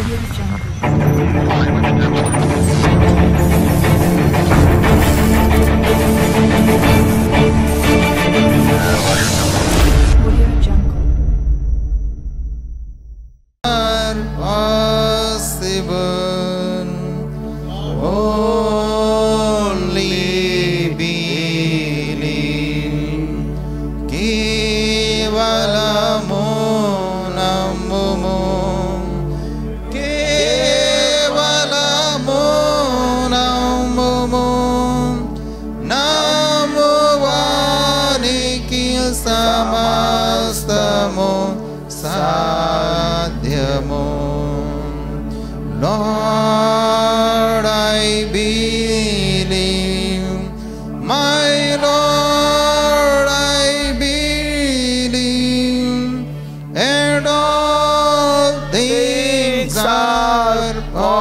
Audio Jungle. Audio Jungle. possible only believe కేవలము నమ్ముము కేవలము నమ్ముము నమ్మువానికి సమస్తము సాధ్యము Lord, I believe. My Lord, I believe. And all things are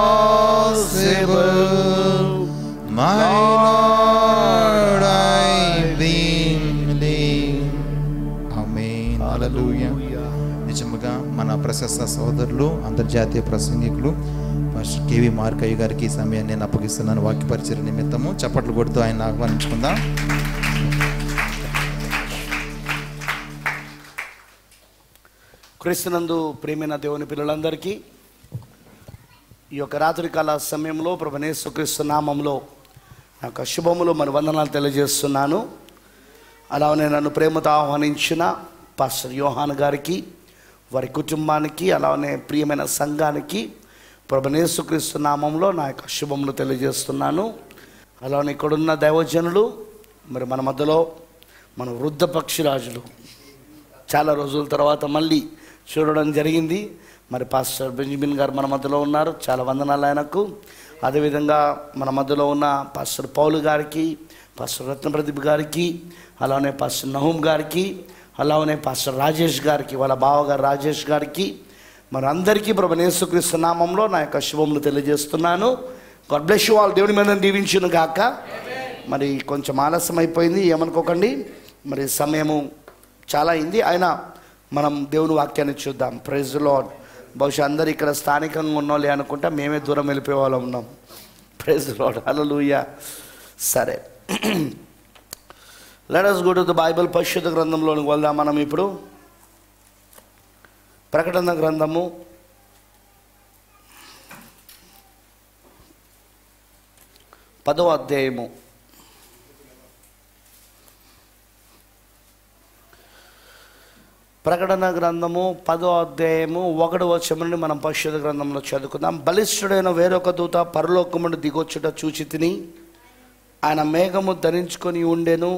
possible. My Lord, I believe. Amen. Hallelujah. నిజముగా మన ప్రశస్త సోదరులు అంతర్జాతీయ ప్రసంగికులు పాస్టర్ కేవి మార్కయ్య గారికి ఈ సమయాన్ని నేను అప్పగిస్తున్నాను వాక్య పరిచయ నిమిత్తము చప్పట్లు కొడుతూ ఆయన ఆహ్వానించుకుందాం క్రీస్తునందు ప్రేమైన దేవుని పిల్లలందరికీ ఈ యొక్క రాత్రికాల సమయంలో ప్రభనేశ్వక్రీస్తు నామంలో నా యొక్క శుభములు మరి వందనాలు తెలియజేస్తున్నాను అలానే నన్ను ప్రేమతో ఆహ్వానించిన పాస్టర్ యోహాన్ గారికి వారి కుటుంబానికి అలానే ప్రియమైన సంఘానికి ప్రభనేశ్వక్రీస్తు నామంలో నా యొక్క శుభములు తెలియజేస్తున్నాను అలానే ఇక్కడున్న దైవజనులు మరి మన మధ్యలో మన వృద్ధ పక్షిరాజులు చాలా రోజుల తర్వాత మళ్ళీ చూడడం జరిగింది మరి పాస్టర్ బెంజమిన్ గారు మన మధ్యలో ఉన్నారు చాలా వందనాలు ఆయనకు అదేవిధంగా మన మధ్యలో ఉన్న పాస్టర్ పౌలు గారికి పాస్టర్ రత్నప్రదీప్ గారికి అలానే పాస్టర్ నహూం గారికి అలానే పాస్టర్ రాజేష్ గారికి వాళ్ళ బావగారు రాజేష్ గారికి మరి అందరికీ ప్రభు యేసుక్రీస్తు నామంలో నా యొక్క శుభములు తెలియజేస్తున్నాను గాడ్ బ్లెస్ యు ఆల్ దేవుని మీద దీవించును గాక మరి కొంచెం ఆలస్యం అయిపోయింది ఏమనుకోకండి మరి సమయము చాలా అయింది అయినా మనం దేవుని వాక్యాన్ని చూద్దాం ప్రైజ్ లాడ్ బహుశా అందరు ఇక్కడ స్థానికంగా ఉన్నోళ్ళే అనుకుంటా మేమే దూరం వెళ్ళిపోయే వాళ్ళం ఉన్నాం ప్రైజ్ లాడ్ హల్లెలూయా సరే let's go to the Bible పరిశుద్ధ గ్రంథంలోనికి వెళ్దాం మనం ఇప్పుడు ప్రకటన గ్రంథము పదో అధ్యాయము ప్రకటన గ్రంథము పదో అధ్యాయము ఒకటి వచ్చి మనం పరిశుద్ధ గ్రంథంలో చదువుకుందాం బలిష్ఠుడైన వేరొక దూత పరలోకమును దిగొచ్చుట చూచి తిని ఆయన మేఘము ధరించుకొని ఉండెను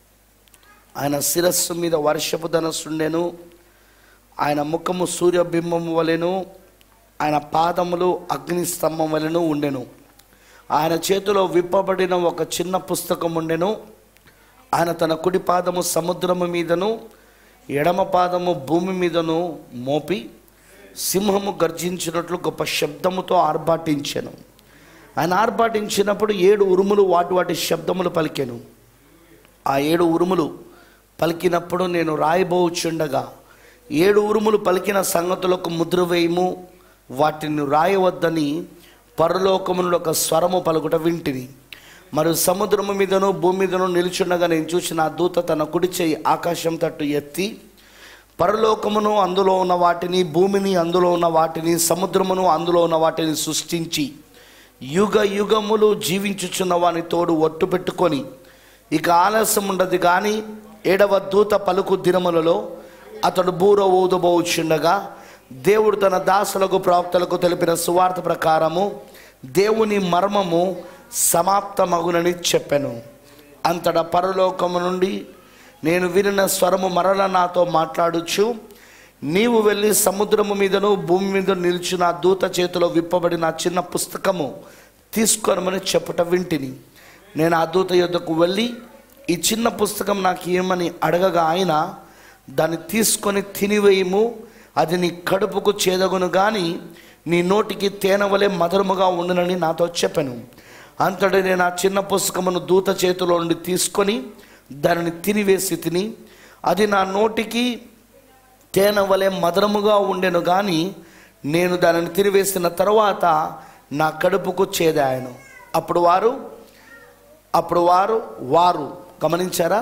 ఆయన శిరస్సు మీద వర్షపు ధనస్సుండెను ఆయన ముఖము సూర్యబింబము వలెను ఆయన పాదములు అగ్ని స్తంభం వలెను ఉండెను ఆయన చేతిలో విప్పబడిన ఒక చిన్న పుస్తకం ఉండెను ఆయన తన కుడి పాదము సముద్రము మీదను ఎడమ పాదము భూమి మీదను మోపి సింహము గర్జించినట్లు గొప్ప శబ్దముతో ఆర్భాటించెను ఆయన ఆర్భాటించినప్పుడు ఏడు ఉరుములు వాటి వాటి శబ్దములు పలికెను ఆ ఏడు ఉరుములు పలికినప్పుడు నేను రాయబోచుండగా ఏడు ఉరుములు పలికిన సంగతులకు ముద్ర వేయము వాటిని రాయవద్దని పరలోకమునుడు ఒక స్వరము పలుకుట వింటిని మరియు సముద్రము మీదను భూమి మీదను నిలుచుండగా నేను చూసిన ఆ దూత తన కుడి చేయి ఆకాశం తట్టు ఎత్తి పరలోకమును అందులో ఉన్న వాటిని భూమిని అందులో ఉన్న వాటిని సముద్రమును అందులో ఉన్న వాటిని సృష్టించి యుగ యుగములు జీవించుచున్న వాని తోడు ఒట్టు పెట్టుకొని ఇక ఆలస్యం ఉండదు కానీ ఏడవ దూత పలుకు దినములలో అతడు బూర ఊదబోచుండగా దేవుడు తన దాసులకు ప్రవక్తలకు తెలిపిన సువార్త ప్రకారము దేవుని మర్మము సమాప్తమగునని చెప్పాను అంతటా పరలోకము నుండి నేను వినిన స్వరము మరల నాతో మాట్లాడుచు నీవు వెళ్ళి సముద్రము మీదను భూమి మీద నిలిచిన ఆ దూత చేతిలో విప్పబడిన ఆ చిన్న పుస్తకము తీసుకొనమని చెప్పుట వింటిని నేను ఆ దూత యొద్దకు వెళ్ళి ఈ చిన్న పుస్తకం నాకు ఏమని అడగగా ఆయన దాన్ని తీసుకొని తినివేయము అది నీ కడుపుకు చేదగును కానీ నీ నోటికి తేనెవలే మధురముగా ఉండునని నాతో చెప్పాను అంతటి నేను ఆ చిన్న పుస్తకమును దూత చేతిలో నుండి తీసుకొని దానిని తినివేసి తిని అది నా నోటికి తేనె వలె మధురముగా ఉండెను కానీ నేను దానిని తిరివేసిన తర్వాత నా కడుపుకు చేదాయను అప్పుడు వారు అప్పుడు వారు వారు గమనించారా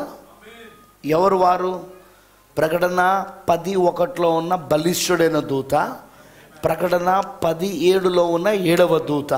ఎవరు వారు ప్రకటన పది ఒకటిలో ఉన్న బలిష్ఠుడైన దూత ప్రకటన పది ఏడులో ఉన్న ఏడవ దూత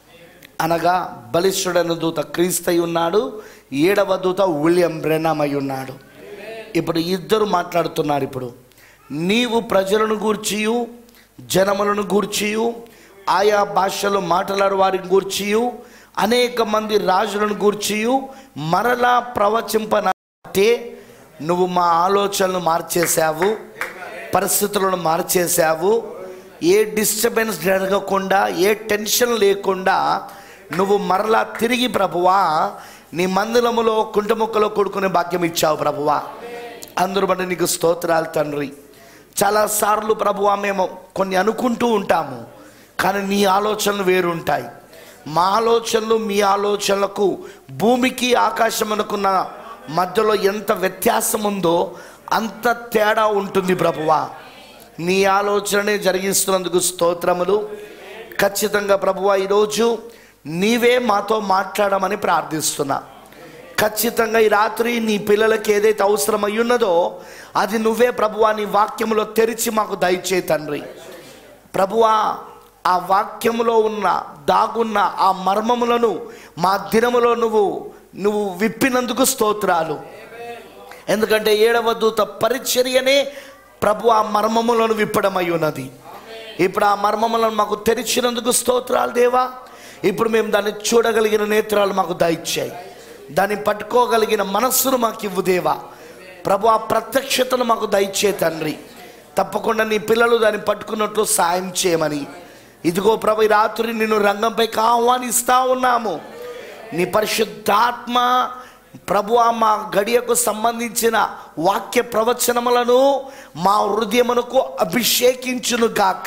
అనగా బలిష్ఠుడైన దూత క్రీస్తై ఉన్నాడు ఏడవ దూత విలియం బ్రెనమ్ అయి ఉన్నాడు ఇప్పుడు ఇద్దరు మాట్లాడుతున్నారు ఇప్పుడు నీవు ప్రజలను గూర్చియు జనములను గూర్చియు ఆయా భాషలో మాట్లాడు వారిని గూర్చియు అనేక మంది రాజులను గూర్చియు మరలా ప్రవచింపనంటే నువ్వు మా ఆలోచనలు మార్చేశావు పరిస్థితులను మార్చేశావు ఏ డిస్టర్బెన్స్ జరగకుండా ఏ టెన్షన్ లేకుండా నువ్వు మరలా తిరిగి ప్రభువా నీ మందిరములో కుంటముక్కలో కొడుకునే భాగ్యం ఇచ్చావు ప్రభువా అందరూ బట్టి నీకు స్తోత్రాలు తండ్రి చాలాసార్లు ప్రభువా మేము కొన్ని అనుకుంటూ ఉంటాము కానీ నీ ఆలోచనలు వేరుంటాయి మా ఆలోచనలు మీ ఆలోచనలకు భూమికి ఆకాశమునకున్న మధ్యలో ఎంత వ్యత్యాసం ఉందో అంత తేడా ఉంటుంది ప్రభువా నీ ఆలోచననే జరిగిస్తున్నందుకు స్తోత్రములు ఖచ్చితంగా ప్రభువా ఈరోజు నీవే మాతో మాట్లాడమని ప్రార్థిస్తున్నా ఖచ్చితంగా ఈ రాత్రి నీ పిల్లలకి ఏదైతే అవసరమై ఉన్నదో అది నువ్వే ప్రభువా నీ వాక్యములో తెరిచి మాకు దయచే తండ్రి ప్రభువా ఆ వాక్యములో ఉన్న దాగున్న ఆ మర్మములను మా దినములో నువ్వు నువ్వు విప్పినందుకు స్తోత్రాలు ఎందుకంటే ఏడవ దూత పరిచర్యనే ప్రభు ఆ మర్మములను విప్పడమై ఉన్నది ఇప్పుడు ఆ మర్మములను మాకు తెరిచినందుకు స్తోత్రాలు దేవా ఇప్పుడు మేము దాన్ని చూడగలిగిన నేత్రాలు మాకు దయచాయి దాన్ని పట్టుకోగలిగిన మనస్సును మాకు ఇవ్వు దేవా ప్రభు ఆ ప్రత్యక్షతను మాకు దయచే తండ్రి తప్పకుండా నీ పిల్లలు దాన్ని పట్టుకున్నట్లు సాయం చేయమని ఇదిగో ప్రభు ఈ రాత్రి నిన్ను రంగంపైకి ఆహ్వానిస్తా ఉన్నాము నీ పరిశుద్ధాత్మ ప్రభు మా గడియకు సంబంధించిన వాక్య ప్రవచనములను మా హృదయమునకు అభిషేకించును గాక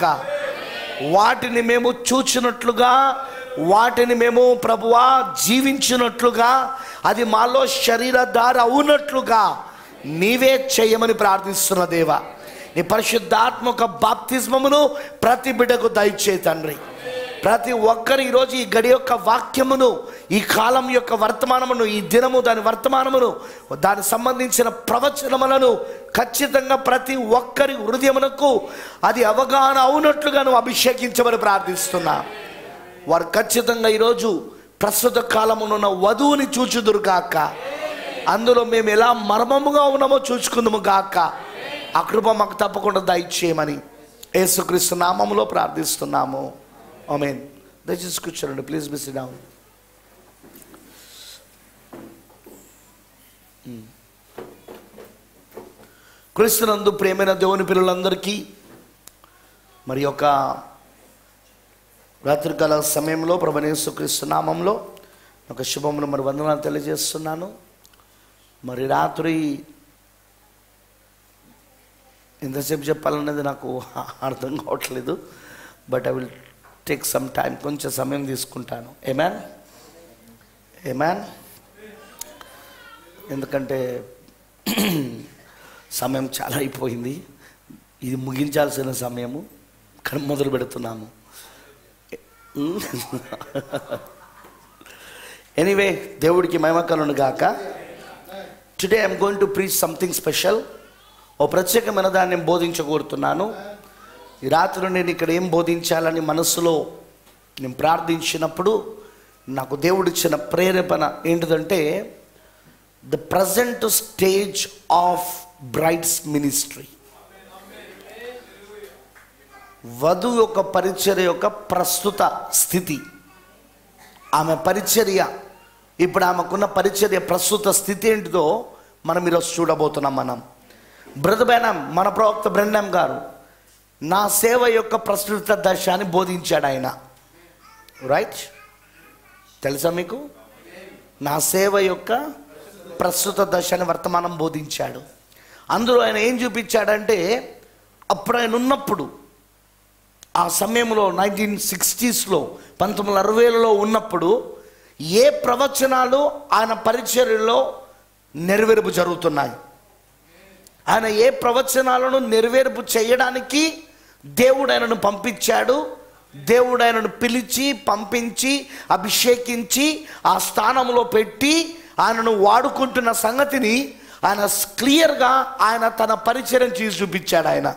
వాటిని మేము చూచినట్లుగా వాటిని మేము ప్రభువా జీవించినట్లుగా అది మాలో శరీరధార అవునట్లుగా నీవే చేయమని ప్రార్థిస్తున్న దేవా నీ పరిశుద్ధాత్మక బాప్తిస్మమును ప్రతి బిడ్డకు దయచే తండ్రి ప్రతి ఒక్కరు ఈరోజు ఈ గడి యొక్క వాక్యమును ఈ కాలం యొక్క వర్తమానమును ఈ దినము దాని వర్తమానమును దానికి సంబంధించిన ప్రవచనములను ఖచ్చితంగా ప్రతి ఒక్కరి హృదయమునకు అది అవగాహన అవునట్లుగా నువ్వు అభిషేకించమని ప్రార్థిస్తున్నా వారు ఖచ్చితంగా ఈరోజు ప్రస్తుత కాలమునున్న వధువుని చూచుదురుగాక అందులో మేము ఎలా మర్మముగా ఉన్నామో చూసుకుందాము గాక ఆ కృప మాకు తప్పకుండా దయచేయమని యేసుక్రీస్తు నామములో ప్రార్థిస్తున్నాము ఆమెన్ దయచేసి కూర్చోండి ప్లీజ్ మిస్ డౌన్ క్రీస్తునందు ప్రేమైన దేవుని పిల్లలందరికీ మరి యొక్క రాత్రికాల సమయంలో ప్రభనేశ్వక్రీస్తు నామంలో ఒక శుభమును మరి వందనాలు తెలియజేస్తున్నాను మరి రాత్రి ఎంతసేపు చెప్పాలనేది నాకు అర్థం కావట్లేదు but I will take some time కొంచెం సమయం తీసుకుంటాను ఏమాన్ ఏమాన్ ఎందుకంటే సమయం చాలా అయిపోయింది ఇది ముగించాల్సిన సమయము కానీ మొదలు పెడుతున్నాము ఎనీవే దేవుడికి మహిమకలను గాక today I'm going to preach something special ఓ ప్రత్యేకమైన దాన్ని నేను బోధించకూరుతున్నాను ఈ రాత్రి నేను ఇక్కడ ఏం బోధించాలని మనసులో నేను ప్రార్థించినప్పుడు నాకు దేవుడిచ్చిన ప్రేరేపణ ఏంటిదంటే the present stage of bride's ministry వధు యొక్క పరిచర్య యొక్క ప్రస్తుత స్థితి ఆమె పరిచర్య ఇప్పుడు ఆమెకున్న పరిచర్య ప్రస్తుత స్థితి ఏంటిదో మనం ఈరోజు చూడబోతున్నాం మనం బ్రదబేనం మన ప్రవక్త బ్రెండం గారు నా సేవ యొక్క ప్రస్తుత దశ అని బోధించాడు ఆయన రైట్ తెలుసా మీకు నా సేవ యొక్క ప్రస్తుత దశ అని వర్తమానం బోధించాడు అందులో ఆయన ఏం చూపించాడంటే అప్పుడు ఆయన ఉన్నప్పుడు ఆ సమయంలో నైన్టీన్ సిక్స్టీస్లో పంతొమ్మిది వందల అరవైలలో ఉన్నప్పుడు ఏ ప్రవచనాలు ఆయన పరిచర్యలో నెరవేర్పు జరుగుతున్నాయి ఆయన ఏ ప్రవచనాలను నెరవేర్పు చేయడానికి దేవుడు ఆయనను పంపించాడు దేవుడు ఆయనను పిలిచి పంపించి అభిషేకించి ఆ స్థానంలో పెట్టి ఆయనను వాడుకుంటున్న సంగతిని ఆయన క్లియర్గా ఆయన తన పరిచయం చేసి చూపించాడు ఆయన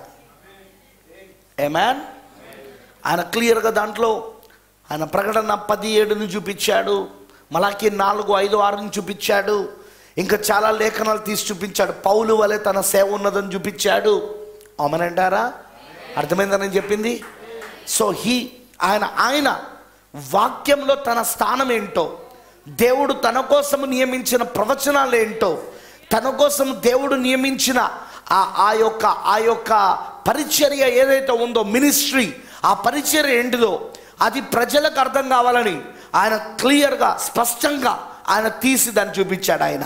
ఏమాన్ ఆయన క్లియర్గా దాంట్లో ఆయన ప్రకటన పది ఏడుని చూపించాడు మలాకి నాలుగు ఐదు ఆరుని చూపించాడు ఇంకా చాలా లేఖనాలు తీసి చూపించాడు పౌలు వలె తన సేవ ఉన్నదని చూపించాడు అవునంటారా అర్థమైందని నేను చెప్పింది సో హీ ఆయన ఆయన వాక్యంలో తన స్థానం ఏంటో దేవుడు తన కోసం నియమించిన ప్రవచనాలు ఏంటో తన కోసం దేవుడు నియమించిన ఆ ఆ యొక్క ఆ యొక్క పరిచర్య ఏదైతే ఉందో మినిస్ట్రీ ఆ పరిచర్య ఏంటిదో అది ప్రజలకు అర్థం కావాలని ఆయన క్లియర్గా స్పష్టంగా ఆయన తీసి దాన్ని చూపించాడు ఆయన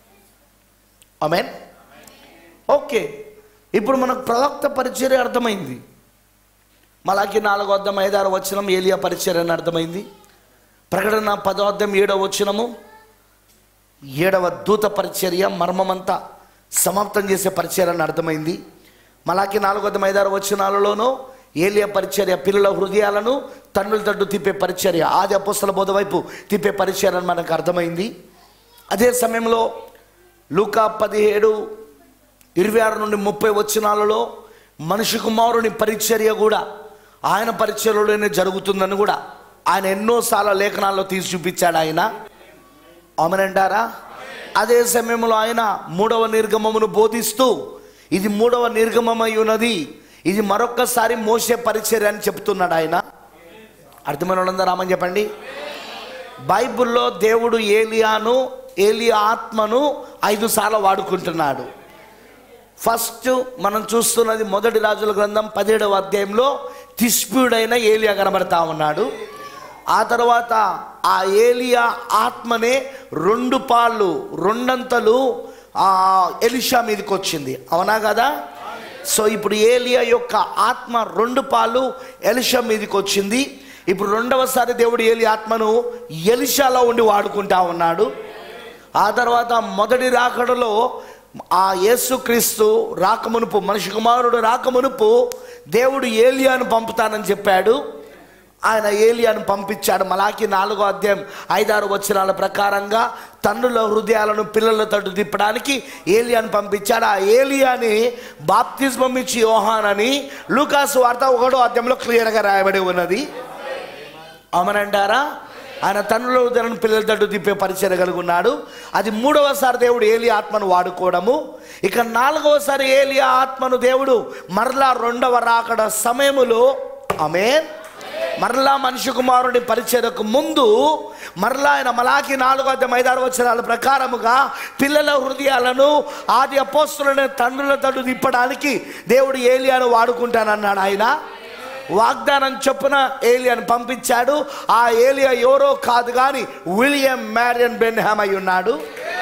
ఆమెన్ ఓకే ఇప్పుడు మనకు ప్రవక్త పరిచర్య అర్థమైంది మలాకి నాలుగో అద్దం ఐదారు వచనం ఏలియా పరిచర్య అని అర్థమైంది ప్రకటన పదో అద్దం ఏడవ వచనము ఏడవ దూత పరిచర్య మర్మమంతా సమాప్తం చేసే పరిచర్య అని అర్థమైంది మలాకి నాలుగో అద్దం ఐదారు వచనాలలోనూ ఏలియా పరిచర్య పిల్లల హృదయాలను తన్నుల తట్టు తిప్పే పరిచర్య ఆది అపోస్తల బోధ వైపు తిప్పే పరిచర్య అని మనకు అర్థమైంది అదే సమయంలో లూకా పదిహేడు ఇరవై ఆరు నుండి ముప్పై వచనాలలో మనిషి కుమారుని పరిచర్య కూడా ఆయన పరిచర్యలోనే జరుగుతుందని కూడా ఆయన ఎన్నోసార్లు లేఖనాల్లో తీసి చూపించాడు ఆయన అవునంటారా అదే సమయంలో ఆయన మూడవ నిర్గమమును బోధిస్తూ ఇది మూడవ నిర్గమమై ఉన్నది ఇది మరొక్కసారి మోసే పరిచర్య అని చెప్తున్నాడు ఆయన అర్థమైన వాళ్ళందరూ రామని చెప్పండి బైబిల్లో దేవుడు ఏలియాను ఏలియా ఆత్మను ఐదు సార్లు వాడుకుంటున్నాడు ఫస్ట్ మనం చూస్తున్నది మొదటి రాజుల గ్రంథం పదిహేడవ అధ్యాయంలో తిష్పుడైన ఏలియా కనబడతా ఉన్నాడు ఆ తర్వాత ఆ ఏలియా ఆత్మనే రెండు పాళ్ళు రెండంతలు ఆ ఎలిషా మీదకి వచ్చింది అవునా కదా సో ఇప్పుడు ఏలియా యొక్క ఆత్మ రెండు పాలు ఎలిషా మీదకి వచ్చింది ఇప్పుడు రెండవసారి దేవుడు ఏలి ఆత్మను ఎలిషాలో ఉండి వాడుకుంటా ఉన్నాడు ఆ తర్వాత మొదటి రాకడలో ఆ యేసుక్రీస్తు రాకమునుపు మనిషి కుమారుడు రాకమునుపు దేవుడు ఏలియాను పంపుతానని చెప్పాడు ఆయన ఏలియాను పంపించాడు మలాకి నాలుగో అధ్యాయం ఐదారు వచనాల ప్రకారంగా తండ్రుల హృదయాలను పిల్లల తట్టు తిప్పడానికి ఏలియాను పంపించాడు ఆ ఏలియాని బాప్తిజం ఇచ్చి యోహాన్ అని లూకాసు వార్త ఒకటో అధ్యాయంలో క్లియర్గా రాయబడి ఉన్నది అవునంటారా ఆయన తండ్రుల హృదయాలను పిల్లల తట్టు తిప్పే పరిచయం కలిగి ఉన్నాడు అది మూడవసారి దేవుడు ఏలి ఆత్మను వాడుకోవడము ఇక నాలుగవసారి ఏలి ఆత్మను దేవుడు మరలా రెండవ రాకడ సమయములో ఆమె మరలా మనిషి కుమారుడి పరిచయకు ముందు మరలా ఆయన మలాకి నాలుగో అధ్యాయం ఐదారు వచనాల ప్రకారముగా పిల్లల హృదయాలను ఆది అపోస్తులనే తండ్రుల తట్టు తిప్పడానికి దేవుడు ఏలియాను వాడుకుంటానన్నాడు ఆయన వాగ్దానం చొప్పున ఏలియాను పంపించాడు ఆ ఏలియా ఎవరో కాదు కానీ విలియం మ్యారియన్ బెన్హామ్ అయి ఉన్నాడు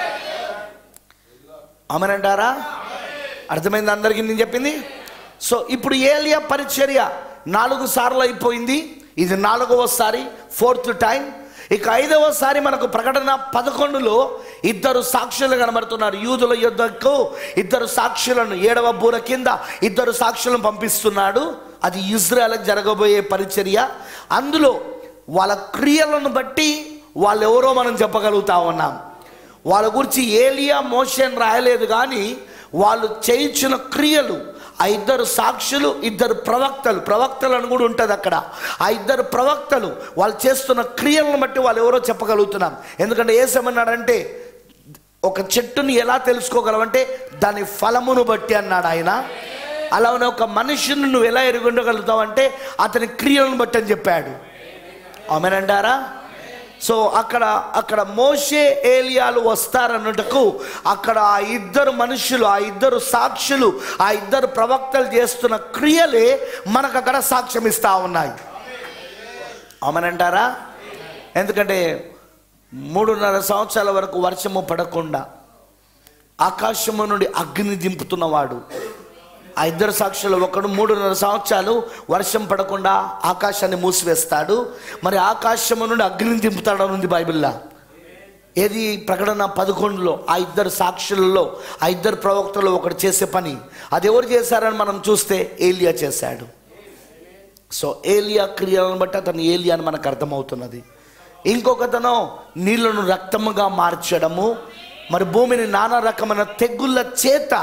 అమనంటారా అర్థమైంది అందరికీ నేను చెప్పింది సో ఇప్పుడు ఏలియా పరిచర్య నాలుగు సార్లు అయిపోయింది ఇది నాలుగవసారి ఫోర్త్ టైం ఇక ఐదవసారి మనకు ప్రకటన పదకొండులో ఇద్దరు సాక్షులు కనబడుతున్నారు యూదుల యుద్ధకు ఇద్దరు సాక్షులను ఏడవ బూర కింద ఇద్దరు సాక్షులను పంపిస్తున్నాడు అది ఇజ్రాయల్కి జరగబోయే పరిచర్య అందులో వాళ్ళ క్రియలను బట్టి వాళ్ళు ఎవరో మనం చెప్పగలుగుతా ఉన్నాం వాళ్ళ గురించి ఏలియా మోషన్ రాయలేదు కానీ వాళ్ళు చేయించిన క్రియలు ఆ ఇద్దరు సాక్షులు ఇద్దరు ప్రవక్తలు ప్రవక్తలు అని కూడా ఉంటుంది అక్కడ ఆ ఇద్దరు ప్రవక్తలు వాళ్ళు చేస్తున్న క్రియలను బట్టి వాళ్ళు ఎవరో చెప్పగలుగుతున్నాం ఎందుకంటే ఏసేమన్నాడంటే ఒక చెట్టుని ఎలా తెలుసుకోగలవంటే దాని ఫలమును బట్టి అన్నాడు ఆయన అలానే ఒక మనిషిని నువ్వు ఎలా ఎరుగుండగలుగుతావు అంటే అతని క్రియలను బట్టి అని చెప్పాడు ఆమెనంటారా సో అక్కడ అక్కడ మోషే ఏలియాలు వస్తారన్నట్టుకు అక్కడ ఆ ఇద్దరు మనుషులు ఆ ఇద్దరు సాక్షులు ఆ ఇద్దరు ప్రవక్తలు చేస్తున్న క్రియలే మనకు అక్కడ సాక్ష్యం ఇస్తా ఉన్నాయి ఆమెనంటారా ఎందుకంటే మూడున్నర సంవత్సరాల వరకు వర్షము పడకుండా ఆకాశము నుండి అగ్ని దింపుతున్నవాడు ఆ ఇద్దరు సాక్షులు ఒకడు మూడున్నర సంవత్సరాలు వర్షం పడకుండా ఆకాశాన్ని మూసివేస్తాడు మరి ఆకాశము నుండి అగ్నిని దింపుతాడని ఉంది బైబిల్లో ఏది ప్రకటన పదకొండులో ఆ ఇద్దరు సాక్షులలో ఆ ఇద్దరు ప్రవక్తలు ఒకటి చేసే పని అది ఎవరు చేశారని మనం చూస్తే ఏలియా చేశాడు సో ఏలియా క్రియలను బట్టి అతను ఏలియా అని మనకు అర్థమవుతున్నది ఇంకొకతను నీళ్లను రక్తముగా మార్చడము మరి భూమిని నానా రకమైన తెగుళ్ళ చేత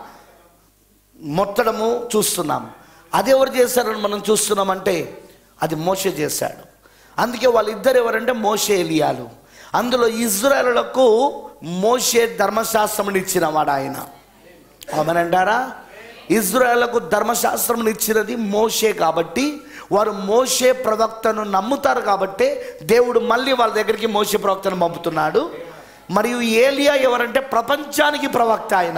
మొత్తడము చూస్తున్నాం అది ఎవరు చేశారని మనం చూస్తున్నామంటే అది మోషే చేశాడు అందుకే వాళ్ళిద్దరు ఎవరంటే మోషే ఎలియాలు అందులో ఇజ్రాయలులకు మోషే ధర్మశాస్త్రం ఇచ్చిన వాడు ఆయన అవునంటారా ఇజ్రాయలకు ధర్మశాస్త్రం ఇచ్చినది మోషే కాబట్టి వారు మోషే ప్రవక్తను నమ్ముతారు కాబట్టి దేవుడు మళ్ళీ వాళ్ళ దగ్గరికి మోషే ప్రవక్తను పంపుతున్నాడు మరియు ఏలియా ఎవరంటే ప్రపంచానికి ప్రవక్త ఆయన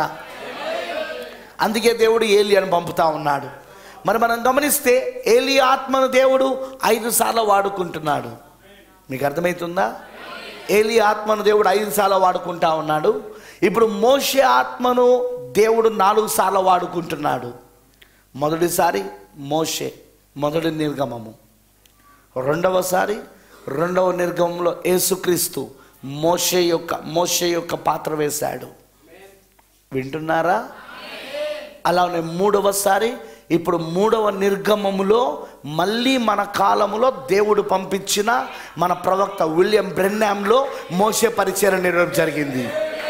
అందుకే దేవుడు ఏలియాను పంపుతా ఉన్నాడు మరి మనం గమనిస్తే ఏలి ఆత్మను దేవుడు ఐదు సార్లు వాడుకుంటున్నాడు మీకు అర్థమవుతుందా ఏలి ఆత్మను దేవుడు ఐదు సార్లు వాడుకుంటా ఉన్నాడు ఇప్పుడు మోషే ఆత్మను దేవుడు నాలుగు సార్లు వాడుకుంటున్నాడు మొదటిసారి మోషే మొదటి నిర్గమము రెండవసారి రెండవ నిర్గమంలో యేసుక్రీస్తు మోషే యొక్క మోషే యొక్క పాత్ర వేశాడు వింటున్నారా అలానే మూడవసారి ఇప్పుడు మూడవ నిర్గమములో మళ్ళీ మన కాలములో దేవుడు పంపించిన మన ప్రవక్త విలియం బ్రెన్నాంలో మోసే పరిచయం నిర్వహణ జరిగింది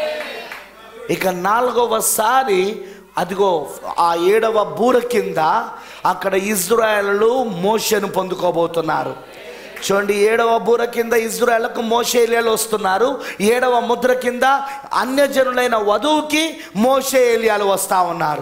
ఇక నాలుగవసారి అదిగో ఆ ఏడవ బూర కింద అక్కడ ఇజ్రాయలు మోషను పొందుకోబోతున్నారు చూడండి ఏడవ బూర కింద ఇజ్రాయలకు మోషేలియాలు వస్తున్నారు ఏడవ ముద్ర కింద అన్యజనులైన వధువుకి మోషేలియాలు వస్తా ఉన్నారు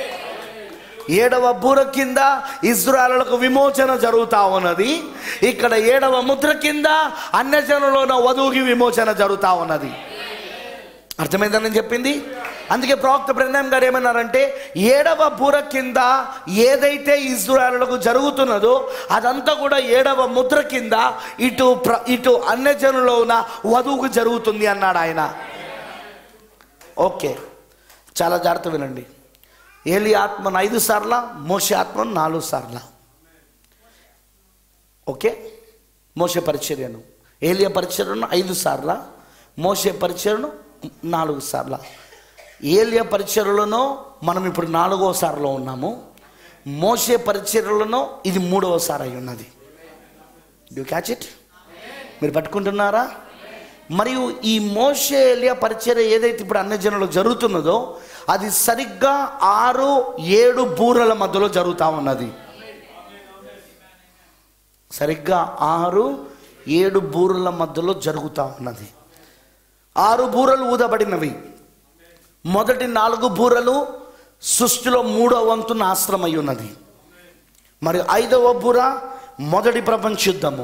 ఏడవ బూర కింద ఇజ్రాయలకు విమోచన జరుగుతా ఉన్నది ఇక్కడ ఏడవ ముద్ర కింద అన్యజనులోన వధువుకి విమోచన జరుగుతా ఉన్నది అర్థమైందని నేను చెప్పింది అందుకే ప్రవక్త బ్రహ్నాం గారు ఏమన్నారంటే ఏడవ బూర కింద ఏదైతే ఇజ్రాయలకు జరుగుతున్నదో అదంతా కూడా ఏడవ ముద్ర కింద ఇటు ప్ర ఇటు అన్యజనులో ఉన్న వధువుకు జరుగుతుంది అన్నాడు ఆయన ఓకే చాలా జాగ్రత్త వినండి ఏలి ఆత్మను ఐదు సార్ల మోసే ఆత్మను నాలుగు సార్ల ఓకే మోసే పరిచర్యను ఏలియా పరిచర్యను ఐదు సార్ల మోసే పరిచర్యను నాలుగు సార్ల ఏలియా పరిచర్యలను మనం ఇప్పుడు నాలుగోసారిలో ఉన్నాము మోసే పరిచర్యలను ఇది మూడవసారి అయి ఉన్నది డూ క్యాచ్ ఇట్ మీరు పట్టుకుంటున్నారా మరియు ఈ మోషే ఏలియా పరిచర్య ఏదైతే ఇప్పుడు అన్ని జనులు జరుగుతున్నదో అది సరిగ్గా ఆరు ఏడు బూరల మధ్యలో జరుగుతూ ఉన్నది సరిగ్గా ఆరు ఏడు బూరల మధ్యలో జరుగుతూ ఉన్నది ఆరు బూరలు ఊదబడినవి మొదటి నాలుగు బూరలు సృష్టిలో మూడో వంతు నాశనమై ఉన్నది మరి ఐదవ బూర మొదటి ప్రపంచ యుద్ధము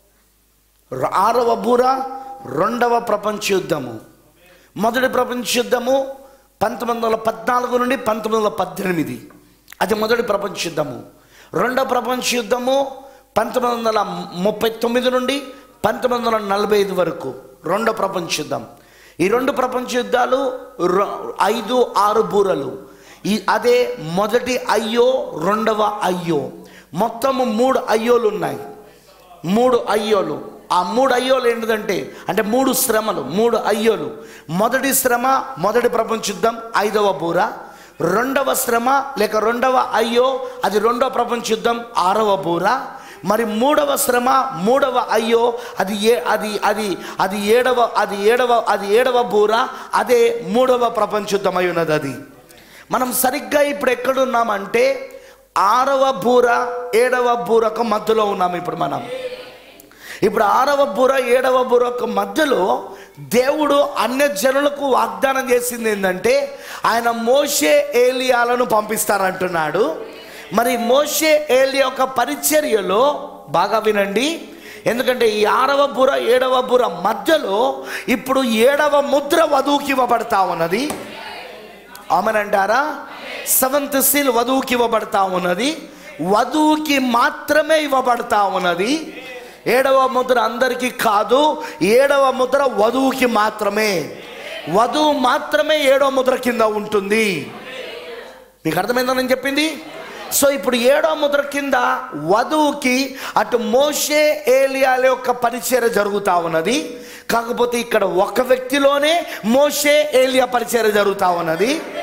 ర- ఆరవ బూర రెండవ ప్రపంచ యుద్ధము మొదటి ప్రపంచ యుద్ధము పంతొమ్మిది వందల పద్నాలుగు నుండి పంతొమ్మిది వందల పద్దెనిమిది అది మొదటి ప్రపంచ యుద్ధము రెండవ ప్రపంచ యుద్ధము పంతొమ్మిది వందల ముప్పై తొమ్మిది నుండి పంతొమ్మిది వందల నలభై ఐదు వరకు రెండో ప్రపంచ యుద్ధం ఈ రెండు ప్రపంచ యుద్ధాలు ర- ఐదు ఆరు బూరలు ఈ అదే మొదటి అయ్యో రెండవ అయ్యో మొత్తము మూడు అయ్యోలు ఉన్నాయి మూడు అయ్యోలు ఆ మూడు అయ్యోలు ఏంటిదంటే అంటే మూడు శ్రమలు మూడు అయ్యోలు మొదటి శ్రమ మొదటి ప్రపంచ యుద్ధం ఐదవ బూర రెండవ శ్రమ లేక రెండవ అయ్యో అది రెండవ ప్రపంచ యుద్ధం ఆరవ బూర మరి మూడవ శ్రమ మూడవ అయ్యో అది ఏ అది అది అది ఏడవ అది ఏడవ అది ఏడవ బూర అదే మూడవ ప్రపంచ యుద్ధం అయి ఉన్నది అది మనం సరిగ్గా ఇప్పుడు ఎక్కడున్నామంటే ఆరవ బూర ఏడవ బూరకు మధ్యలో ఉన్నాము ఇప్పుడు మనం ఇప్పుడు ఆరవ బుర ఏడవ బురకు మధ్యలో దేవుడు అన్య జనులకు వాగ్దానం చేసింది ఏంటంటే ఆయన మోషే ఏలియాలను పంపిస్తారంటున్నాడు మరి మోషే ఏలియా యొక్క పరిచర్యలో బాగా వినండి ఎందుకంటే ఈ ఆరవ బుర ఏడవ బుర మధ్యలో ఇప్పుడు ఏడవ ముద్ర వధువుకి ఇవ్వబడతా ఉన్నది ఆమెనంటారా సెవెంత్ సీల్ వధువుకి ఇవ్వబడతా ఉన్నది వధువుకి మాత్రమే ఇవ్వబడతా ఉన్నది ఏడవ ముద్ర అందరికీ కాదు ఏడవ ముద్ర వధువుకి మాత్రమే వధువు మాత్రమే ఏడవ ముద్ర కింద ఉంటుంది మీకు అర్థమైందని నేను చెప్పింది సో ఇప్పుడు ఏడో ముద్ర కింద వధువుకి అటు మోషే ఏలియాల యొక్క పరిచర్య జరుగుతూ ఉన్నది కాకపోతే ఇక్కడ ఒక వ్యక్తిలోనే మోషే ఏలియా పరిచర్య జరుగుతూ ఉన్నది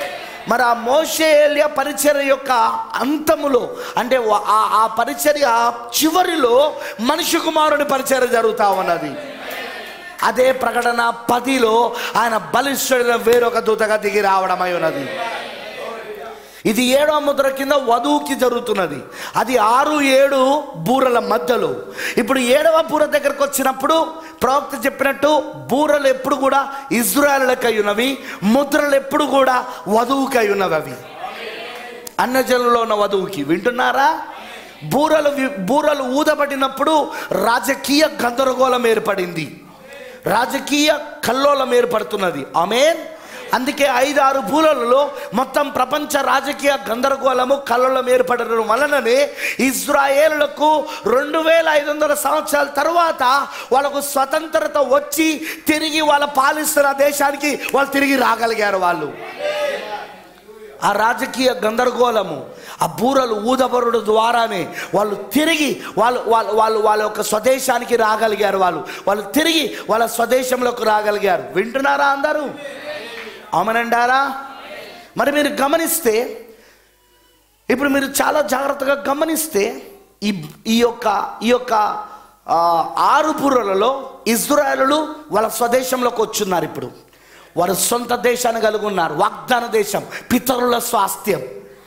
మరి ఆ మోషే ఏలియా పరిచర్య యొక్క అంతములో అంటే వా- ఆ- ఆ పరిచర్య చివరిలో మనిషి కుమారుని పరిచర్య జరుగుతా ఉన్నది అదే ప్రకటన పదిలో ఆయన బలిష్ఠుడైన వేరొక దూతగా దిగి రావడమై ఉన్నది ఇది ఏడవ ముద్ర కింద వధువుకి జరుగుతున్నది అది ఆరు ఏడు బూరల మధ్యలో ఇప్పుడు ఏడవ బూర దగ్గరకు వచ్చినప్పుడు ప్రవక్త చెప్పినట్టు బూరలు ఎప్పుడు కూడా ఇజ్రాయలకై ఉన్నవి ముద్రలు ఎప్పుడు కూడా వధువుకై ఉన్నవి అవి అన్నజనులో ఉన్న వధువుకి వింటున్నారా బూరలు వి- బూరలు ఊదబడినప్పుడు రాజకీయ గందరగోళం ఏర్పడింది రాజకీయ కల్లోలం ఏర్పడుతున్నది ఆమెన్ అందుకే ఐదు ఆరు బూరలలో మొత్తం ప్రపంచ రాజకీయ గందరగోళము కల్లోలం ఏర్పడడం వలననే ఇజ్రాయేలులకు రెండు వేల ఐదు వందల సంవత్సరాల తర్వాత వాళ్ళకు స్వతంత్రత వచ్చి తిరిగి వాళ్ళ పాలిస్తున్న దేశానికి వాళ్ళు తిరిగి రాగలిగారు వాళ్ళు ఆ రాజకీయ గందరగోళము ఆ బూరలు ఊదబరుడు ద్వారానే వాళ్ళు తిరిగి వాళ్ళు వాళ్ళు వాళ్ళు వాళ్ళ యొక్క స్వదేశానికి రాగలిగారు వాళ్ళు వాళ్ళు తిరిగి వాళ్ళ స్వదేశంలోకి రాగలిగారు వింటున్నారా అందరూ అవునంటారా మరి మీరు గమనిస్తే ఇప్పుడు మీరు చాలా జాగ్రత్తగా గమనిస్తే ఈ ఈ యొక్క ఈ యొక్క ఆ, ఆరు బుర్రలలో ఇజ్రాయలు వాళ్ళ స్వదేశంలోకి వచ్చున్నారు ఇప్పుడు వారు సొంత దేశాన్ని కలిగి ఉన్నారు వాగ్దాన దేశం పితరుల స్వాస్థ్యం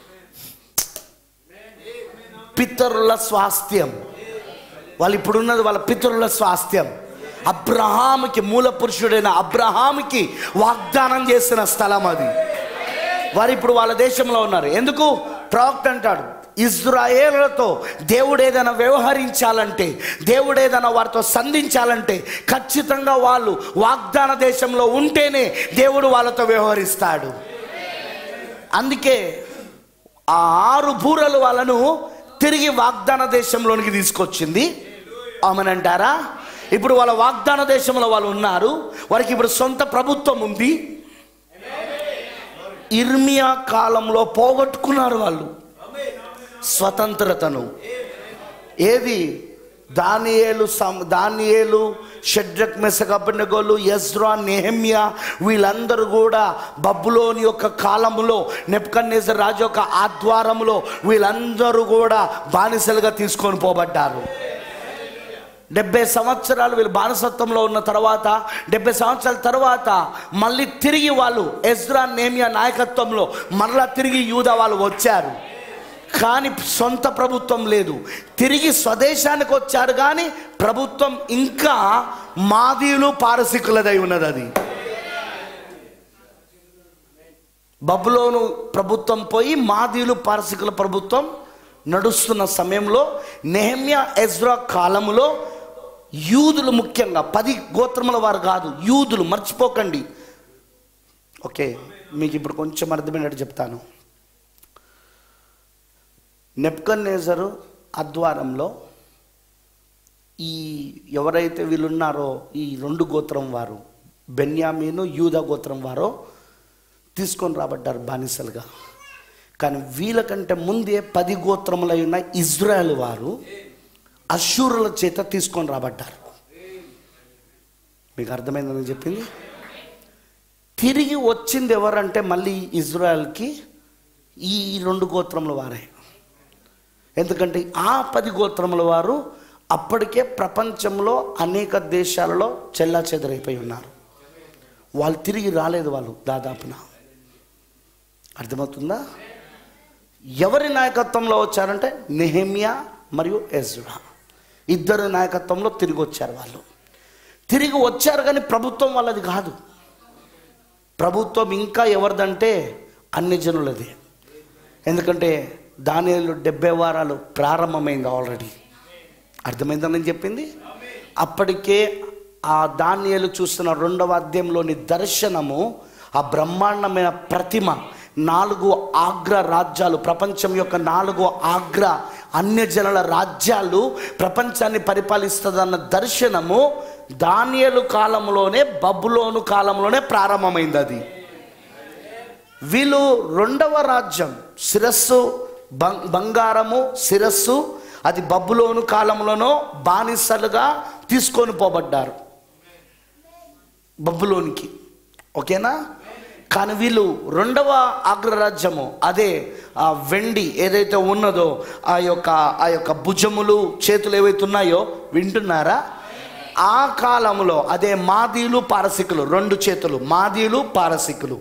పితరుల స్వాస్థ్యం వాళ్ళు ఇప్పుడు ఉన్నది వాళ్ళ పితరుల స్వాస్థ్యం అబ్రహాముకి మూల పురుషుడైన అబ్రహాముకి వాగ్దానం చేసిన స్థలం అది వారు ఇప్పుడు వాళ్ళ దేశంలో ఉన్నారు ఎందుకు ప్రవక్త అంటాడు ఇజ్రాయేలులతో దేవుడు ఏదైనా వ్యవహరించాలంటే దేవుడు ఏదైనా వారితో సంధించాలంటే ఖచ్చితంగా వాళ్ళు వాగ్దాన దేశంలో ఉంటేనే దేవుడు వాళ్ళతో వ్యవహరిస్తాడు అందుకే ఆ ఆరు బూరలు వాళ్ళను తిరిగి వాగ్దాన దేశంలోనికి తీసుకొచ్చింది ఆమెనంటారా ఇప్పుడు వాళ్ళ వాగ్దాన దేశంలో వాళ్ళు ఉన్నారు వారికి ఇప్పుడు సొంత ప్రభుత్వం ఉంది ఇర్మియా కాలంలో పోగొట్టుకున్నారు వాళ్ళు స్వతంత్రతను ఏది దానియేలు సం దానియేలు షడ్రక్ మెసగబ్బనగోలు యజ్రా నెహమ్యా వీళ్ళందరూ కూడా బబ్బులోని యొక్క కాలములో నెప్కన్నేసర్ రాజు యొక్క ఆధ్వారములో వీళ్ళందరూ కూడా బానిసలుగా తీసుకొని పోబడ్డారు డెబ్బై సంవత్సరాలు వీళ్ళు బానిసత్వంలో ఉన్న తర్వాత డెబ్బై సంవత్సరాల తర్వాత మళ్ళీ తిరిగి వాళ్ళు ఎజ్రా నేమియా నాయకత్వంలో మరలా తిరిగి యూదా వాళ్ళు వచ్చారు కానీ సొంత ప్రభుత్వం లేదు తిరిగి స్వదేశానికి వచ్చారు కానీ ప్రభుత్వం ఇంకా మాదీలు పారసికులదై ఉన్నది అది బబులోను ప్రభుత్వం పోయి మాదీలు పారసికుల ప్రభుత్వం నడుస్తున్న సమయంలో నెహమ్యా ఎజ్రా కాలములో యూదులు ముఖ్యంగా పది గోత్రముల వారు కాదు యూదులు మర్చిపోకండి ఓకే మీకు ఇప్పుడు కొంచెం అర్థమైనట్టు చెప్తాను నెప్కన్నేజరు అద్వారంలో ఈ ఎవరైతే వీళ్ళున్నారో ఈ రెండు గోత్రం వారు బెన్యామీను యూద గోత్రం వారో తీసుకొని రాబడ్డారు బానిసలుగా కానీ వీళ్ళకంటే ముందే పది గోత్రములై ఉన్న ఇజ్రాయెల్ వారు అశూరుల చేత తీసుకొని రాబడ్డారు మీకు అర్థమైందని చెప్పింది తిరిగి వచ్చింది ఎవరంటే మళ్ళీ ఇజ్రాయెల్కి ఈ రెండు గోత్రముల వారే ఎందుకంటే ఆ పది గోత్రముల వారు అప్పటికే ప్రపంచంలో అనేక దేశాలలో చెల్లా చెదరైపోయి ఉన్నారు వాళ్ళు తిరిగి రాలేదు వాళ్ళు దాదాపున అర్థమవుతుందా ఎవరి నాయకత్వంలో వచ్చారంటే నెహమియా మరియు ఎజ్రా ఇద్దరు నాయకత్వంలో తిరిగి వచ్చారు వాళ్ళు తిరిగి వచ్చారు కానీ ప్రభుత్వం వాళ్ళది కాదు ప్రభుత్వం ఇంకా ఎవరిదంటే అన్ని జనులది ఎందుకంటే దానిలో డెబ్బై వారాలు ప్రారంభమైంది ఆల్రెడీ అర్థమైందని నేను చెప్పింది అప్పటికే ఆ దానియలు చూస్తున్న రెండవ అధ్యాయంలోని దర్శనము ఆ బ్రహ్మాండమైన ప్రతిమ నాలుగు ఆగ్ర రాజ్యాలు ప్రపంచం యొక్క నాలుగు ఆగ్ర అన్యజనుల రాజ్యాలు ప్రపంచాన్ని పరిపాలిస్తుందన్న దర్శనము దానియలు కాలంలోనే బబులోను కాలంలోనే ప్రారంభమైంది అది వీళ్ళు రెండవ రాజ్యం శిరస్సు బం- బంగారము శిరస్సు అది బబ్బులోను కాలంలోనో బానిసలుగా తీసుకొని పోబడ్డారు బబ్బులోనికి ఓకేనా కానీ వీళ్ళు రెండవ అగ్రరాజ్యము అదే ఆ వెండి ఏదైతే ఉన్నదో ఆ యొక్క ఆ యొక్క భుజములు చేతులు ఏవైతే ఉన్నాయో వింటున్నారా ఆ కాలంలో అదే మాదీలు పారసికులు రెండు చేతులు మాదీలు పారసికులు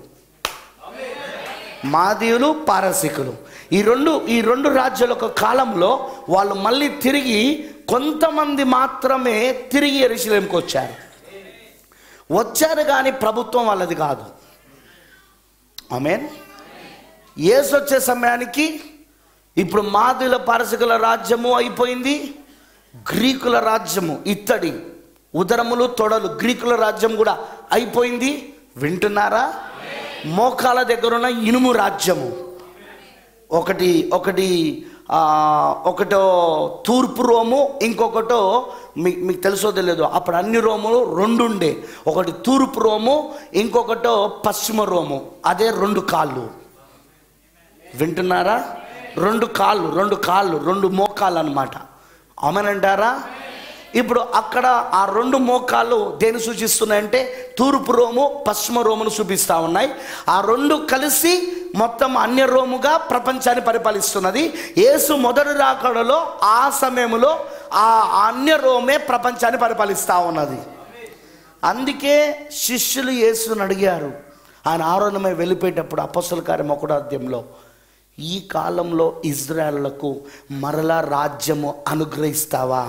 మాదీయులు పారసికులు ఈ రెండు ఈ రెండు రాజ్యాల యొక్క కాలంలో వాళ్ళు మళ్ళీ తిరిగి కొంతమంది మాత్రమే తిరిగి ఎరుసలేంకి వచ్చారు వచ్చారు కానీ ప్రభుత్వం వాళ్ళది కాదు ఆమెన్ ఏసు వచ్చే సమయానికి ఇప్పుడు మాదిల పారసికుల రాజ్యము అయిపోయింది గ్రీకుల రాజ్యము ఇత్తడి ఉదరములు తొడలు గ్రీకుల రాజ్యం కూడా అయిపోయింది వింటున్నారా మోకాల దగ్గరున్న ఇనుము రాజ్యము ఒకటి ఒకటి ఆ, ఒకటో తూర్పు రోము ఇంకొకటో మీ మీకు తెలుసో తెలియదు అప్పుడు అన్ని రోములు రెండు ఉండే ఒకటి తూర్పు రోము ఇంకొకటో పశ్చిమ రోము అదే రెండు కాళ్ళు వింటున్నారా రెండు కాళ్ళు రెండు కాళ్ళు రెండు మోకాళ్ళు అనమాట అమనంటారా ఇప్పుడు అక్కడ ఆ రెండు మోకాళ్ళు దేని సూచిస్తున్నాయంటే తూర్పు రోము పశ్చిమ రోమును చూపిస్తూ ఉన్నాయి ఆ రెండు కలిసి మొత్తం అన్య రోముగా ప్రపంచాన్ని పరిపాలిస్తున్నది యేసు మొదటి రాకడలో ఆ సమయంలో ఆ అన్య రోమే ప్రపంచాన్ని పరిపాలిస్తూ ఉన్నది అందుకే శిష్యులు యేసుని అడిగారు ఆయన ఆరోగ్యమై వెళ్ళిపోయేటప్పుడు అపస్సుల కార్యం ఒకటో అధ్యాయంలో ఈ కాలంలో ఇజ్రాయళ్లకు మరలా రాజ్యము అనుగ్రహిస్తావా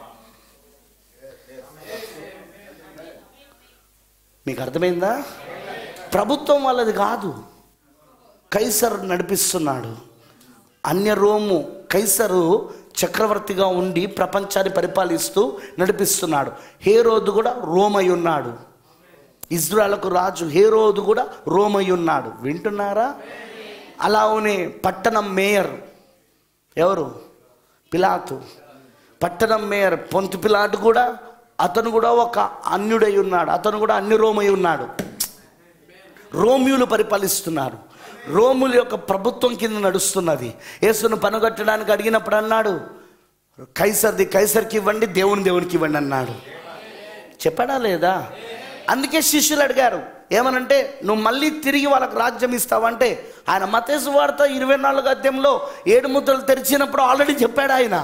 మీకు అర్థమైందా ప్రభుత్వం వాళ్ళది కాదు కైసర్ నడిపిస్తున్నాడు అన్య రోము కైసరు చక్రవర్తిగా ఉండి ప్రపంచాన్ని పరిపాలిస్తూ నడిపిస్తున్నాడు హేరోదు కూడా రోమై ఉన్నాడు ఇజ్రాయలకు రాజు హేరోదు కూడా రోమై ఉన్నాడు వింటున్నారా అలానే పట్టణం మేయర్ ఎవరు పిలాతు పట్టణం మేయర్ పొంతు పిలాటు కూడా అతను కూడా ఒక అన్యుడై ఉన్నాడు అతను కూడా అన్ని రోమై ఉన్నాడు రోమియులు పరిపాలిస్తున్నారు రోముల యొక్క ప్రభుత్వం కింద నడుస్తున్నది యేసును పనుగట్టడానికి అడిగినప్పుడు అన్నాడు కైసర్ది కైసర్కి ఇవ్వండి దేవుని దేవునికి ఇవ్వండి అన్నాడు చెప్పాడా లేదా అందుకే శిష్యులు అడిగారు ఏమనంటే నువ్వు మళ్ళీ తిరిగి వాళ్ళకి రాజ్యం ఇస్తావంటే ఆయన మతేసు వార్త ఇరవై నాలుగు అధ్యాయంలో ఏడు ముద్రలు తెరిచినప్పుడు ఆల్రెడీ చెప్పాడు ఆయన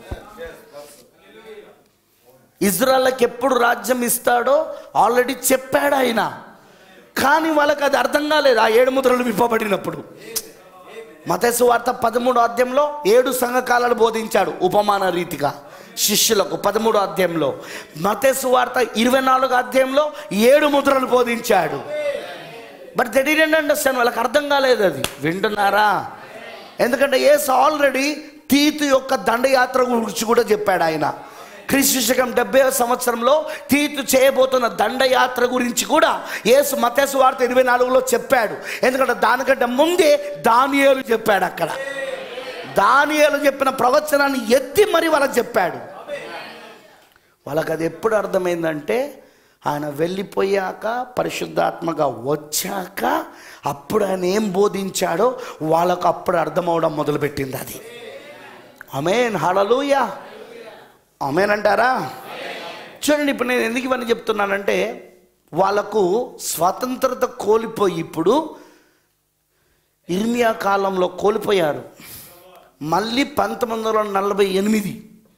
ఇజ్రాయల్కి ఎప్పుడు రాజ్యం ఇస్తాడో ఆల్రెడీ చెప్పాడు ఆయన కానీ వాళ్ళకి అది అర్థం కాలేదు ఆ ఏడు ముద్రలు విప్పబడినప్పుడు మతేసు వార్త పదమూడు అధ్యాయంలో ఏడు సంఘకాలను బోధించాడు ఉపమాన రీతిగా శిష్యులకు పదమూడు అధ్యాయంలో మతేసు వార్త ఇరవై నాలుగు అధ్యాయంలో ఏడు ముద్రలు బోధించాడు బట్ దే డిడెంట్ అండర్స్టాండ్ వాళ్ళకి అర్థం కాలేదు అది వింటున్నారా ఎందుకంటే ఏసు ఆల్రెడీ తీతు యొక్క దండయాత్ర గురించి కూడా చెప్పాడు ఆయన క్రీస్తు శకం డెబ్బై సంవత్సరంలో తీతు చేయబోతున్న దండయాత్ర గురించి కూడా యేసు మతేసు వార్త ఇరవై నాలుగులో చెప్పాడు ఎందుకంటే దానికంటే ముందే దానియేలు చెప్పాడు అక్కడ దానియేలు చెప్పిన ప్రవచనాన్ని ఎత్తి మరి వాళ్ళకి చెప్పాడు వాళ్ళకి అది ఎప్పుడు అర్థమైందంటే ఆయన వెళ్ళిపోయాక పరిశుద్ధాత్మగా వచ్చాక అప్పుడు ఆయన ఏం బోధించాడో వాళ్ళకు అప్పుడు అర్థమవడం మొదలుపెట్టింది అది అమేన్ హళలుయా అమేన్ అంటారా చూడండి ఇప్పుడు నేను ఎందుకు ఇవన్నీ చెప్తున్నానంటే వాళ్ళకు స్వతంత్రత కోల్పోయి ఇప్పుడు ఇర్మియా కాలంలో కోల్పోయారు మళ్ళీ పంతొమ్మిది వందల నలభై ఎనిమిది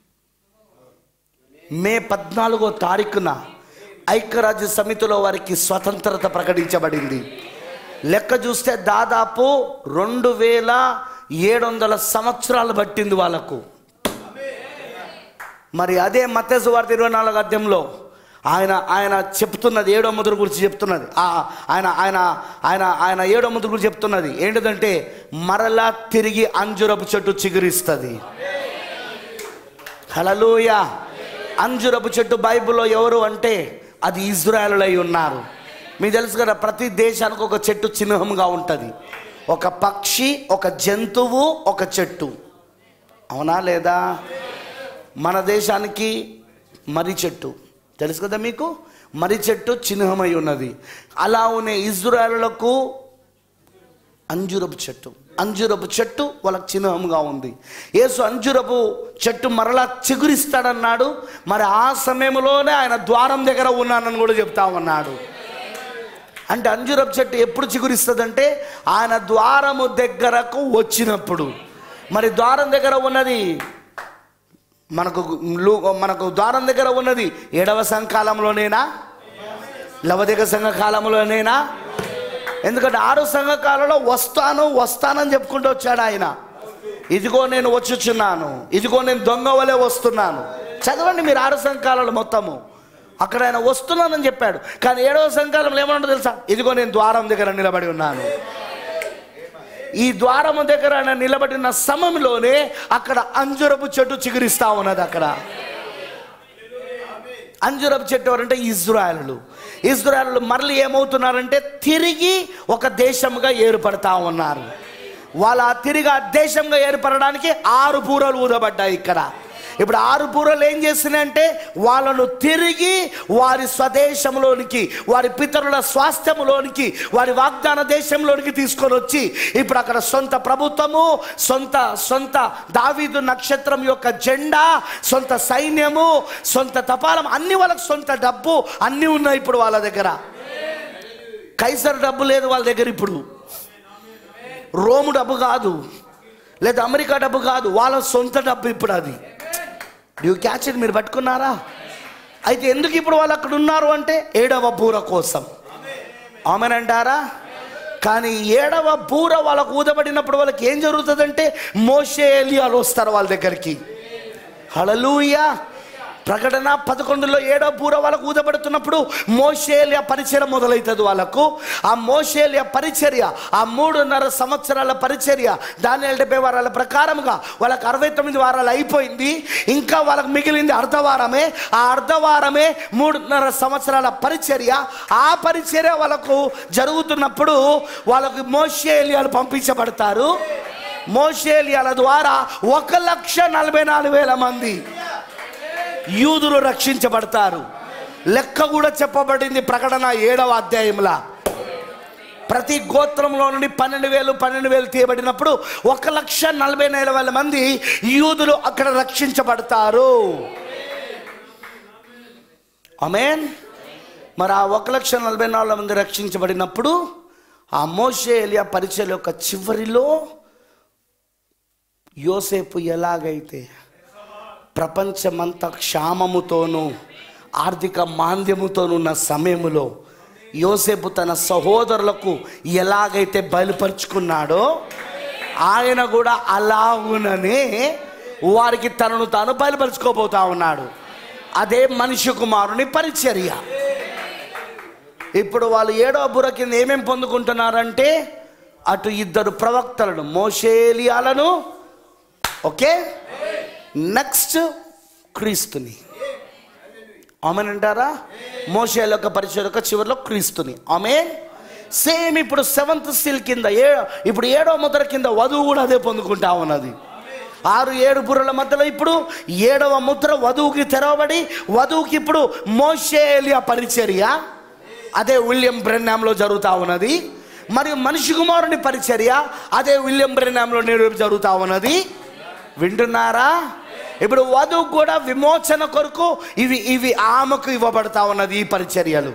మే పద్నాలుగో తారీఖున ఐక్యరాజ్య సమితిలో వారికి స్వతంత్రత ప్రకటించబడింది లెక్క చూస్తే దాదాపు రెండు వేల ఏడు వందల సంవత్సరాలు పట్టింది వాళ్ళకు మరి అదే మత్స్సు వార్త ఇరవై నాలుగు అధ్యాయంలో ఆయన ఆయన చెప్తున్నది ఏడో ముద్ర గురించి చెప్తున్నది ఆ, ఆయన ఆయన ఆయన ఆయన ఏడో ముద్ర గురించి చెప్తున్నది ఏంటిదంటే మరలా తిరిగి అంజురపు చెట్టు చిగురిస్తుంది హలలోయ అంజురపు చెట్టు బైబిల్లో ఎవరు అంటే అది ఇజ్రాయలులై ఉన్నారు మీకు తెలుసు కదా ప్రతి దేశానికి ఒక చెట్టు చిహ్నంగా ఉంటుంది ఒక పక్షి ఒక జంతువు ఒక చెట్టు అవునా లేదా మన దేశానికి మర్రి చెట్టు తెలుసు కదా మీకు మర్రి చెట్టు చిహ్నమై ఉన్నది అలా ఉన్న ఇజ్రాయలులకు అంజురపు చెట్టు అంజురపు చెట్టు వాళ్ళకి చిహ్నంగా ఉంది యేసు అంజురపు చెట్టు మరలా చిగురిస్తాడన్నాడు మరి ఆ సమయంలోనే ఆయన ద్వారం దగ్గర ఉన్నానని కూడా చెప్తా ఉన్నాడు అంటే అంజురపు చెట్టు ఎప్పుడు చిగురిస్తుందంటే ఆయన ద్వారము దగ్గరకు వచ్చినప్పుడు మరి ద్వారం దగ్గర ఉన్నది మనకు లు- మనకు ద్వారం దగ్గర ఉన్నది ఏడవ సంకాలంలోనేనా లవదిక సంఘ కాలంలోనేనా ఎందుకంటే ఆరు సంఘకాలంలో వస్తాను వస్తానని చెప్పుకుంటూ వచ్చాడు ఆయన ఇదిగో నేను వచ్చుచున్నాను ఇదిగో నేను దొంగ వలె వస్తున్నాను చదవండి మీరు ఆరు సంఘకాలంలో మొత్తము అక్కడ ఆయన వస్తున్నానని చెప్పాడు కానీ ఏడవ సంఘకాలంలో ఏమన్నా తెలుసా ఇదిగో నేను ద్వారం దగ్గర నిలబడి ఉన్నాను ఈ ద్వారము దగ్గర ఆయన నిలబడిన సమయంలోనే అక్కడ అంజురపు చెట్టు చిగురిస్తా ఉన్నది అక్కడ అంజురపు చెట్టు ఎవరంటే ఇజ్రాయలు ఇజ్రాయలు మరలి ఏమవుతున్నారంటే తిరిగి ఒక దేశంగా ఏర్పడతా ఉన్నారు వాళ్ళ తిరిగి ఆ దేశంగా ఏర్పడడానికి ఆరు పూరలు ఊదబడ్డాయి ఇక్కడ ఇప్పుడు ఆరు పూరలు ఏం చేస్తున్నాయంటే వాళ్ళను తిరిగి వారి స్వదేశంలోనికి వారి పితరుల స్వాస్థ్యంలోనికి వారి వాగ్దాన దేశంలోనికి తీసుకొని వచ్చి ఇప్పుడు అక్కడ సొంత ప్రభుత్వము సొంత సొంత దావీదు నక్షత్రం యొక్క జెండా సొంత సైన్యము సొంత తపాలం అన్ని వాళ్ళకి సొంత డబ్బు అన్నీ ఉన్నాయి ఇప్పుడు వాళ్ళ దగ్గర కైసర్ డబ్బు లేదు వాళ్ళ దగ్గర ఇప్పుడు రోము డబ్బు కాదు లేదా అమెరికా డబ్బు కాదు వాళ్ళ సొంత డబ్బు ఇప్పుడు అది యూ క్యాచ్ ఇట్ మీరు పట్టుకున్నారా అయితే ఎందుకు ఇప్పుడు వాళ్ళు అక్కడ ఉన్నారు అంటే ఏడవ బూర కోసం ఆమెనంటారా కానీ ఏడవ బూర వాళ్ళకు ఊదబడినప్పుడు వాళ్ళకి ఏం జరుగుతుందంటే మోషే ఎలియాలు వస్తారు వాళ్ళ దగ్గరికి హలలుయా ప్రకటన పదకొండులో ఏడో బూర వాళ్ళకు ఊదబడుతున్నప్పుడు మోషేలియ పరిచర్య మొదలవుతుంది వాళ్ళకు ఆ మోషేలియ పరిచర్య ఆ మూడున్నర సంవత్సరాల పరిచర్య దాని డెబ్బై వారాల ప్రకారముగా వాళ్ళకి అరవై తొమ్మిది వారాలు అయిపోయింది ఇంకా వాళ్ళకి మిగిలింది అర్ధవారమే ఆ అర్ధవారమే మూడున్నర సంవత్సరాల పరిచర్య ఆ పరిచర్య వాళ్ళకు జరుగుతున్నప్పుడు వాళ్ళకు మోషేలియాలు పంపించబడతారు మోషేలియాల ద్వారా ఒక లక్ష నలభై నాలుగు వేల మంది యూదులు రక్షించబడతారు లెక్క కూడా చెప్పబడింది ప్రకటన ఏడవ అధ్యాయంలో ప్రతి గోత్రంలో నుండి పన్నెండు వేలు పన్నెండు వేలు తీయబడినప్పుడు ఒక లక్ష నలభై నాలుగు వేల మంది యూదులు అక్కడ రక్షించబడతారు అమేన్ మరి ఆ ఒక లక్ష నలభై నాలుగు మంది రక్షించబడినప్పుడు ఆ మోషే ఎలియా పరిచయం యొక్క చివరిలో యోసేపు ఎలాగైతే ప్రపంచమంతా క్షామముతోనూ ఆర్థిక మాంద్యముతోనున్న సమయములో యోసేపు తన సహోదరులకు ఎలాగైతే బయలుపరుచుకున్నాడో ఆయన కూడా అలాగుననే వారికి తనను తాను బయలుపరుచుకోబోతా ఉన్నాడు అదే మనిషి కుమారుని పరిచర్య ఇప్పుడు వాళ్ళు ఏడో బుర్ర కింద ఏమేం పొందుకుంటున్నారంటే అటు ఇద్దరు ప్రవక్తలను మోషేలియాలను ఓకే నెక్స్ట్ క్రీస్తుని ఆమెన్ అంటారా మోషేల యొక్క పరిచయం యొక్క చివరిలో క్రీస్తుని ఆమె సేమ్ ఇప్పుడు సెవెంత్ సీల్ కింద ఏ ఇప్పుడు ఏడో ముద్ర కింద వధువు కూడా అదే పొందుకుంటా ఉన్నది ఆరు ఏడు బుర్రల మధ్యలో ఇప్పుడు ఏడవ ముద్ర వధువుకి తెరవబడి వధువుకి ఇప్పుడు మోషేలియా పరిచర్య అదే విలియం బ్రెన్నాంలో జరుగుతూ ఉన్నది మరియు మనిషి కుమారుని పరిచర్య అదే విలియం బ్రెన్నాంలో నేడు జరుగుతూ ఉన్నది వింటున్నారా ఇప్పుడు వధువు కూడా విమోచన కొరకు ఇవి ఇవి ఆమెకు ఇవ్వబడతా ఉన్నది ఈ పరిచర్యలు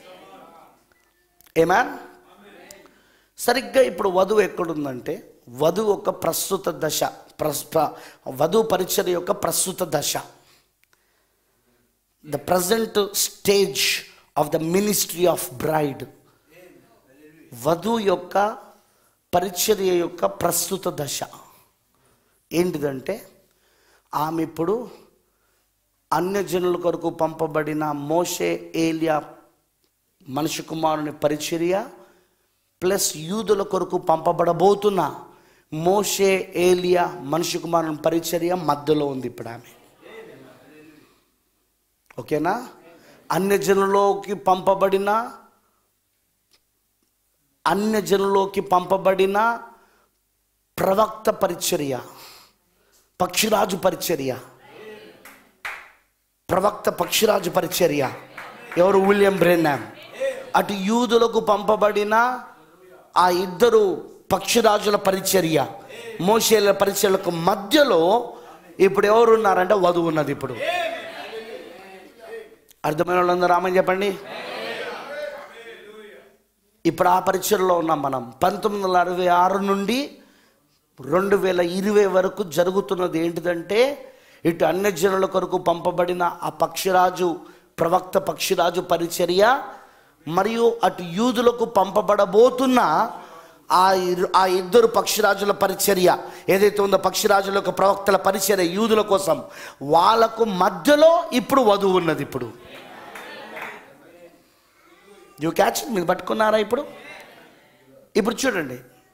ఏమా సరిగ్గా ఇప్పుడు వధువు ఎక్కడుందంటే వధువు ఒక ప్రస్తుత దశ ప్రస్ ప్ర- వధువు పరిచర్య యొక్క ప్రస్తుత దశ the present stage of the ministry of bride వధువు యొక్క పరిచర్య యొక్క ప్రస్తుత దశ ఏంటిదంటే ఆమె ఇప్పుడు అన్యజనుల కొరకు పంపబడిన మోషే ఏలియా మనిషి కుమారుని పరిచర్య ప్లస్ యూదుల కొరకు పంపబడబోతున్న మోషే ఏలియా మనిషి కుమారుని పరిచర్య మధ్యలో ఉంది ఇప్పుడు ఆమె ఓకేనా అన్య జనులోకి పంపబడిన అన్య జనులోకి పంపబడిన ప్రవక్త పరిచర్య పక్షిరాజు పరిచర్య ప్రవక్త పక్షిరాజు పరిచర్య ఎవరు విలియం బ్రెన్నామ్ అటు యూదులకు పంపబడిన ఆ ఇద్దరు పక్షిరాజుల పరిచర్య మోషేల పరిచర్యలకు మధ్యలో ఇప్పుడు ఎవరు ఉన్నారంటే వధువు ఉన్నది ఇప్పుడు అర్థమైన వాళ్ళందరూ రామని చెప్పండి ఇప్పుడు ఆ పరిచయలో ఉన్నాం మనం పంతొమ్మిది వందల అరవై ఆరు నుండి రెండు వేల ఇరవై వరకు జరుగుతున్నది ఏంటిదంటే ఇటు అన్యజనుల కొరకు పంపబడిన ఆ పక్షిరాజు ప్రవక్త పక్షిరాజు పరిచర్య మరియు అటు యూదులకు పంపబడబోతున్న ఆ ఇరు- ఆ ఇద్దరు పక్షిరాజుల పరిచర్య ఏదైతే ఉందో పక్షిరాజుల యొక్క ప్రవక్తల పరిచర్య యూదుల కోసం వాళ్ళకు మధ్యలో ఇప్పుడు వధువు ఉన్నది ఇప్పుడు యూ క్యాచ్ మీరు పట్టుకున్నారా ఇప్పుడు ఇప్పుడు చూడండి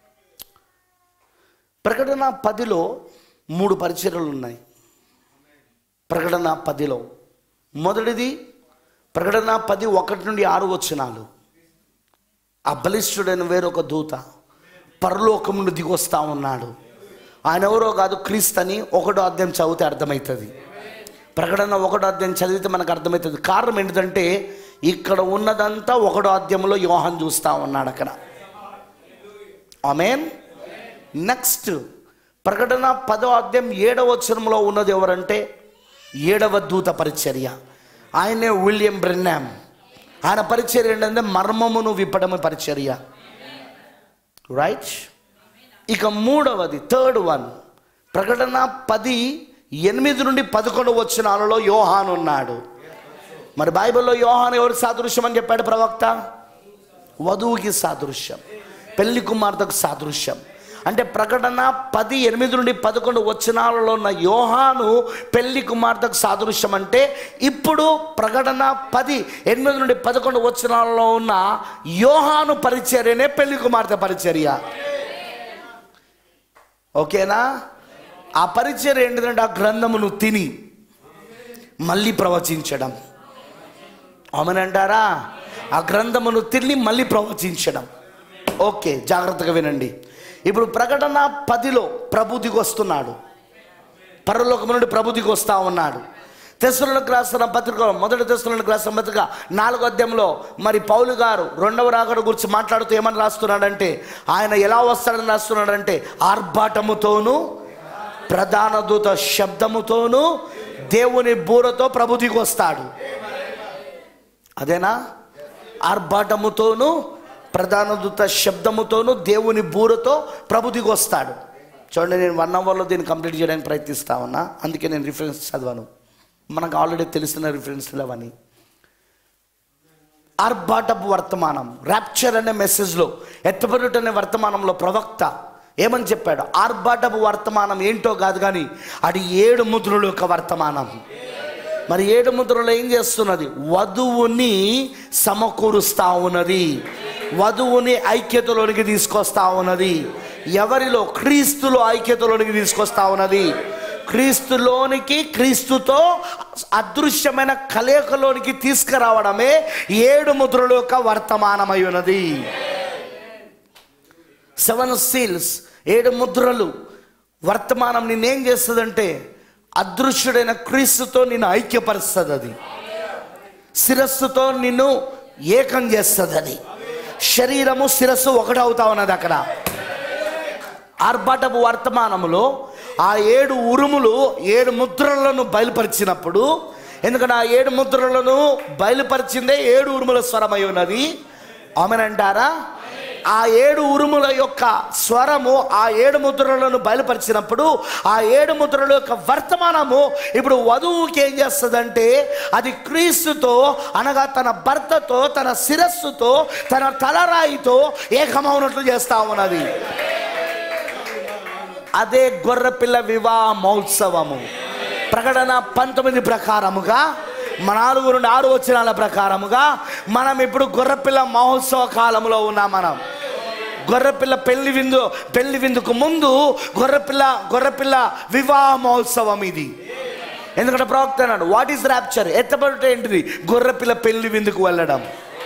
ప్రకటన పదిలో మూడు పరిచర్యలు ఉన్నాయి ప్రకటన పదిలో మొదటిది ప్రకటన పది ఒకటి నుండి ఆరు వచ్చినాలు ఆ బలిష్ఠుడైన వేరొక దూత పరలోకం నుండి దిగొస్తా ఉన్నాడు ఆయన ఎవరో కాదు క్రీస్తు అని ఒకటో అధ్యాయం చదివితే అర్థమవుతుంది ప్రకటన ఒకటో అధ్యాయం చదివితే మనకు అర్థమవుతుంది కారణం ఏంటంటే ఇక్కడ ఉన్నదంతా ఒకటో అధ్యాయంలో యోహన్ చూస్తూ ఉన్నాడు అక్కడ ఆమెన్ నెక్స్ట్ ప్రకటన పదో అధ్యాయం ఏడవ వచనంలో ఉన్నది ఎవరంటే ఏడవ దూత పరిచర్య ఆయనే విలియం బ్రెన్నామ్ ఆయన పరిచర్య ఏంటంటే మర్మమును విప్పడము పరిచర్య రైట్ ఇక మూడవది థర్డ్ వన్ ప్రకటన పది ఎనిమిది నుండి పదకొండు వచనాలలో యోహాన్ ఉన్నాడు మరి బైబిల్లో యోహాన్ ఎవరు సాదృశ్యం అని చెప్పాడు ప్రవక్త వధువుకి సాదృశ్యం పెళ్లి కుమార్తెకు సాదృశ్యం అంటే ప్రకటన పది ఎనిమిది నుండి పదకొండు వచనాలలో ఉన్న యోహాను పెళ్లి కుమార్తెకు సాదృశ్యం అంటే ఇప్పుడు ప్రకటన పది ఎనిమిది నుండి పదకొండు వచనాలలో ఉన్న యోహాను పరిచర్యనే పెళ్లి కుమార్తె పరిచర్య ఓకేనా ఆ పరిచర్య ఏంటంటే ఆ గ్రంథమును తిని మళ్ళీ ప్రవచించడం అవునంటారా ఆ గ్రంథమును తిని మళ్ళీ ప్రవచించడం ఓకే జాగ్రత్తగా వినండి ఇప్పుడు ప్రకటన పదిలో ప్రభు దిగొస్తున్నాడు పరలోకం నుండి ప్రభు దిగొస్తా ఉన్నాడు తెస్సులకు రాసిన పత్రిక మొదటి తెస్సులకు రాసిన పత్రిక నాలుగో అధ్యాయంలో మరి పౌలు గారు రెండవ రాకడ గురించి మాట్లాడుతూ ఏమని రాస్తున్నాడంటే ఆయన ఎలా వస్తాడని రాస్తున్నాడంటే ఆర్భాటముతోనూ ప్రధాన దూత శబ్దముతోనూ దేవుని బూరతో ప్రభు దిగొస్తాడు అదేనా ఆర్భాటముతోనూ ప్రధాన దూత శబ్దముతోనూ దేవుని బూరతో ప్రభు దిగొస్తాడు చూడండి నేను వన్ అవర్లో దీన్ని కంప్లీట్ చేయడానికి ప్రయత్నిస్తా ఉన్నా అందుకే నేను రిఫరెన్స్ చదివాను మనకు ఆల్రెడీ తెలిసిన రిఫరెన్స్లు అవన్నీ ఆర్భాటపు వర్తమానం ర్యాప్చర్ అనే మెసేజ్లో ఎత్తబడుట అనే వర్తమానంలో ప్రవక్త ఏమని చెప్పాడు ఆర్భాటపు వర్తమానం ఏంటో కాదు కానీ అది ఏడు ముద్రుల యొక్క వర్తమానం మరి ఏడు ముద్రలో ఏం చేస్తున్నది వధువుని సమకూరుస్తా ఉన్నది వధువుని ఐక్యతలోనికి తీసుకొస్తా ఉన్నది ఎవరిలో క్రీస్తులో ఐక్యతలోనికి తీసుకొస్తా ఉన్నది క్రీస్తులోనికి క్రీస్తుతో అదృశ్యమైన కలయికలోనికి తీసుకురావడమే ఏడు ముద్రల యొక్క వర్తమానమై ఉన్నది సెవెన్ సీల్స్ ఏడు ముద్రలు వర్తమానం నిన్నేం చేస్తుందంటే అదృశ్యుడైన క్రీస్తుతో నిన్ను ఐక్యపరుస్తుంది అది శిరస్సుతో నిన్ను ఏకం చేస్తుంది అది శరీరము శిరస్సు ఒకటవుతా ఉన్నది అక్కడ ఆర్భాటపు వర్తమానములో ఆ ఏడు ఉరుములు ఏడు ముద్రలను బయలుపరిచినప్పుడు ఎందుకంటే ఆ ఏడు ముద్రలను బయలుపరిచిందే ఏడు ఉరుముల స్వరమై ఉన్నది ఆమెనంటారా ఆ ఏడు ఉరుముల యొక్క స్వరము ఆ ఏడు ముద్రలను బయలుపరిచినప్పుడు ఆ ఏడు ముద్రల యొక్క వర్తమానము ఇప్పుడు వధువుకి ఏం చేస్తుందంటే అది క్రీస్తుతో అనగా తన భర్తతో తన శిరస్సుతో తన తలరాయితో ఏకమవునట్లు చేస్తా ఉన్నది అదే గొర్రెపిల్ల వివాహ మహోత్సవము ప్రకటన పంతొమ్మిది ప్రకారముగా మన నాలుగు నుండి ఆరు వచ్చినాల ప్రకారముగా మనం ఇప్పుడు గొర్రెపిల్ల మహోత్సవ కాలంలో ఉన్నాం మనం గొర్రెపిల్ల పెళ్లి విందు పెళ్లి విందుకు ముందు గొర్రెపిల్ల గొర్రెపిల్ల వివాహ మహోత్సవం ఇది ఎందుకంటే ప్రవక్త అన్నాడు వాట్ ఈస్ ర్యాప్చర్ ఎత్తబడుట ఏంటిది గొర్రెపిల్ల పెళ్లి విందుకు వెళ్ళడం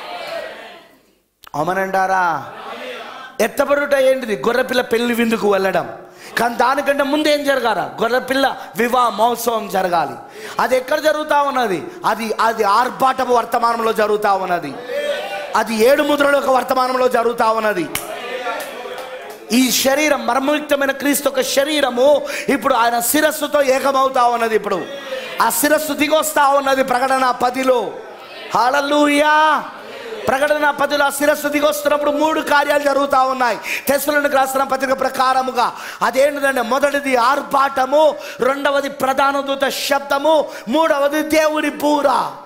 అవునంటారా ఎత్తబడుట ఏంటిది గొర్రెపిల్ల పెళ్లి విందుకు వెళ్ళడం కానీ దానికంటే ముందు ఏం జరగాల గొర్రెపిల్ల వివాహ మహోత్సవం జరగాలి అది ఎక్కడ జరుగుతూ ఉన్నది అది అది ఆర్భాటపు వర్తమానంలో జరుగుతూ ఉన్నది అది ఏడు ముద్రల యొక్క వర్తమానంలో జరుగుతూ ఉన్నది ఈ శరీరం మర్మయుక్తమైన క్రీస్తు యొక్క శరీరము ఇప్పుడు ఆయన శిరస్సుతో ఏకమవుతా ఉన్నది ఇప్పుడు ఆ శిరస్సు దిగొస్తా ఉన్నది ప్రకటన పదిలో హాలూయా ప్రకటన పదిలో ఆ శిరస్సు దిగొస్తున్నప్పుడు మూడు కార్యాలు జరుగుతూ ఉన్నాయి తెస్సులకు రాసిన పత్రిక ప్రకారముగా అదేంటిదంటే మొదటిది ఆర్భాటము రెండవది ప్రధాన దూత శబ్దము మూడవది దేవుడి పూర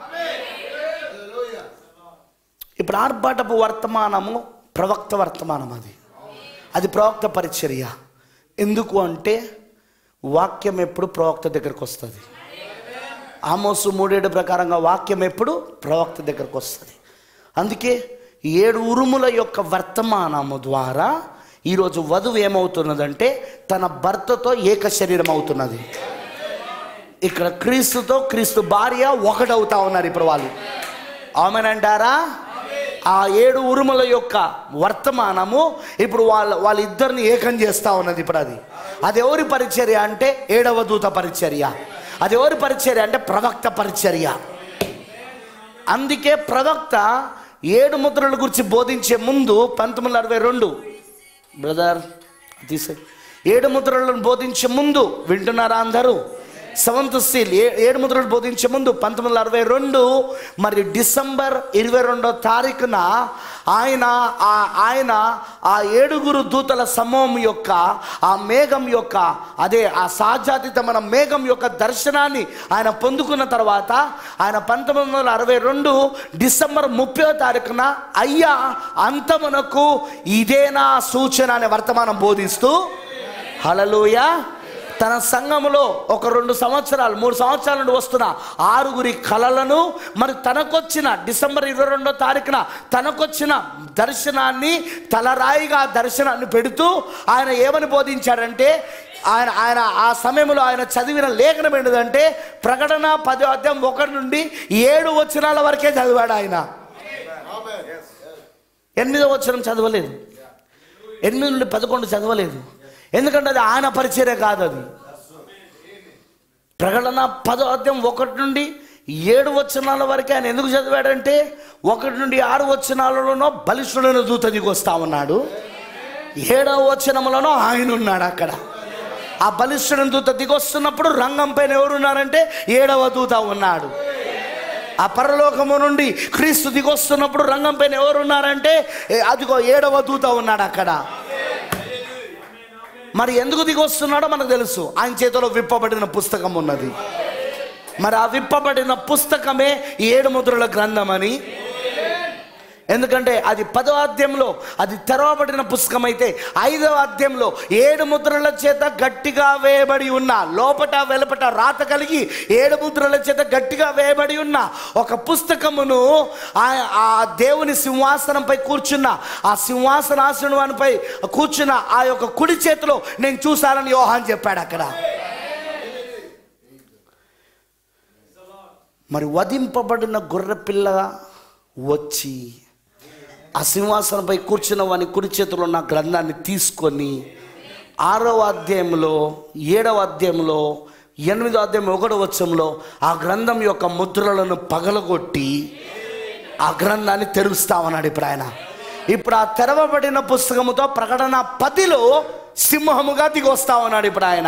ఇప్పుడు ఆర్భాటపు వర్తమానము ప్రవక్త వర్తమానం అది అది ప్రవక్త పరిచర్య ఎందుకు అంటే వాక్యం ఎప్పుడు ప్రవక్త దగ్గరకు వస్తుంది ఆమోసు మూడేడు ప్రకారంగా వాక్యం ఎప్పుడు ప్రవక్త దగ్గరకు వస్తుంది అందుకే ఏడు ఉరుముల యొక్క వర్తమానము ద్వారా ఈరోజు వధువు ఏమవుతున్నదంటే తన భర్తతో ఏక శరీరం అవుతున్నది ఇక్కడ క్రీస్తుతో క్రీస్తు భార్య ఒకటవుతా ఉన్నారు ఇప్పుడు వాళ్ళు ఆమెనంటారా ఆ ఏడు ఉరుముల యొక్క వర్తమానము ఇప్పుడు వాళ్ళ వాళ్ళిద్దరిని ఏకం చేస్తా ఉన్నది ఇప్పుడు అది అది ఎవరి పరిచర్య అంటే ఏడవ దూత పరిచర్య అది ఎవరి పరిచర్య అంటే ప్రవక్త పరిచర్య అందుకే ప్రవక్త ఏడు ముద్రల గురించి బోధించే ముందు పంతొమ్మిది వందల అరవై రెండు బ్రదర్ తీసే ఏడు ముద్రలను బోధించే ముందు వింటున్నారా అందరూ సెవెంత్ సీల్ ఏ ఏడు ముద్రలు బోధించే ముందు పంతొమ్మిది వందల అరవై రెండు మరి డిసెంబర్ ఇరవై రెండో తారీఖున ఆయన ఆ ఆయన ఆ ఏడుగురు దూతల సమూహం యొక్క ఆ మేఘం యొక్క అదే ఆ సాజాతీతమైన మేఘం యొక్క దర్శనాన్ని ఆయన పొందుకున్న తర్వాత ఆయన పంతొమ్మిది వందల అరవై రెండు డిసెంబర్ ముప్పై తారీఖున అయ్యా అంతమునకు ఇదేనా సూచన అనే వర్తమానం బోధిస్తూ హలలుయ తన సంఘములో ఒక రెండు సంవత్సరాలు మూడు సంవత్సరాల నుండి వస్తున్న ఆరుగురి కళలను మరి తనకొచ్చిన డిసెంబర్ ఇరవై రెండో తారీఖున తనకొచ్చిన దర్శనాన్ని తలరాయిగా ఆ దర్శనాన్ని పెడుతూ ఆయన ఏమని బోధించాడంటే ఆయన ఆయన ఆ సమయంలో ఆయన చదివిన లేఖనం ఏంటిదంటే ప్రకటన పదో అధ్యాయం ఒకటి నుండి ఏడు వచనాల వరకే చదివాడు ఆయన ఎనిమిదో వచనం చదవలేదు ఎనిమిది నుండి పదకొండు చదవలేదు ఎందుకంటే అది ఆయన పరిచర్య కాదు అది ప్రకటన పదో అధ్యాయం ఒకటి నుండి ఏడు వచనాల వరకు ఆయన ఎందుకు చదివాడంటే ఒకటి నుండి ఆరు వచనాలలోనో బలిష్ఠుడైన దూత దిగి వస్తా ఉన్నాడు ఏడవ వచనములోనో ఆయన ఉన్నాడు అక్కడ ఆ బలిష్ఠుడైన దూత దిగొస్తున్నప్పుడు రంగం పైన ఎవరున్నారంటే ఏడవ దూత ఉన్నాడు ఆ పరలోకము నుండి క్రీస్తు దిగొస్తున్నప్పుడు రంగం పైన ఎవరున్నారంటే ఏ, అదిగో ఏడవ దూత ఉన్నాడు అక్కడ మరి ఎందుకు దిగొస్తున్నాడో మనకు తెలుసు ఆయన చేతిలో విప్పబడిన పుస్తకం ఉన్నది మరి ఆ విప్పబడిన పుస్తకమే ఈ ఏడు ముద్రల గ్రంథం అని ఎందుకంటే అది పదో అధ్యాయంలో అది తెరవబడిన పుస్తకం అయితే ఐదవ అధ్యాయంలో ఏడు ముద్రల చేత గట్టిగా వేయబడి ఉన్న లోపట వెలుపట రాత కలిగి ఏడు ముద్రల చేత గట్టిగా వేయబడి ఉన్న ఒక పుస్తకమును ఆ ఆ దేవుని సింహాసనంపై కూర్చున్న ఆ సింహాసనాసనంపై కూర్చున్న ఆ యొక్క కుడి చేతిలో నేను చూశానని యోహాన్ చెప్పాడు అక్కడ మరి వధింపబడిన గొర్రెపిల్ల వచ్చి ఆ సింహాసనంపై కూర్చున్న వాని కుడి చేతిలో ఉన్న గ్రంథాన్ని తీసుకొని ఆరవ అధ్యాయంలో ఏడవ అధ్యాయంలో ఎనిమిదో అధ్యాయం ఒకటో వచ్చంలో ఆ గ్రంథం యొక్క ముద్రలను పగలగొట్టి ఆ గ్రంథాన్ని తెరుస్తా ఉన్నాడు ఇప్పుడు ఆయన ఇప్పుడు ఆ తెరవబడిన పుస్తకముతో ప్రకటన పదిలో సింహముగా దిగి వస్తా ఉన్నాడు ఇప్పుడు ఆయన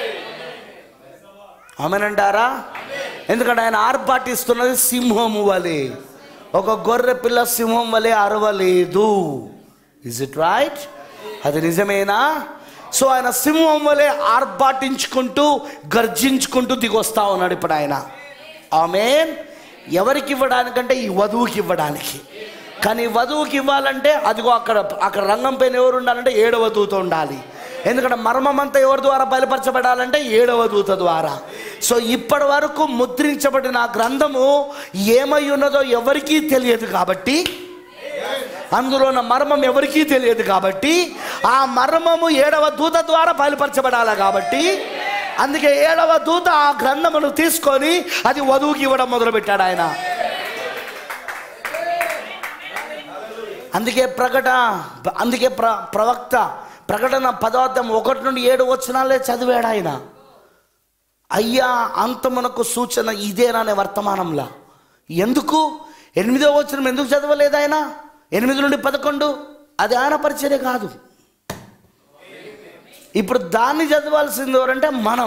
ఆమెనంటారా ఎందుకంటే ఆయన ఆర్భాటిస్తున్నది సింహము వలె ఒక గొర్రె పిల్ల సింహం వలె అరవలేదు ఇజ్ ఇట్ రైట్ అది నిజమేనా సో ఆయన సింహం వలె ఆర్భాటించుకుంటూ గర్జించుకుంటూ దిగొస్తా ఉన్నాడు ఇప్పుడు ఆయన ఆమె ఎవరికి ఇవ్వడానికంటే ఈ వధువుకి ఇవ్వడానికి కానీ వధువుకి ఇవ్వాలంటే అదిగో అక్కడ అక్కడ రంగం పైన ఎవరు ఉండాలంటే ఏడవ దూత ఉండాలి ఎందుకంటే మర్మం అంతా ఎవరి ద్వారా బయలుపరచబడాలంటే ఏడవ దూత ద్వారా సో ఇప్పటి వరకు ముద్రించబడిన ఆ గ్రంథము ఏమై ఉన్నదో ఎవరికీ తెలియదు కాబట్టి అందులో ఉన్న మర్మం ఎవరికీ తెలియదు కాబట్టి ఆ మర్మము ఏడవ దూత ద్వారా బయలుపరచబడాలి కాబట్టి అందుకే ఏడవ దూత ఆ గ్రంథమును తీసుకొని అది వధువుకి ఇవ్వడం మొదలుపెట్టాడు ఆయన అందుకే ప్రకట అందుకే ప్ర ప్రవక్త ప్రకటన పదార్థం ఒకటి నుండి ఏడు వచనాలే చదివాడు ఆయన అయ్యా అంతమునకు సూచన ఇదేననే వర్తమానంలా ఎందుకు ఎనిమిదో వచనం ఎందుకు చదవలేదు ఆయన ఎనిమిది నుండి పదకొండు అది ఆయన పరిచర్య కాదు ఇప్పుడు దాన్ని చదవాల్సింది ఎవరంటే మనం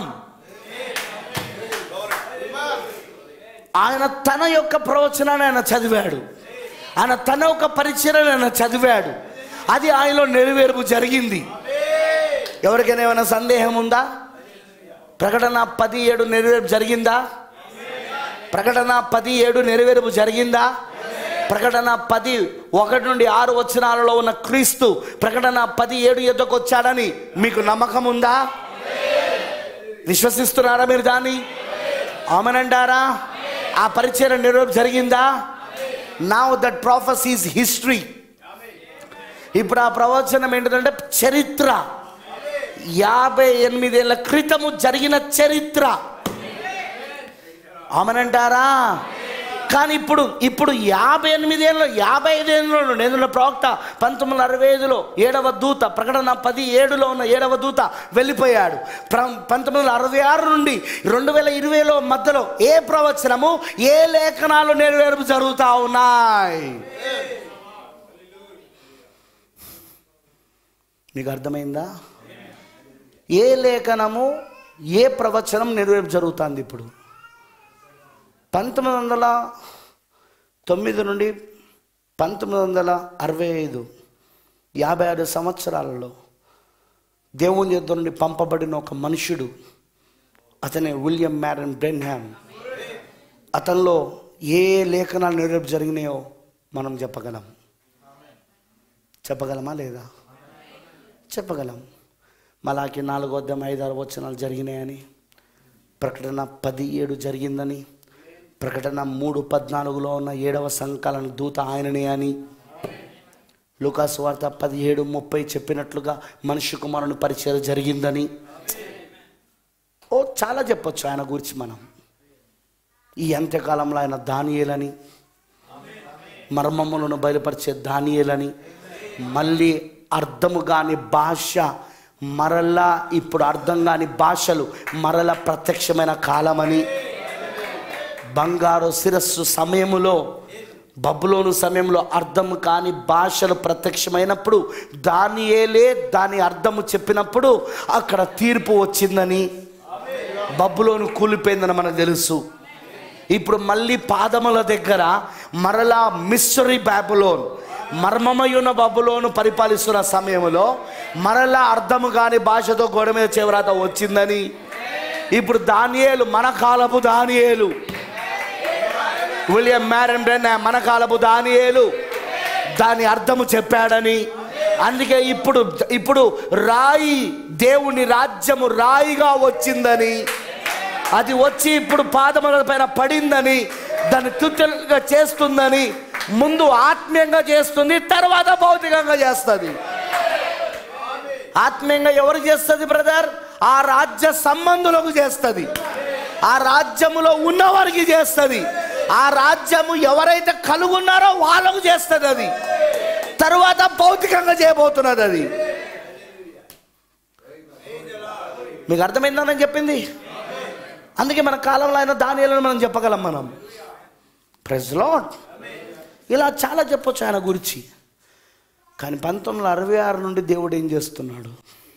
ఆయన తన యొక్క ప్రవచనాన్ని ఆయన చదివాడు ఆయన తన ఒక పరిచయం ఆయన చదివాడు అది ఆయనలో నెరవేర్పు జరిగింది ఎవరికైనా ఏమైనా సందేహం ఉందా ప్రకటన పది ఏడు నెరవేర్పు జరిగిందా ప్రకటన పది ఏడు నెరవేర్పు జరిగిందా ప్రకటన పది ఒకటి నుండి ఆరు వచనాలలో ఉన్న క్రీస్తు ప్రకటన పది ఏడు ఎద్దకు వచ్చాడని మీకు నమ్మకం ఉందా విశ్వసిస్తున్నారా మీరు దాన్ని ఆమెనంటారా ఆ పరిచయం నెరవేర్పు జరిగిందా నా దట్ ప్రాఫెస్ ఈజ్ హిస్టరీ ఇప్పుడు ఆ ప్రవచనం ఏంటంటే చరిత్ర యాభై ఎనిమిదేళ్ల క్రితము జరిగిన చరిత్ర ఆమెనంటారా కానీ ఇప్పుడు ఇప్పుడు యాభై ఎనిమిదేళ్ళు యాభై ఐదేళ్ళలో నేను ప్రవక్త పంతొమ్మిది వందల అరవై ఐదులో ఏడవ దూత ప్రకటన పది ఏడులో ఉన్న ఏడవ దూత వెళ్ళిపోయాడు ప్ర పంతొమ్మిది వందల అరవై ఆరు నుండి రెండు వేల ఇరవైలో మధ్యలో ఏ ప్రవచనము ఏ లేఖనాలు నెరవేర్పు జరుగుతూ ఉన్నాయి మీకు అర్థమైందా ఏ లేఖనము ఏ ప్రవచనం నెరవేర్పు జరుగుతుంది ఇప్పుడు పంతొమ్మిది వందల తొమ్మిది నుండి పంతొమ్మిది వందల అరవై ఐదు యాభై ఆరు సంవత్సరాలలో దేవుని యొద్ద నుండి పంపబడిన ఒక మనుషుడు అతనే విలియం మ్యారన్ బ్రెన్హామ్ అతనిలో ఏ లేఖనాలు నెరవేర్పు జరిగినాయో మనం చెప్పగలం చెప్పగలమా లేదా చెప్పగలం మలాకి నాలుగో అధ్యాయం ఐదు ఆరు వచనాలు జరిగినాయని ప్రకటన పది ఏడు జరిగిందని ప్రకటన మూడు పద్నాలుగులో ఉన్న ఏడవ సంకలన దూత ఆయననే అని లూకాసు వార్త పదిహేడు ముప్పై చెప్పినట్లుగా మనిషి కుమారుని పరిచయం జరిగిందని ఓ చాలా చెప్పొచ్చు ఆయన గురించి మనం ఈ అంత్యకాలంలో ఆయన దానియేలని మర్మములను బయలుపరిచే దానియేలని మళ్ళీ అర్థము కాని భాష మరలా ఇప్పుడు అర్థం కాని భాషలు మరలా ప్రత్యక్షమైన కాలమని బంగారు శిరస్సు సమయములో బబులోను సమయంలో అర్థం కాని భాషలు ప్రత్యక్షమైనప్పుడు దానియేలే దాని అర్థము చెప్పినప్పుడు అక్కడ తీర్పు వచ్చిందని బబ్బులోను కూలిపోయిందని మనకు తెలుసు ఇప్పుడు మళ్ళీ పాదముల దగ్గర మరలా మిస్టరీ బ్యాబులోన్ మర్మమయున బబులోను పరిపాలిస్తున్న సమయంలో మరలా అర్థము కాని భాషతో గోడ మీద చివరాత వచ్చిందని ఇప్పుడు దానియేలు మన కాలపు దానియేలు విలియం మ్యారన్ బ్రెన్ మన కాలపు దానియేలు దాని అర్థము చెప్పాడని అందుకే ఇప్పుడు ఇప్పుడు రాయి దేవుని రాజ్యము రాయిగా వచ్చిందని అది వచ్చి ఇప్పుడు పాదముల పైన పడిందని దాన్ని తుట్టలుగా చేస్తుందని ముందు ఆత్మీయంగా చేస్తుంది తర్వాత భౌతికంగా చేస్తుంది ఆత్మీయంగా ఎవరు చేస్తుంది బ్రదర్ ఆ రాజ్య సంబంధులకు చేస్తుంది ఆ రాజ్యములో ఉన్నవారికి చేస్తుంది ఆ రాజ్యము ఎవరైతే కలుగున్నారో వాళ్ళకు చేస్తుంది అది తరువాత భౌతికంగా చేయబోతున్నది అది మీకు అర్థమైందా నేను చెప్పింది అందుకే మన కాలంలో అయినా దానియాలను మనం చెప్పగలం మనం ప్రెజ్ లాడ్ ఇలా చాలా చెప్పొచ్చు ఆయన గురించి కానీ పంతొమ్మిది వందల అరవై ఆరు నుండి దేవుడు ఏం చేస్తున్నాడు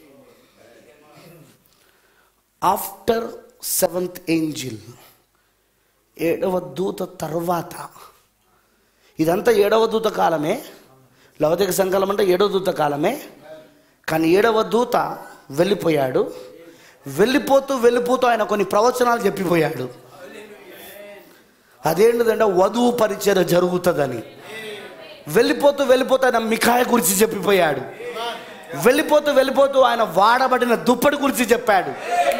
ఆఫ్టర్ సెవెంత్ ఏంజిల్ ఏడవ దూత తర్వాత ఇదంతా ఏడవ దూత కాలమే లౌకిక సంకలం అంటే ఏడవ దూత కాలమే కానీ ఏడవ దూత వెళ్ళిపోయాడు వెళ్ళిపోతూ వెళ్ళిపోతూ ఆయన కొన్ని ప్రవచనాలు చెప్పిపోయాడు అదేంటిదంటే వధువు పరిచయం జరుగుతుందని వెళ్ళిపోతూ వెళ్ళిపోతూ ఆయన మిఖాయ గురించి చెప్పిపోయాడు వెళ్ళిపోతూ వెళ్ళిపోతూ ఆయన వాడబడిన దుప్పటి గురించి చెప్పాడు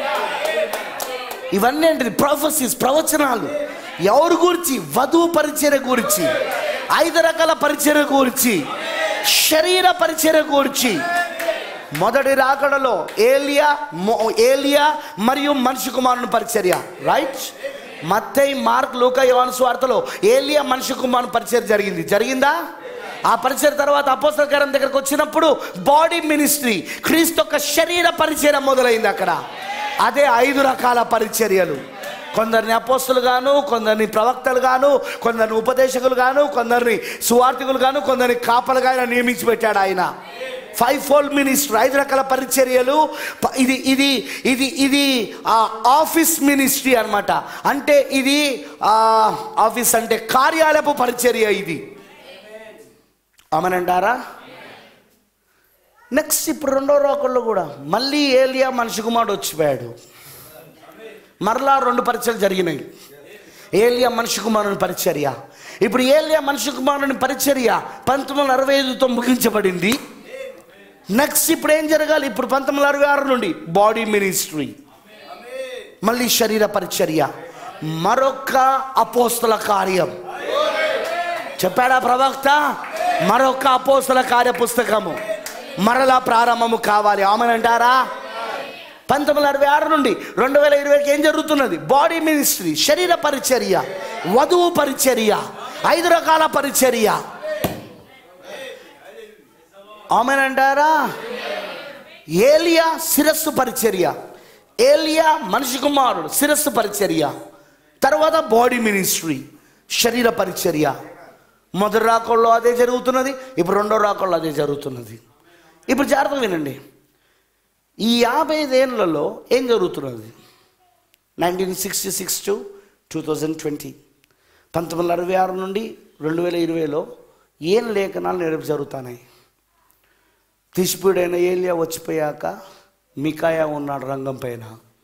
ఇవన్నీ ఏంటిది ప్రొఫెసీస్ ప్రవచనాలు ఎవరి గురించి వధువు పరిచయ గురించి ఐదు రకాల పరిచయ గురించి శరీర పరిచయ గురించి మొదటి రాకడలో ఏలియా మో- ఏలియా మరియు మనిషి కుమారుని పరిచర్య రైట్ మత్తయి మార్క్ లూకా యోహాను స్వార్థలో ఏలియా మనిషి కుమారుని పరిచయం జరిగింది జరిగిందా ఆ పరిచయం తర్వాత అపోస్తల గారం దగ్గరకు వచ్చినప్పుడు బాడీ మినిస్ట్రీ క్రీస్తు యొక్క శరీర పరిచయం మొదలైంది అక్కడ అదే ఐదు రకాల పరిచర్యలు కొందరిని అపోస్తులు గాను కొందరిని ప్రవక్తలు గాను కొందరిని ఉపదేశకులు గాను కొందరిని సువార్థికులు గాను కొందరిని కాపలుగా ఆయన నియమించి పెట్టాడు ఆయన ఫైవ్ ఫోల్డ్ మినిస్టర్ ఐదు రకాల పరిచర్యలు ప- ఇది ఇది ఇది ఇది ఆ, ఆఫీస్ మినిస్ట్రీ అన్నమాట అంటే ఇది ఆ, ఆఫీస్ అంటే కార్యాలయపు పరిచర్య ఇది ఆమెనంటారా నెక్స్ట్ ఇప్పుడు రెండో రోకళ్ళు కూడా మళ్ళీ ఏలియా మనిషి కుమారుడు వచ్చిపోయాడు మరలా రెండు పరీక్షలు జరిగినాయి ఏలియా మనిషి కుమారుని పరిచర్య ఇప్పుడు ఏలియా మనిషి కుమారుని పరిచర్య పంతొమ్మిది వందల అరవై ఐదుతో ముగించబడింది నెక్స్ట్ ఇప్పుడు ఏం జరగాలి ఇప్పుడు పంతొమ్మిది వందల అరవై ఆరు నుండి బాడీ మినిస్ట్రీ మళ్ళీ శరీర పరిచర్య మరొక అపోస్తల కార్యం చెప్పాడా ప్రవక్త మరొక అపోస్తల కార్య పుస్తకము మరలా ప్రారంభము కావాలి ఆమెనంటారా పంతొమ్మిది వందల అరవై ఆరు నుండి రెండు వేల ఇరవైకి ఏం జరుగుతున్నది బాడీ మినిస్ట్రీ శరీర పరిచర్య వధువు పరిచర్య ఐదు రకాల పరిచర్య ఆమెనంటారా ఏలియా శిరస్సు పరిచర్య ఏలియా మనిషి కుమారుడు శిరస్సు పరిచర్య తర్వాత బాడీ మినిస్ట్రీ శరీర పరిచర్య మొదటి రాకల్లో అదే జరుగుతున్నది ఇప్పుడు రెండో రాకల్లో అదే జరుగుతున్నది ఇప్పుడు జాగ్రత్తగా వినండి ఈ యాభై ఐదేళ్లలో ఏం జరుగుతున్నది nineteen sixty six to two thousand twenty పంతొమ్మిది వందల అరవై ఆరు నుండి రెండు వేల ఇరవైలో ఏం లేఖనాలు నేర్పు జరుగుతున్నాయి తీసిపోయిడైన ఏలియా వచ్చిపోయాక మికాయా ఉన్నాడు రంగం పైన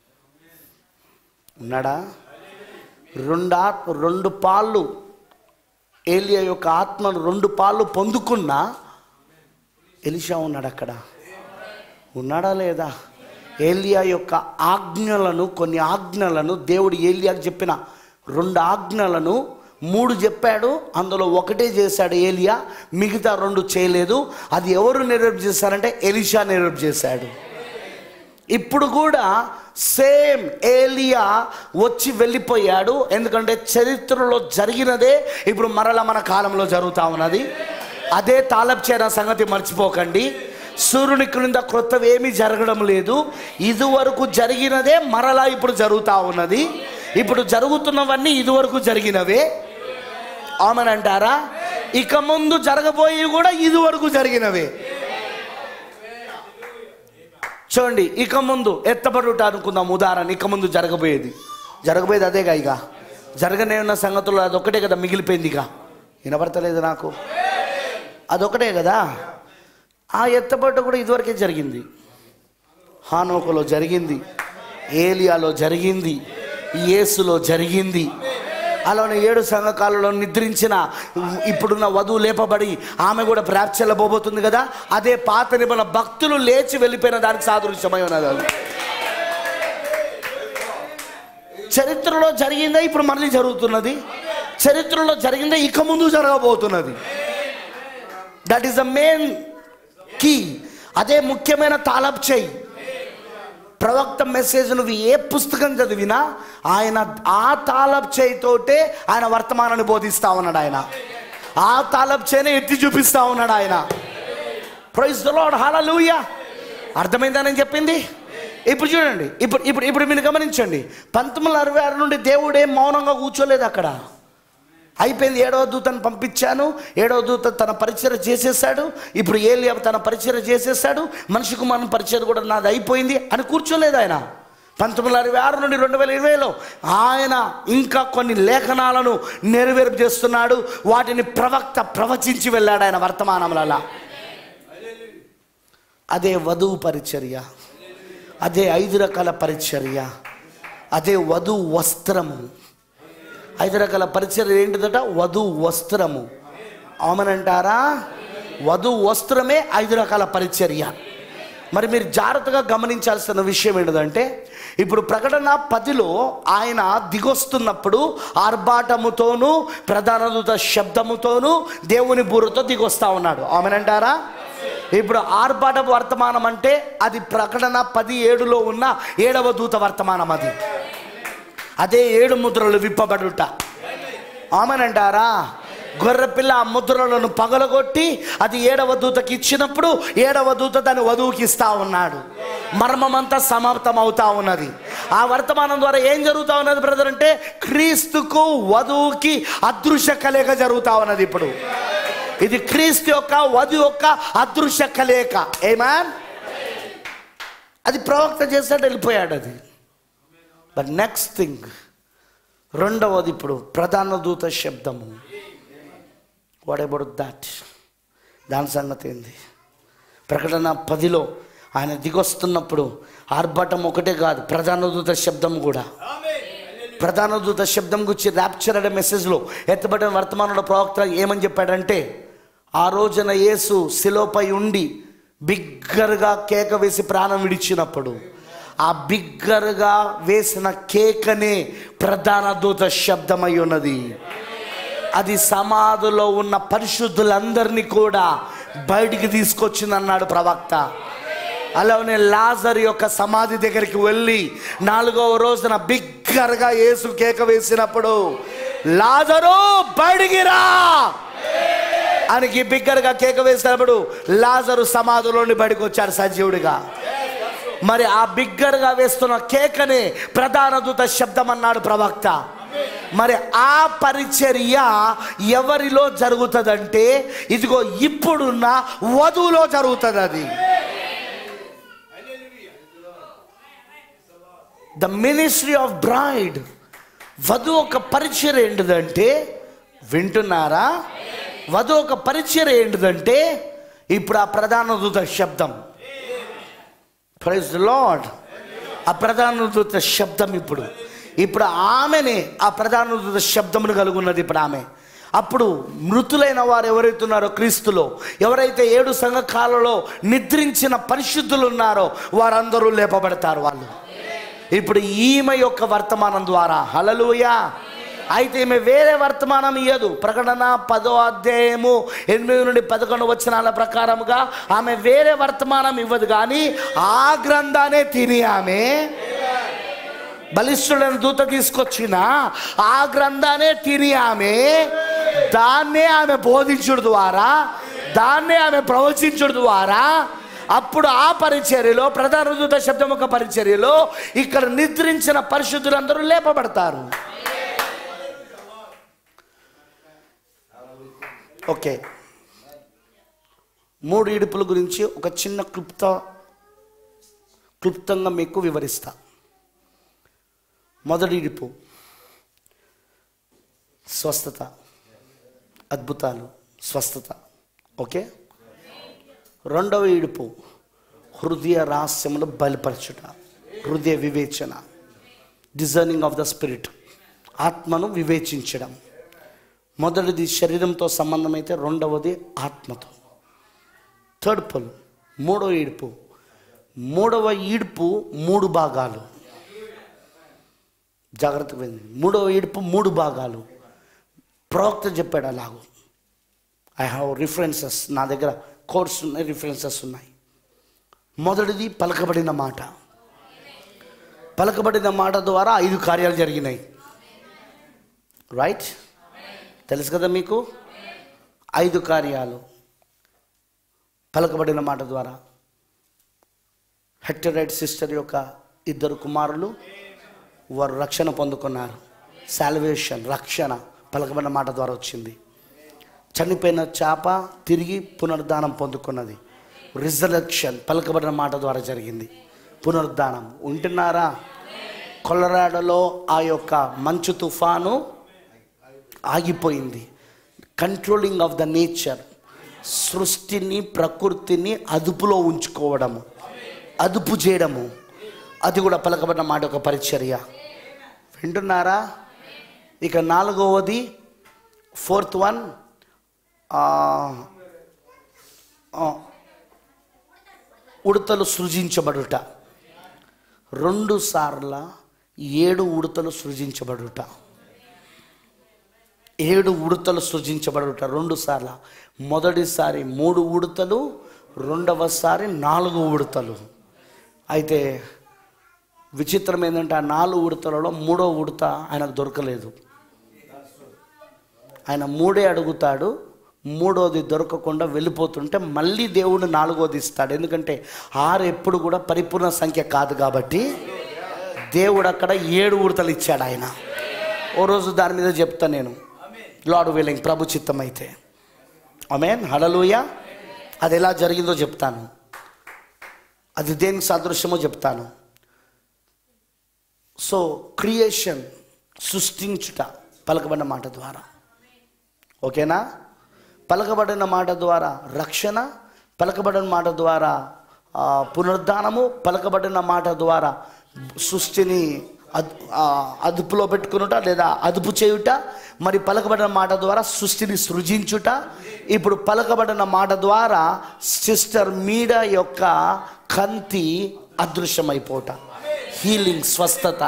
ఉన్నాడా రెండు ఆత్మ రెండు పాళ్ళు ఏలియా యొక్క ఆత్మను రెండు పాళ్ళు పొందుకున్న ఎలిషా ఉన్నాడు అక్కడ ఉన్నాడా లేదా ఏలియా యొక్క ఆజ్ఞలను కొన్ని ఆజ్ఞలను దేవుడు ఏలియాకి చెప్పిన రెండు ఆజ్ఞలను మూడు చెప్పాడు అందులో ఒకటే చేశాడు ఏలియా మిగతా రెండు చేయలేదు అది ఎవరు నెరవేర్పు చేశారంటే ఎలిషా నెరవేర్పు చేశాడు ఇప్పుడు కూడా సేమ్ ఏలియా వచ్చి వెళ్ళిపోయాడు ఎందుకంటే చరిత్రలో జరిగినదే ఇప్పుడు మరల మన కాలంలో జరుగుతూ ఉన్నది అదే తాలబ్ చేర సంగతి మర్చిపోకండి సూర్యుని క్రింద క్రొత్తవి ఏమీ జరగడం లేదు ఇదివరకు జరిగినదే మరలా ఇప్పుడు జరుగుతూ ఉన్నది ఇప్పుడు జరుగుతున్నవన్నీ ఇదివరకు జరిగినవే ఆమెనంటారా ఇక ముందు జరగబోయి కూడా ఇదివరకు జరిగినవే చూడండి ఇక ముందు ఎత్తబడుట అనుకుందాం ఉదాహరణ ఇక ముందు జరగబోయేది జరగబోయేది అదేగా ఇక జరగనే ఉన్న సంగతులు అదొక్కటే కదా మిగిలిపోయింది ఇక వినపడతలేదు నాకు అదొకటే కదా ఆ ఎత్తబడ్డ కూడా ఇదివరకే జరిగింది హానోకులో జరిగింది ఏలియాలో జరిగింది యేసులో జరిగింది అలానే ఏడు సంఘకాలలో నిద్రించిన ఇప్పుడున్న వధువు లేపబడి ఆమె కూడా ప్రాప్చెల్లబోబోతుంది కదా అదే పాత నిబంధన భక్తులు లేచి వెళ్ళిపోయిన దానికి సాదృశ్యమై ఉన్నది అది చరిత్రలో జరిగిందే ఇప్పుడు మళ్ళీ జరుగుతున్నది చరిత్రలో జరిగిందే ఇక ముందు జరగబోతున్నది that is the main key అదే ముఖ్యమైన తాలబ్ చేయి ప్రవక్త మెసేజ్ నువ్వు ఏ పుస్తకం చదివినా ఆయన ఆ తాలబ్ చేయితోటే ఆయన వర్తమానాన్ని బోధిస్తా ఉన్నాడు ఆయన ఆ తాలబ్ చేనే ఎత్తి చూపిస్తా ఉన్నాడు ఆయన ప్రైజ్ ద లార్డ్ హల్లెలూయ అర్థమైందా నేను చెప్పింది ఇప్పుడు చూడండి ఇప్పుడు ఇప్పుడు ఇప్పుడు మీరు గమనించండి పంతొమ్మిది వందల అరవై ఆరు నుండి దేవుడు ఏం మౌనంగా కూర్చోలేదు అక్కడ అయిపోయింది ఏడవ దూతను పంపించాను ఏడవ దూత తన పరిచయం చేసేసాడు ఇప్పుడు ఏలియా తన పరిచయం చేసేసాడు మనిషి కుమారుని పరిచయం కూడా నాది అయిపోయింది అని కూర్చోలేదు ఆయన పంతొమ్మిది వందల అరవై ఆరు నుండి రెండు వేల ఇరవైలో ఆయన ఇంకా కొన్ని లేఖనాలను నెరవేర్పు చేస్తున్నాడు వాటిని ప్రవక్త ప్రవచించి వెళ్ళాడు ఆయన వర్తమానములలో అదే వధువు పరిచర్య అదే ఐదు రకాల పరిచర్య అదే వధువు వస్త్రము ఐదు రకాల పరిచర్య ఏంటిదట వధు వస్త్రము ఆమెనంటారా వధు వస్త్రమే ఐదు రకాల పరిచర్య మరి మీరు జాగ్రత్తగా గమనించాల్సిన విషయం ఏంటిదంటే ఇప్పుడు ప్రకటన పదిలో ఆయన దిగొస్తున్నప్పుడు ఆర్భాటముతోనూ ప్రధాన దూత శబ్దముతోనూ దేవుని బూరతో దిగొస్తా ఉన్నాడు ఆమెనంటారా ఇప్పుడు ఆర్భాట వర్తమానం అంటే అది ప్రకటన పది ఏడులో ఉన్న ఏడవ దూత వర్తమానం అది అదే ఏడు ముద్రలు విప్పబడుట ఆమెనంటారా గొర్రెపిల్ల ఆ ముద్రలను పగలగొట్టి అది ఏడవ దూతకి ఇచ్చినప్పుడు ఏడవ దూత దాన్ని వధువుకి ఇస్తా ఉన్నాడు మర్మమంతా సమాప్తం అవుతా ఉన్నది ఆ వర్తమానం ద్వారా ఏం జరుగుతా ఉన్నది బ్రదర్ అంటే క్రీస్తుకు వధువుకి అదృశ్య కలయిక జరుగుతా ఉన్నది ఇప్పుడు ఇది క్రీస్తు యొక్క వధు యొక్క అదృశ్య కలయిక ఏమాన్ అది ప్రవక్త చేస్తాడు వెళ్ళిపోయాడు అది బట్ నెక్స్ట్ థింగ్ రెండవది ఇప్పుడు ప్రధాన దూత శబ్దము వాట్ అబౌట్ దాట్ దాని సంగతి ఏంది ప్రకటన పదిలో ఆయన దిగొస్తున్నప్పుడు ఆర్భాటం ఒకటే కాదు ప్రధాన దూత శబ్దం కూడా ప్రధాన దూత శబ్దం గురించి ర్యాప్చర్ అనే మెసేజ్లో ఎత్తబడిన వర్తమానంలో ప్రవక్త ఏమని చెప్పాడంటే ఆ రోజున యేసు శిలోపై ఉండి బిగ్గరగా కేక వేసి ప్రాణం విడిచినప్పుడు ఆ బిగ్గరగా వేసిన కేకనే ప్రధాన దూత శబ్దమై ఉన్నది అది సమాధిలో ఉన్న పరిశుద్ధులందరినీ కూడా బయటికి తీసుకొచ్చిందన్నాడు ప్రవక్త అలానే లాజర్ యొక్క సమాధి దగ్గరికి వెళ్ళి నాలుగవ రోజున బిగ్గరగా యేసు కేక వేసినప్పుడు లాజరు బయటికి రా ఆయనకి బిగ్గరగా కేక వేసినప్పుడు లాజరు సమాధిలోని బయటకు వచ్చాడు సజీవుడిగా మరి ఆ బిగ్గరగా వేస్తున్న కేకనే ప్రధాన దూత శబ్దం అన్నాడు ప్రవక్త మరి ఆ పరిచర్య ఎవరిలో జరుగుతుందంటే ఇదిగో ఇప్పుడున్న వధువులో జరుగుతుంది అది ద మినిస్ట్రీ ఆఫ్ బ్రైడ్ వధు ఒక పరిచయం ఏంటిదంటే వింటున్నారా వధు ఒక పరిచయం ఏంటిదంటే ఇప్పుడు ఆ ప్రధాన దూత శబ్దం ప్రైజ్ లార్డ్ ఆ ప్రధాన దూత శబ్దం ఇప్పుడు ఇప్పుడు ఆమెనే ఆ ప్రధాన దూత శబ్దమును కలుగున్నది ఇప్పుడు ఆమె అప్పుడు మృతులైన వారు ఎవరైతే ఉన్నారో క్రీస్తులో ఎవరైతే ఏడు సంఘకాలలో నిద్రించిన పరిశుద్ధులు ఉన్నారో వారందరూ లేపబడతారు వాళ్ళు ఇప్పుడు ఈమె యొక్క వర్తమానం ద్వారా హలలుయా అయితే ఈమె వేరే వర్తమానం ఇయ్యదు ప్రకటన పదో అధ్యాయము ఎనిమిది నుండి పదకొండు వచనాల ప్రకారముగా ఆమె వేరే వర్తమానం ఇవ్వదు కానీ ఆ గ్రంథానే తిని ఆమె బలిష్ఠుడైన దూత తీసుకొచ్చిన ఆ గ్రంథానే తిని ఆమె దాన్నే ఆమె బోధించుడు ద్వారా దాన్నే ఆమె ప్రవచించుడు ద్వారా అప్పుడు ఆ పరిచర్యలో ప్రధాన దూత శబ్దం ఒక పరిచర్యలో ఇక్కడ నిద్రించిన పరిశుద్ధులందరూ లేపబడతారు ఓకే మూడు ఇడుపుల గురించి ఒక చిన్న క్లుప్త క్లుప్తంగా మీకు వివరిస్తా మొదటి ఇడుపు స్వస్థత అద్భుతాలు స్వస్థత ఓకే రెండవ ఇడుపు హృదయ రహస్యములు బయలుపరచుట హృదయ వివేచన డిజర్నింగ్ ఆఫ్ ద స్పిరిట్ ఆత్మను వివేచించడం మొదటిది శరీరంతో సంబంధమైతే రెండవది ఆత్మతో థర్డ్ పలు మూడవ ఈడుపు మూడవ ఈడుపు మూడు భాగాలు జాగ్రత్తగా వినండి. మూడవ ఈడుపు మూడు భాగాలు ప్రవక్త చెప్పాడు అలాగూ ఐ హ్యావ్ రిఫరెన్సెస్ నా దగ్గర కోర్స్ ఉన్నాయి రిఫరెన్సెస్ ఉన్నాయి మొదటిది పలకబడిన మాట పలకబడిన మాట ద్వారా ఐదు కార్యాలు జరిగినాయి రైట్ తెలుసు కదా మీకు ఐదు కార్యాలు పలకబడిన మాట ద్వారా హెక్టరైట్ సిస్టర్ యొక్క ఇద్దరు కుమారులు వారు రక్షణ పొందుకున్నారు సాల్వేషన్ రక్షణ పలకబడిన మాట ద్వారా వచ్చింది చనిపోయిన చేప తిరిగి పునరుద్ధానం పొందుకున్నది రిజరక్షన్ పలకబడిన మాట ద్వారా జరిగింది పునరుద్ధానం ఉంటున్నారా కొలరాడలో ఆ యొక్క మంచు తుఫాను ఆగిపోయింది కంట్రోలింగ్ ఆఫ్ ద నేచర్ సృష్టిని ప్రకృతిని అదుపులో ఉంచుకోవడము అదుపు చేయడము అది కూడా పలకబడిన మాట ఒక పరిచర్య వింటున్నారా ఇక నాలుగవది ఫోర్త్ వన్ ఉడతలు సృజించబడుట రెండు సార్ల ఏడు ఉడతలు సృజించబడుట ఏడు ఉడతలు సృజించబడుట రెండు సార్ల మొదటిసారి మూడు ఉడతలు రెండవసారి నాలుగు ఉడతలు అయితే విచిత్రం ఏంటంటే ఆ నాలుగు ఉడతలలో మూడో ఉడత ఆయనకు దొరకలేదు ఆయన మూడే అడుగుతాడు మూడోది దొరకకుండా వెళ్ళిపోతుంటే మళ్ళీ దేవుడు నాలుగోది ఇస్తాడు ఎందుకంటే ఆరు ఎప్పుడు కూడా పరిపూర్ణ సంఖ్య కాదు కాబట్టి దేవుడు అక్కడ ఏడు ఉడతలు ఇచ్చాడు ఆయన ఓ రోజు దాని మీద చెప్తా నేను లార్డ్ విల్లింగ్ ప్రభు చిత్తం అయితే ఆమెన్ హడలుయ అది ఎలా జరిగిందో చెప్తాను అది దేనికి సదృశ్యమో చెప్తాను సో క్రియేషన్ సృష్టించుట పలకబడిన మాట ద్వారా ఓకేనా పలకబడిన మాట ద్వారా రక్షణ పలకబడిన మాట ద్వారా ఆ, పునరుద్ధానము పలకబడిన మాట ద్వారా సృష్టిని అద్ ఆ, అదుపులో పెట్టుకునుట లేదా అదుపు చేయుట మరి పలకబడిన మాట ద్వారా సృష్టిని సృజించుట ఇప్పుడు పలకబడిన మాట ద్వారా సిస్టర్ మీడ యొక్క కంతి అదృశ్యమైపోట హీలింగ్ స్వస్థత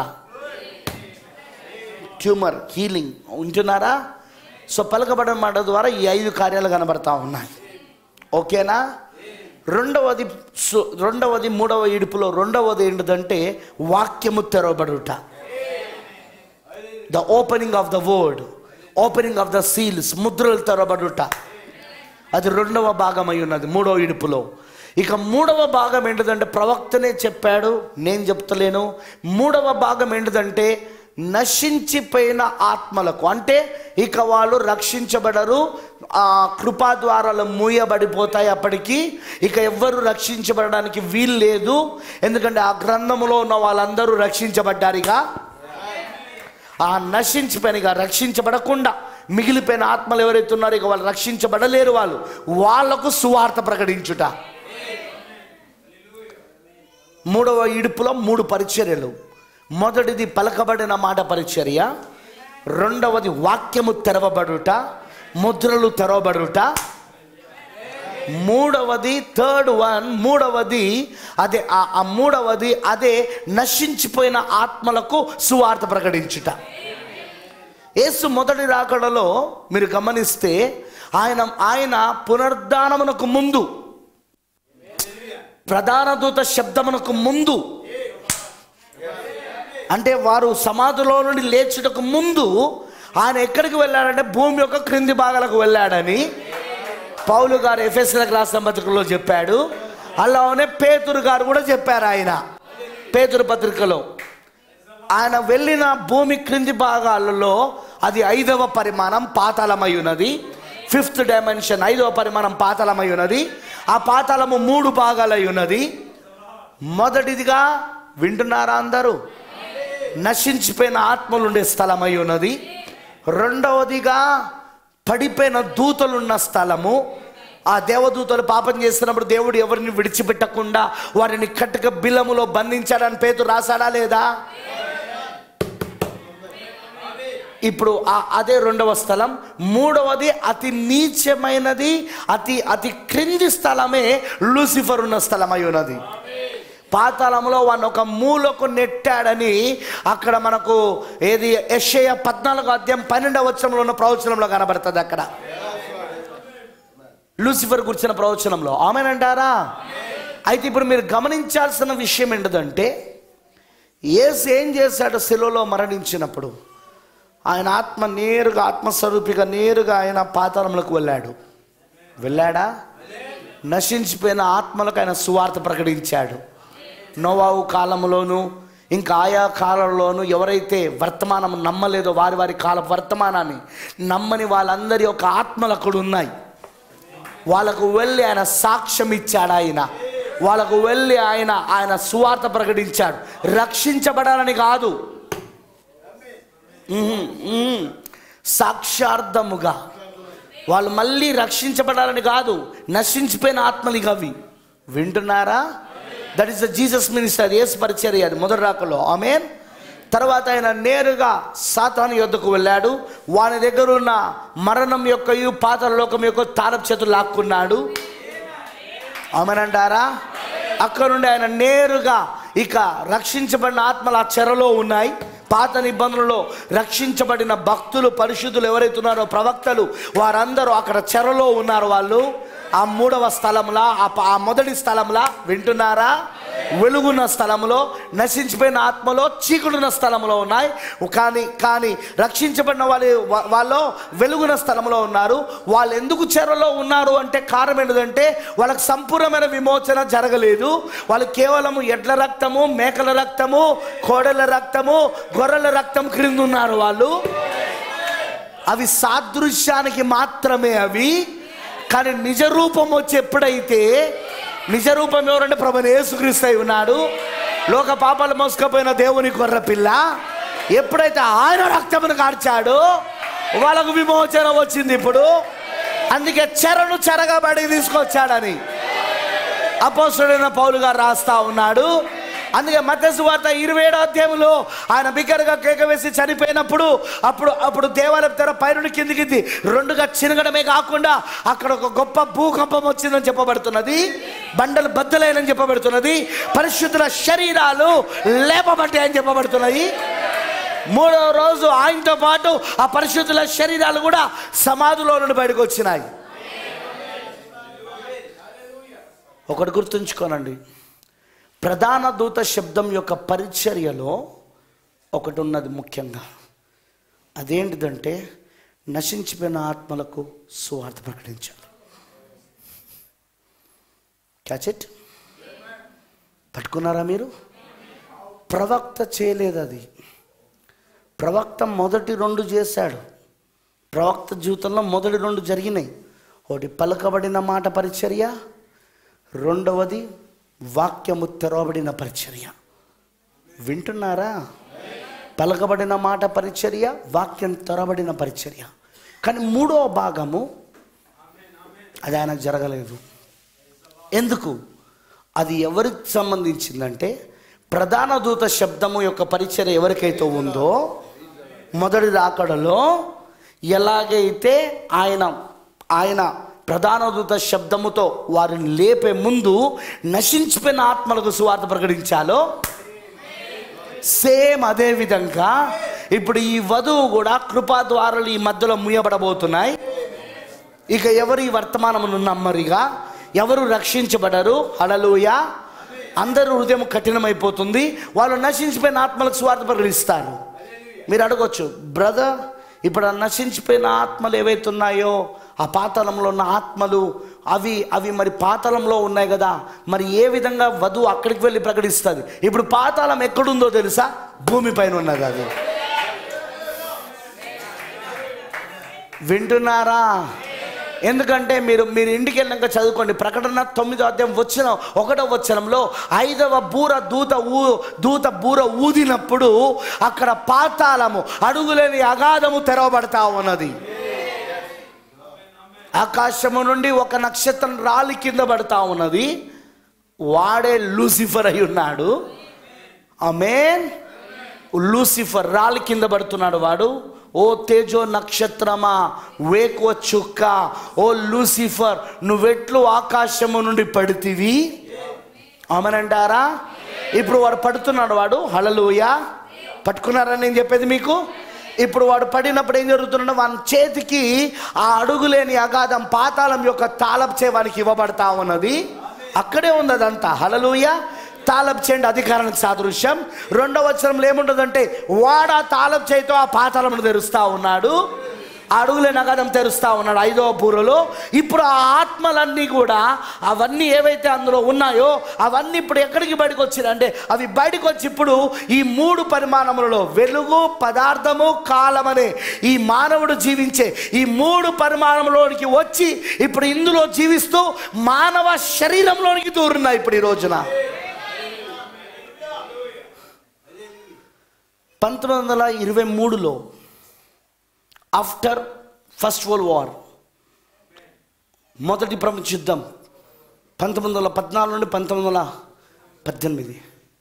ట్యూమర్ హీలింగ్ ఉంటున్నారా సో పలకబడిన మాట ద్వారా ఈ ఐదు కార్యాలు కనబడతా ఉన్నాయి ఓకేనా రెండవది సు- రెండవది మూడవ ఇడుపులో రెండవది ఏంటిదంటే వాక్యము తెరవబడుట the opening of the word opening of the seals ముద్రలు తెరవబడుట అది రెండవ భాగం అయి ఉన్నది మూడవ ఇడుపులో ఇక మూడవ భాగం ఏంటిదంటే ప్రవక్తనే చెప్పాడు నేను చెప్తలేను మూడవ భాగం ఏంటిదంటే నశించిపోయిన ఆత్మలకు అంటే ఇక వాళ్ళు రక్షించబడరు ఆ కృపా ద్వారాలు మూయబడిపోతాయి అప్పటికి ఇక ఎవ్వరు రక్షించబడడానికి వీలు లేదు ఎందుకంటే ఆ గ్రంథములో ఉన్న వాళ్ళందరూ రక్షించబడ్డారుగా ఆ నశించిపోయిన ఇక రక్షించబడకుండా మిగిలిపోయిన ఆత్మలు ఎవరైతే ఉన్నారో ఇక వాళ్ళు రక్షించబడలేరు వాళ్ళు వాళ్లకు సువార్త ప్రకటించుట మూడవ ఇడుపులో మూడు పరిచర్యలు మొదటిది పలకబడిన మాట పరిచర్య రెండవది వాక్యము తెరవబడుట ముద్రలు తెరవబడుట మూడవది థర్డ్ వన్ మూడవది అదే ఆ ఆ మూడవది అదే నశించిపోయిన ఆత్మలకు సువార్త ప్రకటించుట యేసు మొదటి రాకడలో మీరు గమనిస్తే ఆయన ఆయన పునరుద్ధానమునకు ముందు ప్రధాన దూత శబ్దమునకు ముందు అంటే వారు సమాధిలో నుండి లేచుటకు ముందు ఆయన ఎక్కడికి వెళ్ళాడంటే భూమి యొక్క క్రింది భాగాలకు వెళ్ళాడని పౌలు గారు ఎఫ్ఎస్లకు రాసిన పత్రికలో చెప్పాడు అలానే పేతురు గారు కూడా చెప్పారు ఆయన పేతురు పత్రికలో ఆయన వెళ్ళిన భూమి క్రింది భాగాలలో అది ఐదవ పరిమాణం పాతాళమై ఉన్నది ఫిఫ్త్ డైమెన్షన్ ఐదవ పరిమాణం పాతాళమై ఉన్నది ఆ పాతాళము మూడు భాగాలై ఉన్నది మొదటిదిగా వింటున్నారా అందరూ నశించిపోయిన ఆత్మలు ఉండే స్థలమై ఉన్నది రెండవదిగా పడిపోయిన దూతలున్న స్థలము ఆ దేవదూతలు పాపం చేస్తున్నప్పుడు దేవుడు ఎవరిని విడిచిపెట్టకుండా వారిని కట్టుక బిల్లములో బంధించాడని పేరు రాశాడా లేదా ఇప్పుడు ఆ అదే రెండవ స్థలం మూడవది అతి నీచమైనది అతి అతి క్రింది స్థలమే లూసిఫర్ ఉన్న స్థలం అయి ఉన్నది పాతాళంలో వాడిని ఒక మూలకు నెట్టాడని అక్కడ మనకు ఏది యెషయా పద్నాలుగు అధ్యాయం పన్నెండవ వచనంలో ఉన్న ప్రవచనంలో కనబడుతుంది అక్కడ లూసిఫర్ గురించిన ప్రవచనంలో ఆమెనంటారా అయితే ఇప్పుడు మీరు గమనించాల్సిన విషయం ఏంటంటే ఏసు ఏం చేశాడు శిలువలో మరణించినప్పుడు ఆయన ఆత్మ నేరుగా ఆత్మస్వరూపిగా నేరుగా ఆయన పాతాళంలోకి వెళ్ళాడు వెళ్ళాడా నశించిపోయిన ఆత్మలకు ఆయన సువార్త ప్రకటించాడు నోవావు కాలంలోను ఇంకా ఆయా కాలంలోను ఎవరైతే వర్తమానం నమ్మలేదో వారి వారి కాల వర్తమానాన్ని నమ్మని వాళ్ళందరి యొక్క ఆత్మలు అక్కడ ఉన్నాయి వాళ్ళకు వెళ్ళి ఆయన సాక్ష్యం ఇచ్చాడు ఆయన వాళ్ళకు వెళ్ళి ఆయన ఆయన సువార్త ప్రకటించాడు రక్షించబడాలని కాదు ఉహుం, ఉహుం. సాక్షార్థముగా వాళ్ళు మళ్ళీ రక్షించబడాలని కాదు నశించిపోయిన ఆత్మలు ఇక అవి వింటున్నారా that is the Jesus minister ఏసు పరిచర్య అది మొదటి రాకలో ఆమెన్ తర్వాత ఆయన నేరుగా సాతాను యొద్దకు వెళ్ళాడు వాని దగ్గర ఉన్న మరణం యొక్క పాతల లోకం యొక్క తారపు చేతులు లాక్కున్నాడు ఆమెనంటారా అక్కడ నుండి ఆయన నేరుగా ఇక రక్షించబడిన ఆత్మలు ఆ చెరలో ఉన్నాయి పాత నిబంధనలో రక్షించబడిన భక్తులు పరిశుద్ధులు ఎవరైతే ఉన్నారో ప్రవక్తలు వారందరూ అక్కడ చెరలో ఉన్నారు వాళ్ళు ఆ మూడవ స్థలంలా ఆ ప- ఆ మొదటి స్థలంలా వింటున్నారా వెలుగున్న స్థలంలో నశించిపోయిన ఆత్మలో చీకుడున్న స్థలంలో ఉన్నాయి కానీ కానీ రక్షించబడిన వాళ్ళు వా- వాళ్ళు వెలుగున స్థలంలో ఉన్నారు వాళ్ళు ఎందుకు చెరలో ఉన్నారు అంటే కారణం ఏంటంటే వాళ్ళకి సంపూర్ణమైన విమోచన జరగలేదు వాళ్ళు కేవలము ఎడ్ల రక్తము మేకల రక్తము కోడల రక్తము గొర్రెల రక్తం క్రింద ఉన్నారు వాళ్ళు అవి సాదృశ్యానికి మాత్రమే అవి కానీ నిజ రూపం వచ్చి ఎప్పుడైతే నిజ రూపం ఎవరంటే ప్రభు యేసుక్రీస్తు అయి ఉన్నాడు లోక పాపాలు మోసుకపోయిన దేవుని గొర్రె పిల్ల ఎప్పుడైతే ఆయన రక్తమును కార్చాడో వాళ్ళకు విమోచన వచ్చింది ఇప్పుడు అందుకే చెరను చెరగా బడికి తీసుకొచ్చాడని అపోస్తుడైన పౌలు గారు రాస్తా ఉన్నాడు అందుకే మత్స్సు వార్త ఇరవై ఏడో అధ్యాయంలో ఆయన బిగ్గరగా కేక వేసి చనిపోయినప్పుడు అప్పుడు అప్పుడు దేవాలయం తెర పైనుండి కిందికి రెండుగా చినగడమే కాకుండా అక్కడ ఒక గొప్ప భూకంపం వచ్చిందని చెప్పబడుతున్నది బండలు బద్దలైనని చెప్పబడుతున్నది పరిశుద్ధుల శరీరాలు లేపబడ్డాయని చెప్పబడుతున్నాయి మూడవ రోజు ఆయనతో పాటు ఆ పరిశుద్ధుల శరీరాలు కూడా సమాధిలో నుండి బయటకు వచ్చినాయి ఒకటి గుర్తుంచుకోనండి ప్రధాన దూత శబ్దం యొక్క పరిచర్యలో ఒకటి ఉన్నది ముఖ్యంగా అదేంటిదంటే నశించిపోయిన ఆత్మలకు సువార్త ప్రకటించాలి క్యాచెట్ పట్టుకున్నారా మీరు ప్రవక్త చేయలేదు అది ప్రవక్త మొదటి రెండు చేశాడు ప్రవక్త జీవితంలో మొదటి రెండు జరిగినాయి ఒకటి పలకబడిన మాట పరిచర్య రెండవది వాక్యము తెరవబడిన పరిచర్య వింటున్నారా పలకబడిన మాట పరిచర్య వాక్యం తెరవబడిన పరిచర్య కానీ మూడో భాగము అది ఆయనకు జరగలేదు ఎందుకు అది ఎవరికి సంబంధించిందంటే ప్రధాన దూత శబ్దము యొక్క పరిచర్య ఎవరికైతే ఉందో మొదటి రాకడలో ఎలాగైతే ఆయన ఆయన ప్రధాన దూత శబ్దముతో వారిని లేపే ముందు నశించిపోయిన ఆత్మలకు సువార్త ప్రకటించాలో సేమ్ అదే విధంగా ఇప్పుడు ఈ వధువు కూడా కృపా ద్వారాలు ఈ మధ్యలో ముయ్యబడబోతున్నాయి ఇక ఎవరు ఈ వర్తమానమును నమ్మరిగా ఎవరు రక్షించబడరు హడలుయ అందరూ హృదయం కఠినమైపోతుంది వాళ్ళు నశించిపోయిన ఆత్మలకు స్వార్థ ప్రకటిస్తారు మీరు అడగొచ్చు బ్రదర్ ఇప్పుడు ఆ నశించిపోయిన ఆత్మలు ఏవైతే ఉన్నాయో ఆ పాతాళంలో ఉన్న ఆత్మలు అవి అవి మరి పాతాళంలో ఉన్నాయి కదా మరి ఏ విధంగా వధువు అక్కడికి వెళ్ళి ప్రకటిస్తుంది ఇప్పుడు పాతాళం ఎక్కడుందో తెలుసా భూమిపైన ఉన్నది అది వింటున్నారా ఎందుకంటే మీరు మీరు ఇంటికి వెళ్ళాక చదువుకోండి ప్రకటన తొమ్మిదో అధ్యాయం వచ్చిన ఒకటో వచనంలో ఐదవ బూర దూత ఊ దూత బూర ఊదినప్పుడు అక్కడ పాతాళము అడుగులేని అగాధము తెరవబడతా ఉన్నది ఆకాశము నుండి ఒక నక్షత్రం రాలి కింద పడతా ఉన్నది వాడే లూసిఫర్ అయి ఉన్నాడు ఆమెన్ లూసిఫర్ రాలి కింద పడుతున్నాడు వాడు ఓ తేజో నక్షత్రమా వేకువ చుక్క ఓ లూసిఫర్ నువ్వెట్లు ఆకాశము నుండి పడితివి ఆమెనంటారా ఇప్పుడు వాడు పడుతున్నాడు వాడు హలలుయ పట్టుకున్నారని నేను చెప్పేది మీకు ఇప్పుడు వాడు పడినప్పుడు ఏం జరుగుతుందంటే వాని చేతికి ఆ అడుగులేని అగాధం పాతాళం యొక్క తాళం చేవానికి ఇవ్వబడతా ఉన్నది అక్కడే ఉంది అదంతా హలలుయ తాళం చేయండి అధికారానికి సాదృశ్యం రెండవ వచనంలో ఏముంటుందంటే వాడు ఆ తాళం చేతితో ఆ పాతాళమును తెరుస్తా ఉన్నాడు ఆ అడుగులే నగదం తెరుస్తా ఉన్నాడు ఐదవ పూరలో ఇప్పుడు ఆ ఆత్మలన్నీ కూడా అవన్నీ ఏవైతే అందులో ఉన్నాయో అవన్నీ ఇప్పుడు ఎక్కడికి బయటకు వచ్చినాయంటే అవి బయటకు వచ్చి ఇప్పుడు ఈ మూడు పరిమాణములలో వెలుగు పదార్థము కాలం అనే ఈ మానవుడు జీవించే ఈ మూడు పరిమాణంలోనికి వచ్చి ఇప్పుడు ఇందులో జీవిస్తూ మానవ శరీరంలోనికి దూరున్నాయి ఇప్పుడు ఈ రోజున పంతొమ్మిది వందల ఇరవై మూడులో ఆఫ్టర్ ఫస్ట్ వరల్డ్ వార్ మొదటి ప్రపంచ యుద్ధం పంతొమ్మిది వందల పద్నాలుగు నుండి పంతొమ్మిది వందల పద్దెనిమిది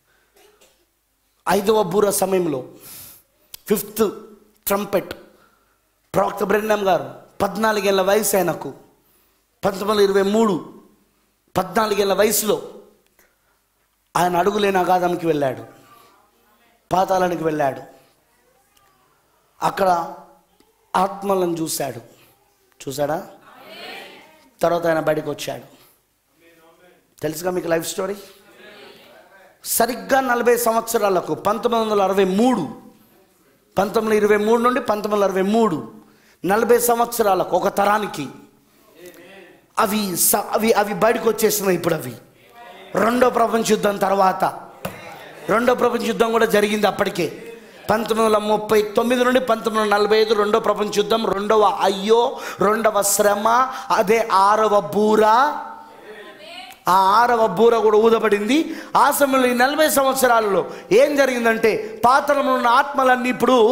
ఐదవ బూర సమయంలో ఫిఫ్త్ ట్రంపెట్ ప్రవక్త బ్రెండం గారు పద్నాలుగేళ్ల వయసు ఆయనకు పంతొమ్మిది వందల ఇరవై మూడు పద్నాలుగేళ్ల వయసులో ఆయన అడుగులేని అగాధంకి వెళ్ళాడు పాతాళానికి వెళ్ళాడు అక్కడ ఆత్మలను చూశాడు చూశాడా తర్వాత ఆయన బయటకు వచ్చాడు తెలుసుగా మీకు లైఫ్ స్టోరీ సరిగ్గా నలభై సంవత్సరాలకు పంతొమ్మిది వందల అరవై మూడు పంతొమ్మిది వందల ఇరవై మూడు నుండి పంతొమ్మిది వందల అరవై మూడు నలభై సంవత్సరాలకు ఒక తరానికి అవి స- అవి అవి బయటకు వచ్చేసినాయి ఇప్పుడు అవి రెండో ప్రపంచ యుద్ధం తర్వాత రెండో ప్రపంచ యుద్ధం కూడా జరిగింది అప్పటికే పంతొమ్మిది వందల ముప్పై తొమ్మిది నుండి పంతొమ్మిది వందల నలభై ఐదు రెండో ప్రపంచ యుద్ధం రెండవ అయ్యో రెండవ శ్రమ అదే ఆరవ బూర ఆ ఆరవ బూర కూడా ఊదబడింది ఆ సమయంలో ఈ నలభై సంవత్సరాలలో ఏం జరిగిందంటే పాత్రలో ఉన్న ఆత్మలన్నీ ఇప్పుడు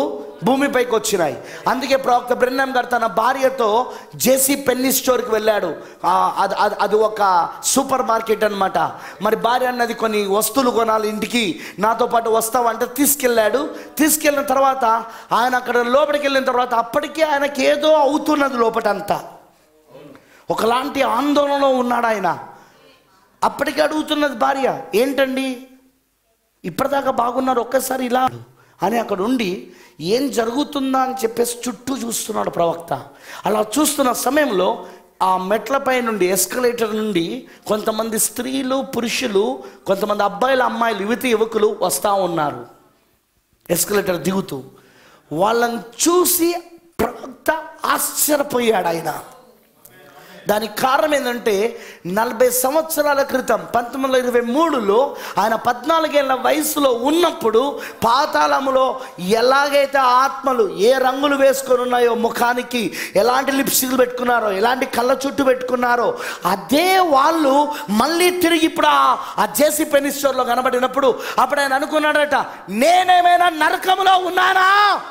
భూమిపైకి వచ్చినాయి అందుకే ప్రవక్త బ్రెన్నం గారు తన భార్యతో జేసీ పెన్ని స్టోర్కి వెళ్ళాడు ఆ, అది అది- అది ఒక సూపర్ మార్కెట్ అన్నమాట మరి భార్య అన్నది కొన్ని వస్తువులు కొనాలి ఇంటికి నాతో పాటు వస్తావంటే తీసుకెళ్ళాడు తీసుకెళ్ళిన తర్వాత ఆయన అక్కడ లోపలికి వెళ్ళిన తర్వాత అప్పటికే ఆయనకి ఏదో అవుతున్నది లోపటంతా ఒకలాంటి ఆందోళనలో ఉన్నాడు ఆయన అప్పటికి అడుగుతున్నది భార్య ఏంటండి ఇప్పటిదాకా బాగున్నారు ఒక్కసారి ఇలా అని అక్కడ ఉండి ఏం జరుగుతుందా అని చెప్పేసి చుట్టూ చూస్తున్నాడు ప్రవక్త అలా చూస్తున్న సమయంలో ఆ మెట్లపై నుండి ఎస్కలేటర్ నుండి కొంతమంది స్త్రీలు పురుషులు కొంతమంది అబ్బాయిలు అమ్మాయిలు యువతి యువకులు వస్తూ ఉన్నారు ఎస్కలేటర్ దిగుతూ వాళ్ళని చూసి ప్రవక్త ఆశ్చర్యపోయాడు ఆయన దానికి కారణం ఏంటంటే నలభై సంవత్సరాల క్రితం పంతొమ్మిది వందల ఇరవై మూడులో ఆయన పద్నాలుగేళ్ల వయసులో ఉన్నప్పుడు పాతాళములో ఎలాగైతే ఆత్మలు ఏ రంగులు వేసుకొని ఉన్నాయో ముఖానికి ఎలాంటి లిప్స్టిక్లు పెట్టుకున్నారో ఎలాంటి కళ్ళ చుట్టు పెట్టుకున్నారో అదే వాళ్ళు మళ్ళీ తిరిగి ఇప్పుడు ఆ- ఆ జేసీ పెన్ని స్టోర్లో కనబడినప్పుడు అప్పుడు ఆయన అనుకున్నాడట నేనేమైనా నరకంలో ఉన్నానా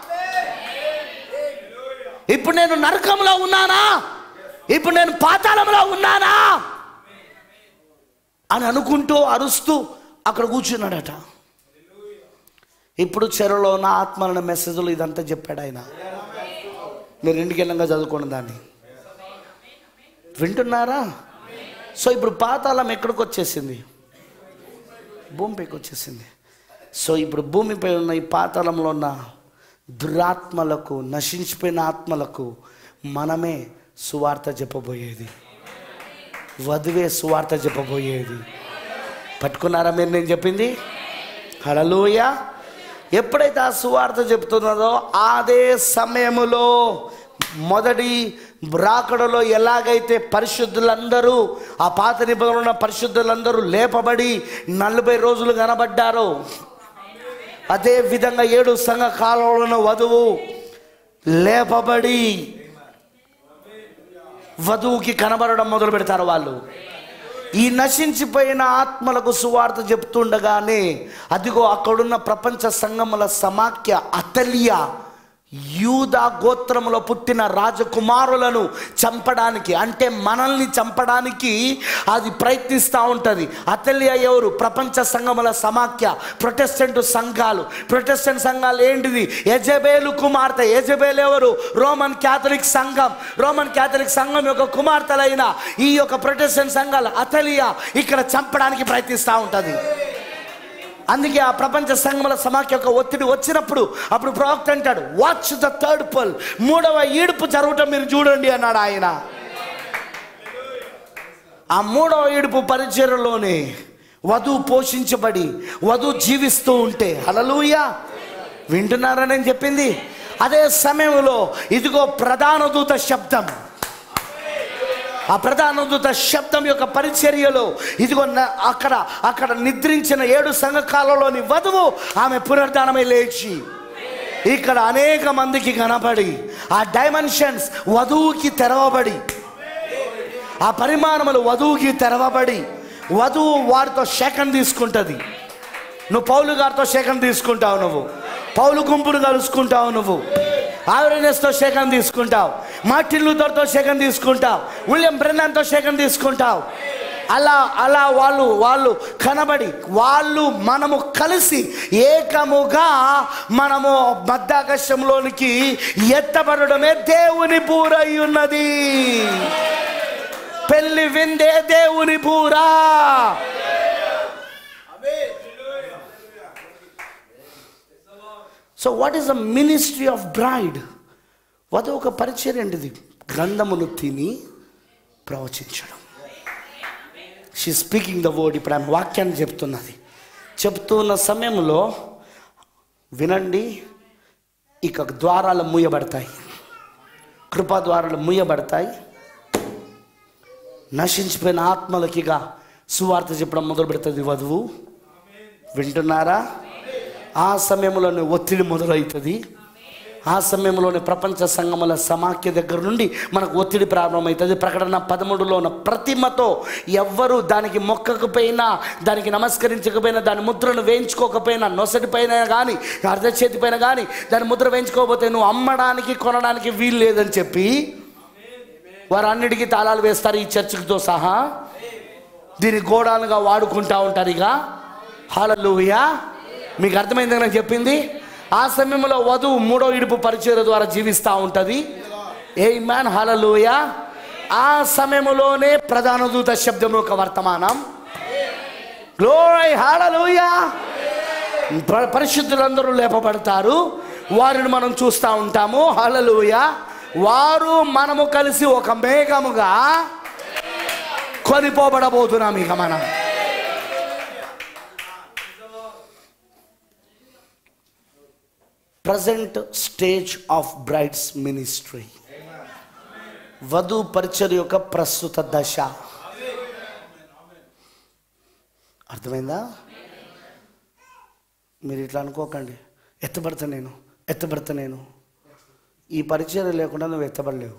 ఇప్పుడు నేను నరకంలో ఉన్నానా ఇప్పుడు నేను పాతాళంలో ఉన్నానా అని అనుకుంటూ అరుస్తూ అక్కడ కూర్చున్నాడట ఇప్పుడు చెరలో ఉన్న ఆత్మలన్న మెసేజ్లు ఇదంతా చెప్పాడు ఆయన మీరు ఇంటికి వెళ్ళంగా చదువుకోండి దాన్ని వింటున్నారా సో ఇప్పుడు పాతాళం ఎక్కడికి వచ్చేసింది భూమిపైకి వచ్చేసింది సో ఇప్పుడు భూమిపై ఉన్న ఈ పాతాళంలో ఉన్న దురాత్మలకు నశించిపోయిన ఆత్మలకు మనమే సువార్త చెప్పబోయేది వధువే సువార్త చెప్పబోయేది పట్టుకున్నారా మీరు నేను చెప్పింది హలలోయ ఎప్పుడైతే ఆ సువార్త చెప్తున్నదో అదే సమయములో మొదటి రాకడలో ఎలాగైతే పరిశుద్ధులందరూ ఆ పాత నిబంధనలో ఉన్న పరిశుద్ధులందరూ లేపబడి నలభై రోజులు కనబడ్డారో అదే విధంగా ఏడు సంఘ కాలంలో వధువు లేపబడి వధువుకి కనబడడం మొదలు పెడతారు వాళ్ళు ఈ నశించిపోయిన ఆత్మలకు సువార్త చెప్తుండగానే అదిగో అక్కడున్న ప్రపంచ సంఘముల సమాఖ్య అతలియా యూదా గోత్రములో పుట్టిన రాజకుమారులను చంపడానికి అంటే మనల్ని చంపడానికి అది ప్రయత్నిస్తూ ఉంటుంది అతలియా ఎవరు ప్రపంచ సంఘముల సమాఖ్య ప్రొటెస్టెంట్ సంఘాలు ప్రొటెస్టెంట్ సంఘాలు ఏంటిది యజబేలు కుమార్తె యజబేలు ఎవరు రోమన్ క్యాథలిక్ సంఘం రోమన్ క్యాథలిక్ సంఘం యొక్క కుమార్తెలైన ఈ యొక్క ప్రొటెస్టెంట్ సంఘాలు అతలియా ఇక్కడ చంపడానికి ప్రయత్నిస్తూ ఉంటుంది అందుకే ఆ ప్రపంచ సంఘముల సమాఖ్య యొక్క ఒత్తిడి వచ్చినప్పుడు అప్పుడు ప్రవక్త అంటాడు వాచ్ ద థర్డ్ పల్ మూడవ ఈడుపు జరగటం మీరు చూడండి అన్నాడు ఆయన ఆ మూడవ ఈడుపు పరిచయలోనే వధువు పోషించబడి వధువు జీవిస్తూ ఉంటే హలలుయ వింటున్నారా నేను చెప్పింది అదే సమయంలో ఇదిగో ప్రధాన దూత శబ్దం ఆ ప్రధాన దూత శబ్దం యొక్క పరిచర్యలో ఇదిగో న- అక్కడ అక్కడ నిద్రించిన ఏడు సంఘకాలంలోని వధువు ఆమె పునరుద్ధానమై లేచి ఇక్కడ అనేక మందికి కనబడి ఆ డైమెన్షన్స్ వధువుకి తెరవబడి ఆ పరిమాణములు వధువుకి తెరవబడి వధువు వారితో శేఖం తీసుకుంటుంది నువ్వు పౌలు గారితో శేఖం తీసుకుంటావు నువ్వు పౌలు గుంపును కలుసుకుంటావు నువ్వు ఆవరణస్తో శేఖం తీసుకుంటావు మార్టిన్ లూథర్తో శేఖం తీసుకుంటావు విలియం బ్రెన్నాన్తో శేఖం తీసుకుంటావు అలా అలా వాళ్ళు వాళ్ళు కనబడి వాళ్ళు మనము కలిసి ఏకముగా మనము మధ్యాకాశంలోనికి ఎత్తబడమే దేవుని పూరై ఉన్నది పెళ్లి విందే దేవుని పూరా so what is the ministry of bride వధ ఒక పరిచయం ఏంటిది గ్రంథమును తిని ప్రవచించడం షీ స్పీకింగ్ ద వర్డ్ ఇప్పుడు ఆమె వాక్యాన్ని చెప్తున్నది చెప్తున్న సమయంలో వినండి ఇక ద్వారాలు మూయబడతాయి కృపా ద్వారాలు మూయబడతాయి నశించిపోయిన ఆత్మలకిగా సువార్త చెప్పడం మొదలు పెడుతుంది వధువు వింటున్నారా ఆ సమయంలోనే ఒత్తిడి మొదలవుతుంది ఆ సమయంలోనే ప్రపంచ సంఘముల సమాఖ్య దగ్గర నుండి మనకు ఒత్తిడి ప్రారంభమవుతుంది ప్రకటన పదమూడులో ఉన్న ప్రతిమతో ఎవ్వరు దానికి మొక్కకపోయినా దానికి నమస్కరించకపోయినా దాని ముద్రను వేయించుకోకపోయినా నొసటి పైన కానీ అర్ధ చేతి పైన కానీ దాని ముద్ర వేయించుకోకపోతే నువ్వు అమ్మడానికి కొనడానికి వీలు లేదని చెప్పి వారు అన్నిటికీ తాళాలు వేస్తారు ఈ చర్చితో సహా దీని గోడాలుగా వాడుకుంటా ఉంటారు ఇక హాలూయా మీకు అర్థమైంది నాకు చెప్పింది ఆ సమయంలో వధువు మూడో ఇడుపు పరిచయ ద్వారా జీవిస్తూ ఉంటుంది ఏ మ్యాన్ హాలూయ ఆ సమయంలోనే ప్రధాన దూత శబ్దం యొక్క వర్తమానం గ్లోరై హాలూయ పరిశుద్ధులందరూ లేపబడతారు వారిని మనం చూస్తూ ఉంటాము హాలూయ వారు మనము కలిసి ఒక మేఘముగా కొనిపోబడబోతున్నాం ఇక మనం present stage of bride's ministry వధు పరిచర్ యొక్క ప్రస్తుత దశ అర్థమైందా మీరు ఇట్లా అనుకోకండి ఎత్తబడతా నేను ఎత్తబడతా నేను ఈ పరిచయం లేకుండా నువ్వు ఎత్తబడలేవు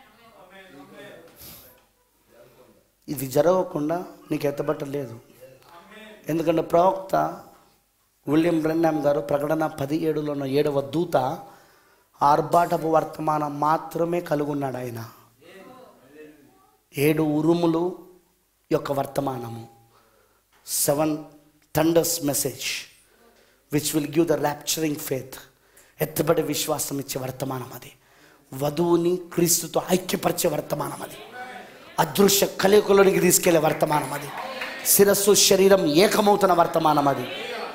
ఇది జరగకుండా నీకు ఎత్తబట్టలేదు ఎందుకంటే ప్రవక్త విలియం బ్రెన్నామ్ గారు ప్రకటన పదిహేడులో ఉన్న ఏడవ దూత ఆర్భాటపు వర్తమానం మాత్రమే కలుగున్నాడు ఆయన ఏడు ఉరుములు యొక్క వర్తమానము seven thunders message which will give the rapturing faith ఎత్తబడి విశ్వాసం ఇచ్చే వర్తమానం అది వధువుని క్రీస్తుతో ఐక్యపరిచే వర్తమానం అది అదృశ్య కలయికలోనికి తీసుకెళ్లే వర్తమానం అది శిరస్సు శరీరం ఏకమవుతున్న వర్తమానం అది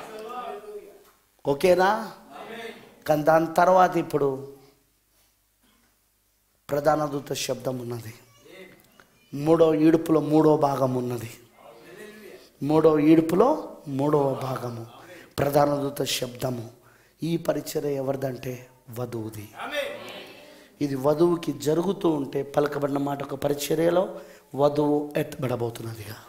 ఓకేనా కానీ దాని తర్వాత ఇప్పుడు ప్రధాన దూత శబ్దం ఉన్నది మూడో ఈడుపులో మూడో భాగం ఉన్నది మూడో ఈడుపులో మూడవ భాగము ప్రధాన దూత శబ్దము ఈ పరిచర్య ఎవరిదంటే వధువుది ఇది వధువుకి జరుగుతూ ఉంటే పలకబడిన మాట ఒక పరిచర్యలో వధువు ఎత్తబడబోతున్నదిగా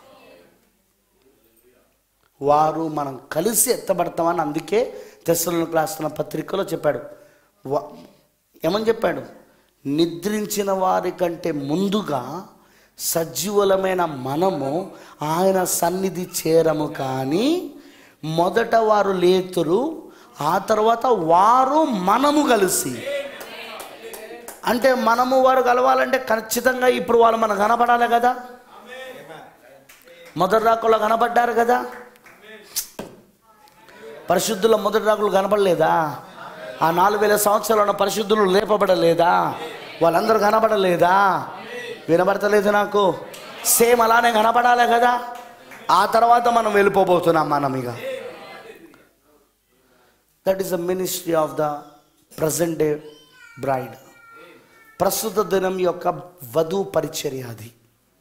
వారు మనం కలిసి ఎత్తబడతామని అందుకే తెస్సలకు రాస్తున్న పత్రికలో చెప్పాడు వ- ఏమని చెప్పాడు నిద్రించిన వారి కంటే ముందుగా సజీవులమైన మనము ఆయన సన్నిధి చేరము కానీ మొదట వారు లేతురు ఆ తర్వాత వారు మనము కలిసి అంటే మనము వారు కలవాలంటే ఖచ్చితంగా ఇప్పుడు వాళ్ళు మనకు కనపడాలి కదా మొదటి రాకుల్లో కనపడ్డారు కదా పరిశుద్ధుల మొదటి రాకులు కనపడలేదా ఆ నాలుగు వేల సంవత్సరాలు ఉన్న పరిశుద్ధులు లేపబడలేదా వాళ్ళందరూ కనపడలేదా వినబడతలేదు నాకు సేమ్ అలానే కనపడాలి కదా ఆ తర్వాత మనం వెళ్ళిపోబోతున్నాం మనం ఇక that is the ministry of the present day bride ప్రస్తుత దినం యొక్క వధు పరిచర్య అది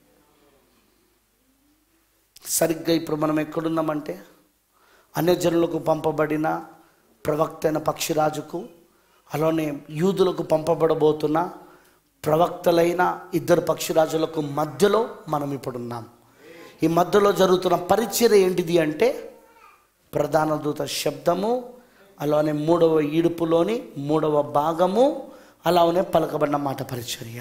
సరిగ్గా ఇప్పుడు మనం ఎక్కడున్నామంటే అన్యజనులకు పంపబడిన ప్రవక్త అయిన పక్షిరాజుకు అలానే యూదులకు పంపబడబోతున్న ప్రవక్తలైన ఇద్దరు పక్షిరాజులకు మధ్యలో మనం ఇప్పుడున్నాం ఈ మధ్యలో జరుగుతున్న పరిచర్య ఏంటిది అంటే ప్రధాన దూత శబ్దము అలానే మూడవ ఈడుపులోని మూడవ భాగము అలానే పలకబడిన మాట పరిచర్య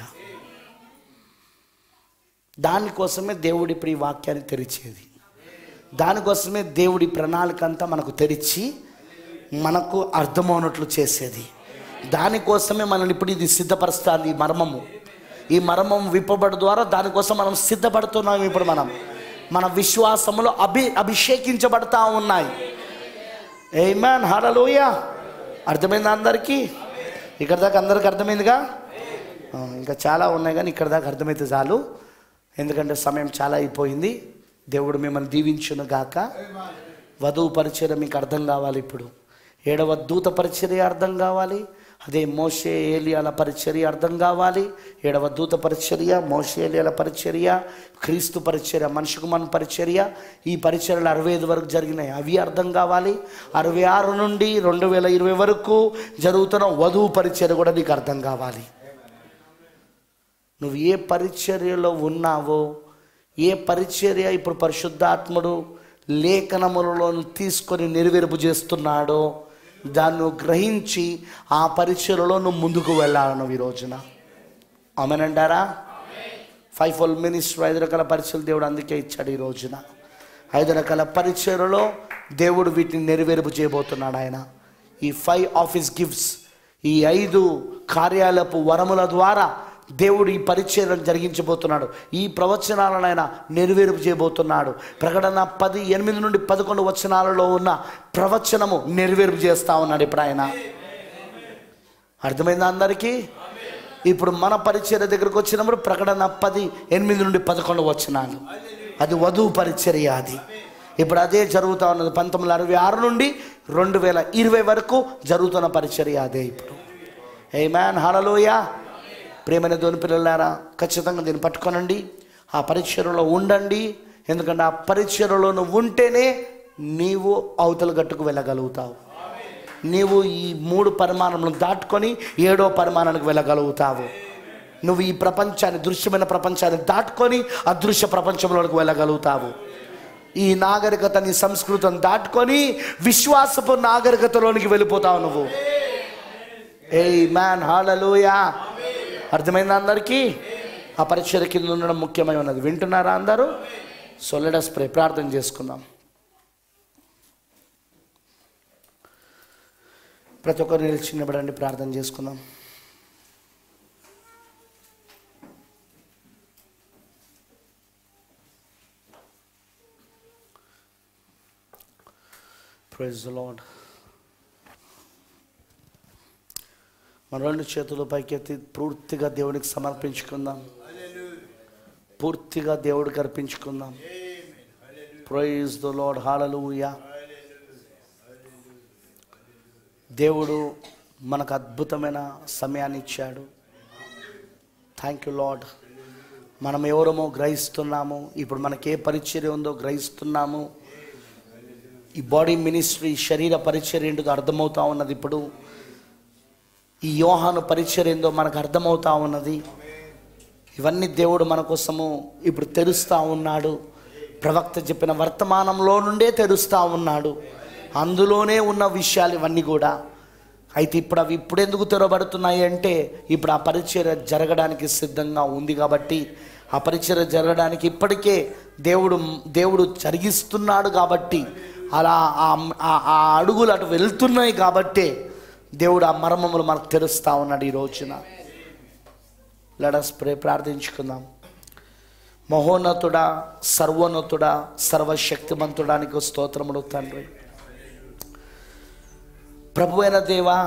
దానికోసమే దేవుడు ఇప్పుడు ఈ వాక్యాన్ని తెరిచేది దానికోసమే దేవుడి ప్రణాళిక అంతా మనకు తెరిచి మనకు అర్థమవునట్లు చేసేది దానికోసమే మనల్ని ఇప్పుడు ఇది సిద్ధపరుస్తుంది ఈ మర్మము ఈ మర్మం విప్పబడి ద్వారా దానికోసం మనం సిద్ధపడుతున్నాం ఇప్పుడు మనం మన విశ్వాసములో అభి అభిషేకించబడతా ఉన్నాయి ఏ మ్యాన్ హరలోయ అర్థమైందా అందరికీ ఇక్కడ దాకా అందరికి అర్థమైందిగా ఆ, ఇంకా చాలా ఉన్నాయి కానీ ఇక్కడ దాకా అర్థమైతే చాలు ఎందుకంటే సమయం చాలా అయిపోయింది దేవుడు మిమ్మల్ని దీవించును గాక వధువు పరిచర్య మీకు అర్థం కావాలి ఇప్పుడు ఏడవ దూత పరిచర్య అర్థం కావాలి అదే మోషే ఏలియాల పరిచర్య అర్థం కావాలి ఏడవ దూత పరిచర్య మోషే ఏలియాల పరిచర్య క్రీస్తు పరిచర్య మనిషికి మన పరిచర్య ఈ పరిచర్యలు అరవై ఐదు వరకు జరిగినాయి అవి అర్థం కావాలి అరవై ఆరు నుండి రెండు వేల ఇరవై వరకు జరుగుతున్న వధువు పరిచర్య కూడా నీకు అర్థం కావాలి నువ్వు ఏ పరిచర్యలో ఉన్నావో ఏ పరిచర్య ఇప్పుడు పరిశుద్ధాత్ముడు లేఖనములలో తీసుకొని నెరవేర్పు చేస్తున్నాడో దాన్ని నువ్వు గ్రహించి ఆ పరిచయలో నువ్వు ముందుకు వెళ్ళాలి నువ్వు ఈ రోజున ఆమెనంటారా ఫైవ్ ఫోల్ మినిస్టర్ ఐదు రకాల పరిచయలు దేవుడు అందుకే ఇచ్చాడు ఈ రోజున ఐదు రకాల పరిచయలలో దేవుడు వీటిని నెరవేర్పు చేయబోతున్నాడు ఆయన ఈ ఫైవ్ ఆఫీస్ గిఫ్ట్స్ ఈ ఐదు కార్యాలయపు వరముల ద్వారా దేవుడు ఈ పరిచయం జరిగించబోతున్నాడు ఈ ప్రవచనాలను ఆయన నెరవేర్పు చేయబోతున్నాడు ప్రకటన పది ఎనిమిది నుండి పదకొండు వచనాలలో ఉన్న ప్రవచనము నెరవేర్పు చేస్తా ఉన్నాడు ఇప్పుడు ఆయన అర్థమైందా అందరికీ ఇప్పుడు మన పరిచర్య దగ్గరకు వచ్చినప్పుడు ప్రకటన పది ఎనిమిది నుండి పదకొండు వచనాలు అది వధువు పరిచర్య అది ఇప్పుడు అదే జరుగుతూ ఉన్నది పంతొమ్మిది వందల అరవై ఆరు నుండి రెండు వేల ఇరవై వరకు జరుగుతున్న పరిచర్య అదే ఇప్పుడు ఏ మ్యాన్ హలలోయ ప్రేమైన దోని పిల్లలారా ఖచ్చితంగా దీన్ని పట్టుకోనండి ఆ పరిచర్యలో ఉండండి ఎందుకంటే ఆ పరిచర్యలో నువ్వు ఉంటేనే నీవు అవతల గట్టుకు వెళ్ళగలుగుతావు నీవు ఈ మూడు పరిమాణములను దాటుకొని ఏడో పరిమాణానికి వెళ్ళగలుగుతావు నువ్వు ఈ ప్రపంచాన్ని దృశ్యమైన ప్రపంచాన్ని దాటుకొని అదృశ్య ప్రపంచంలోకి వెళ్ళగలుగుతావు ఈ నాగరికతని సంస్కృతిని దాటుకొని విశ్వాసపు నాగరికతలోనికి వెళ్ళిపోతావు నువ్వు ఏ మ్యాన్ హాలలోయా అర్థమైందా అందరికీ ఆ పరిచయ కింద ఉండడం ముఖ్యమై ఉన్నది వింటున్నారా అందరూ సో లెట్ ప్రే ప్రార్థన చేసుకుందాం ప్రతి ఒక్కరు నిలిచి నిలబడండి ప్రార్థన చేసుకుందాం ప్రైజ్ లాడ్ మన రెండు చేతులు పైకెత్తి పూర్తిగా దేవునికి సమర్పించుకుందాం పూర్తిగా దేవుడికి అర్పించుకుందాం ప్రైజ్ ద లాడ్ హాలలుయా దేవుడు మనకు అద్భుతమైన సమయాన్ని ఇచ్చాడు థ్యాంక్ యూ లాడ్ మనం ఎవరమో గ్రహిస్తున్నాము ఇప్పుడు మనకి ఏ పరిచర్య ఉందో గ్రహిస్తున్నాము ఈ బాడీ మినిస్ట్రీ శరీర పరిచర్య ఏంటో అర్థమవుతా ఉన్నది ఇప్పుడు ఈ యోహాను పరిచర్య ఏందో మనకు అర్థమవుతా ఉన్నది ఇవన్నీ దేవుడు మన కోసము ఇప్పుడు తెరుస్తూ ఉన్నాడు ప్రవక్త చెప్పిన వర్తమానంలో నుండే తెరుస్తూ ఉన్నాడు అందులోనే ఉన్న విషయాలు ఇవన్నీ కూడా అయితే ఇప్పుడు అవి ఇప్పుడు ఎందుకు తెరవబడుతున్నాయి అంటే ఇప్పుడు ఆ పరిచర్య జరగడానికి సిద్ధంగా ఉంది కాబట్టి ఆ పరిచర్య జరగడానికి ఇప్పటికే దేవుడు దేవుడు జరిగిస్తున్నాడు కాబట్టి అలా ఆ- ఆ- ఆ అడుగులు అటు వెళ్తున్నాయి కాబట్టే దేవుడు ఆ మర్మములు మనకు తెరుస్తూ ఉన్నాడు ఈ రోజున లడస్ ప్రే ప్రార్థించుకుందాం మహోన్నతుడా సర్వోన్నతుడా సర్వశక్తిమంతుడానికి స్తోత్రములు తండ్రి ప్రభు అయిన దేవా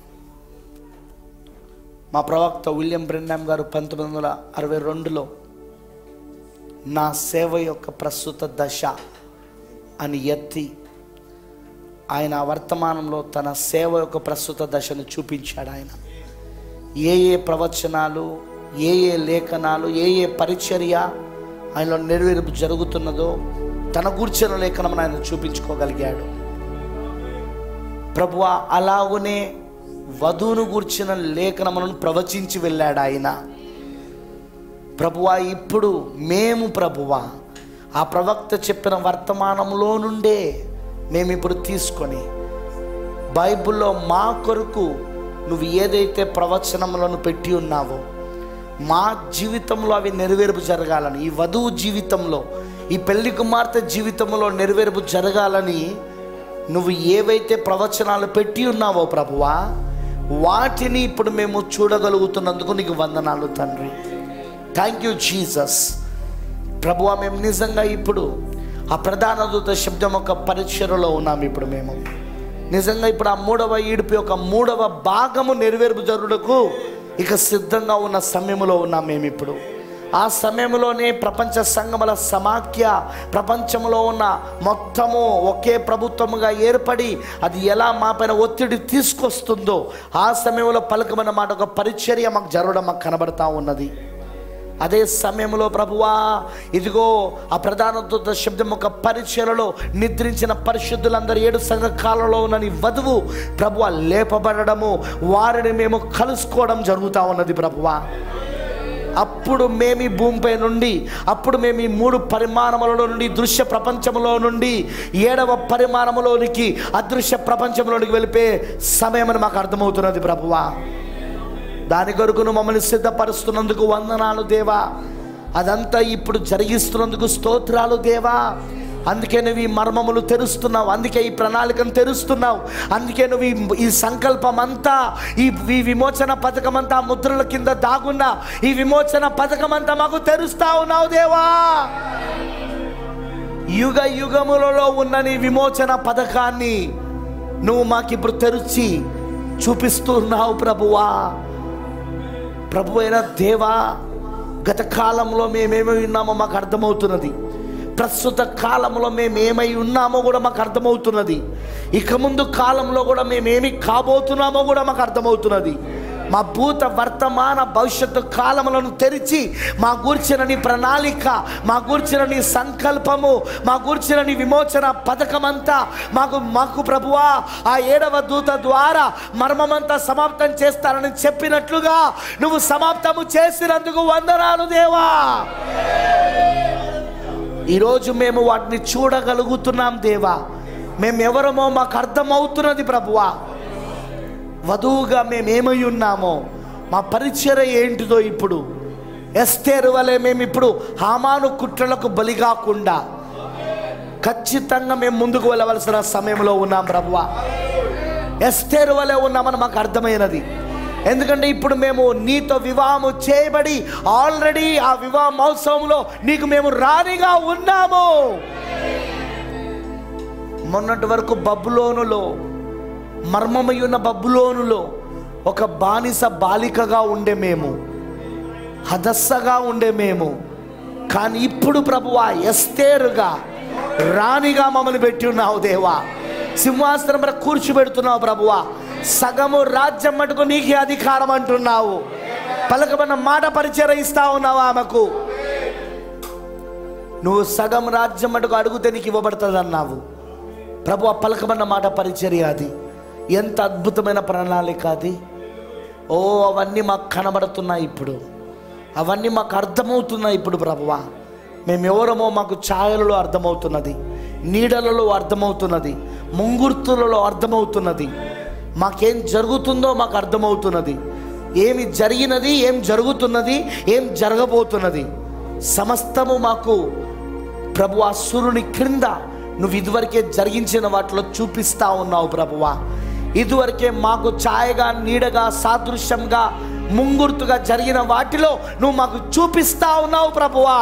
మా ప్రవక్త విలియం బ్రెండామ్ గారు పంతొమ్మిది వందల అరవై రెండులో నా సేవ యొక్క ప్రస్తుత దశ అని ఎత్తి ఆయన వర్తమానంలో తన సేవ యొక్క ప్రస్తుత దశను చూపించాడు ఆయన ఏ ఏ ప్రవచనాలు ఏ ఏ లేఖనాలు ఏ ఏ పరిచర్య ఆయనలో నెరవేర్పు జరుగుతున్నదో తన కూర్చున్న లేఖనం ఆయన చూపించుకోగలిగాడు ప్రభువ అలాగునే వధువును గూర్చిన లేఖనములను ప్రవచించి వెళ్ళాడు ఆయన ప్రభువా ఇప్పుడు మేము ప్రభువా ఆ ప్రవక్త చెప్పిన వర్తమానంలో నుండే మేము ఇప్పుడు తీసుకొని బైబిల్లో మా కొరకు నువ్వు ఏదైతే ప్రవచనములను పెట్టి ఉన్నావో మా జీవితంలో అవి నెరవేర్పు జరగాలని ఈ వధువు జీవితంలో ఈ పెళ్లి కుమార్తె జీవితంలో నెరవేర్పు జరగాలని నువ్వు ఏవైతే ప్రవచనాలు పెట్టి ఉన్నావో ప్రభువా వాటిని ఇప్పుడు మేము చూడగలుగుతున్నందుకు నీకు వందనాలు తండ్రి థ్యాంక్ యూ జీసస్ ప్రభువా మేము నిజంగా ఇప్పుడు ఆ ప్రధాన దూత శబ్దం యొక్క పరిచయలో ఉన్నాం ఇప్పుడు మేము నిజంగా ఇప్పుడు ఆ మూడవ ఈడుపు యొక్క మూడవ భాగము నెరవేర్పు జరుడుకు ఇక సిద్ధంగా ఉన్న సమయంలో ఉన్నాం మేము ఇప్పుడు ఆ సమయంలోనే ప్రపంచ సంఘముల సమాఖ్య ప్రపంచంలో ఉన్న మొత్తము ఒకే ప్రభుత్వముగా ఏర్పడి అది ఎలా మా పైన ఒత్తిడి తీసుకొస్తుందో ఆ సమయంలో పలకమైన మాట ఒక పరిచర్య మాకు జరగడం మాకు కనబడతా ఉన్నది అదే సమయంలో ప్రభువా ఇదిగో ఆ ప్రధాన దూత శబ్దం ఒక పరిచయలో నిద్రించిన పరిశుద్ధులందరూ ఏడు సంఘ కాలంలో ఉన్న నీ వధువు ప్రభువా లేపబడము వారిని మేము కలుసుకోవడం జరుగుతూ ఉన్నది ప్రభువా అప్పుడు మేము ఈ భూమిపై నుండి అప్పుడు మేము ఈ మూడు పరిమాణములలో నుండి దృశ్య ప్రపంచంలో నుండి ఏడవ పరిమాణంలోనికి అదృశ్య ప్రపంచంలోనికి వెళ్ళిపోయే సమయం అని మాకు అర్థమవుతున్నది ప్రభువా దాని కొరకును మమ్మల్ని సిద్ధపరుస్తున్నందుకు వందనాలు దేవా అదంతా ఇప్పుడు జరిగిస్తున్నందుకు స్తోత్రాలు దేవా అందుకే నువ్వు ఈ మర్మములు తెరుస్తున్నావు అందుకే ఈ ప్రణాళికను తెరుస్తున్నావు అందుకే నువ్వు ఈ- ఈ సంకల్పం అంతా ఈ ఈ విమోచన పథకం అంతా ఆ ముద్రల కింద దాగున్న ఈ విమోచన పథకం అంతా మాకు తెరుస్తా ఉన్నావు దేవా యుగ యుగములలో ఉన్న నీ విమోచన పథకాన్ని నువ్వు మాకిప్పుడు తెరిచి చూపిస్తున్నావు ప్రభువా ప్రభు అయిన దేవా గత కాలంలో మేమేమై ఉన్నామో మాకు అర్థమవుతున్నది ప్రస్తుత కాలంలో మేము ఏమై ఉన్నామో కూడా మాకు అర్థమవుతున్నది ఇక ముందు కాలంలో కూడా మేమేమి కాబోతున్నామో కూడా మాకు అర్థమవుతున్నది మా భూత వర్తమాన భవిష్యత్తు కాలములను తెరిచి మా గూర్చిన నీ ప్రణాళిక మా గూర్చిన నీ సంకల్పము మా గూర్చిన నీ విమోచన పథకమంతా మాకు మాకు ప్రభువా ఆ ఏడవ దూత ద్వారా మర్మమంతా సమాప్తం చేస్తానని చెప్పినట్లుగా నువ్వు సమాప్తము చేసినందుకు వందనాలు దేవా ఈరోజు మేము వాటిని చూడగలుగుతున్నాం దేవా మేము ఎవరమో మాకు అర్థమవుతున్నది ప్రభువా వధువుగా మేమేమై ఉన్నామో మా పరిచయ ఏంటిదో ఇప్పుడు ఎస్తేరు వలె మేము ఇప్పుడు హామాను కుట్రలకు బలి కాకుండా ఖచ్చితంగా మేము ముందుకు వెళ్ళవలసిన సమయంలో ఉన్నాం ప్రభువా ఎస్తేరు వలె ఉన్నామని మాకు అర్థమైనది ఎందుకంటే ఇప్పుడు మేము నీతో వివాహము చేయబడి ఆల్రెడీ ఆ వివాహ మహోత్సవంలో నీకు మేము రాణిగా ఉన్నాము మొన్నటి వరకు బబ్బులోనులో మర్మమై ఉన్న బబ్బులోనులో ఒక బానిస బాలికగా ఉండే మేము హదస్సగా ఉండే మేము కానీ ఇప్పుడు ప్రభువా ఎస్తేరుగా రాణిగా మమ్మల్ని పెట్టి ఉన్నావు దేవా సింహాసనం మీద కూర్చోబెడుతున్నావు ప్రభువా సగము రాజ్యం మటుకు నీకే అధికారం అంటున్నావు పలకమన్న మాట పరిచయం ఇస్తా ఉన్నావు ఆమెకు నువ్వు సగం రాజ్యం మటుకు అడుగుతే నీకు ఇవ్వబడుతుంది అన్నావు ప్రభు ఆ పలకమన్న మాట పరిచర్య అది ఎంత అద్భుతమైన ప్రణాళిక అది ఓ అవన్నీ మాకు కనబడుతున్నాయి ఇప్పుడు అవన్నీ మాకు అర్థమవుతున్నాయి ఇప్పుడు ప్రభువా మేము ఎవరమో మాకు ఛాయలలో అర్థమవుతున్నది నీడలలో అర్థమవుతున్నది ముంగుర్తులలో అర్థమవుతున్నది మాకేం జరుగుతుందో మాకు అర్థమవుతున్నది ఏమి జరిగినది ఏం జరుగుతున్నది ఏం జరగబోతున్నది సమస్తము మాకు ప్రభు ఆ సూర్యుని క్రింద నువ్వు ఇదివరకే జరిగించిన వాటిలో చూపిస్తా ఉన్నావు ప్రభువా ఇదివరకే మాకు ఛాయగా నీడగా సాదృశ్యంగా ముంగుర్తుగా జరిగిన వాటిలో నువ్వు మాకు చూపిస్తా ఉన్నావు ప్రభువా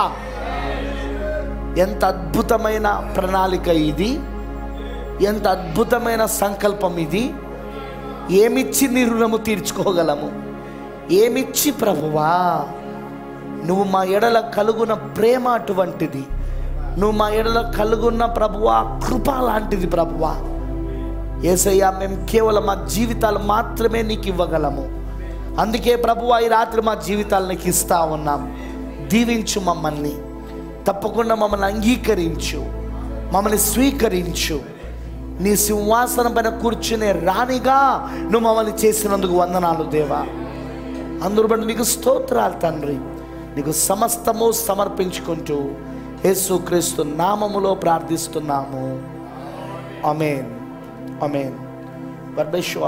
ఎంత అద్భుతమైన ప్రణాళిక ఇది ఎంత అద్భుతమైన సంకల్పం ఇది ఏమిచ్చి నీ రుణము తీర్చుకోగలము ఏమిచ్చి ప్రభువా నువ్వు మా ఎడల కలుగున ప్రేమ అటువంటిది నువ్వు మా ఎడల కలుగున్న ప్రభువా కృప లాంటిది ప్రభువా ఏసయ్యా మేము కేవలం మా జీవితాలు మాత్రమే నీకు ఇవ్వగలము అందుకే ప్రభువా ఈ రాత్రి మా జీవితాలు నీకు ఇస్తా ఉన్నాం దీవించు మమ్మల్ని తప్పకుండా మమ్మల్ని అంగీకరించు మమ్మల్ని స్వీకరించు నీ సింహాసనం పైన కూర్చునే రాణిగా నువ్వు మమ్మల్ని చేసినందుకు వందనాలు దేవా అందరూ బట్టి నీకు స్తోత్రాలు తండ్రి నీకు సమస్తము సమర్పించుకుంటూ యేసుక్రీస్తు నామములో ప్రార్థిస్తున్నాము అమేన్ అమేన్ God bless you all.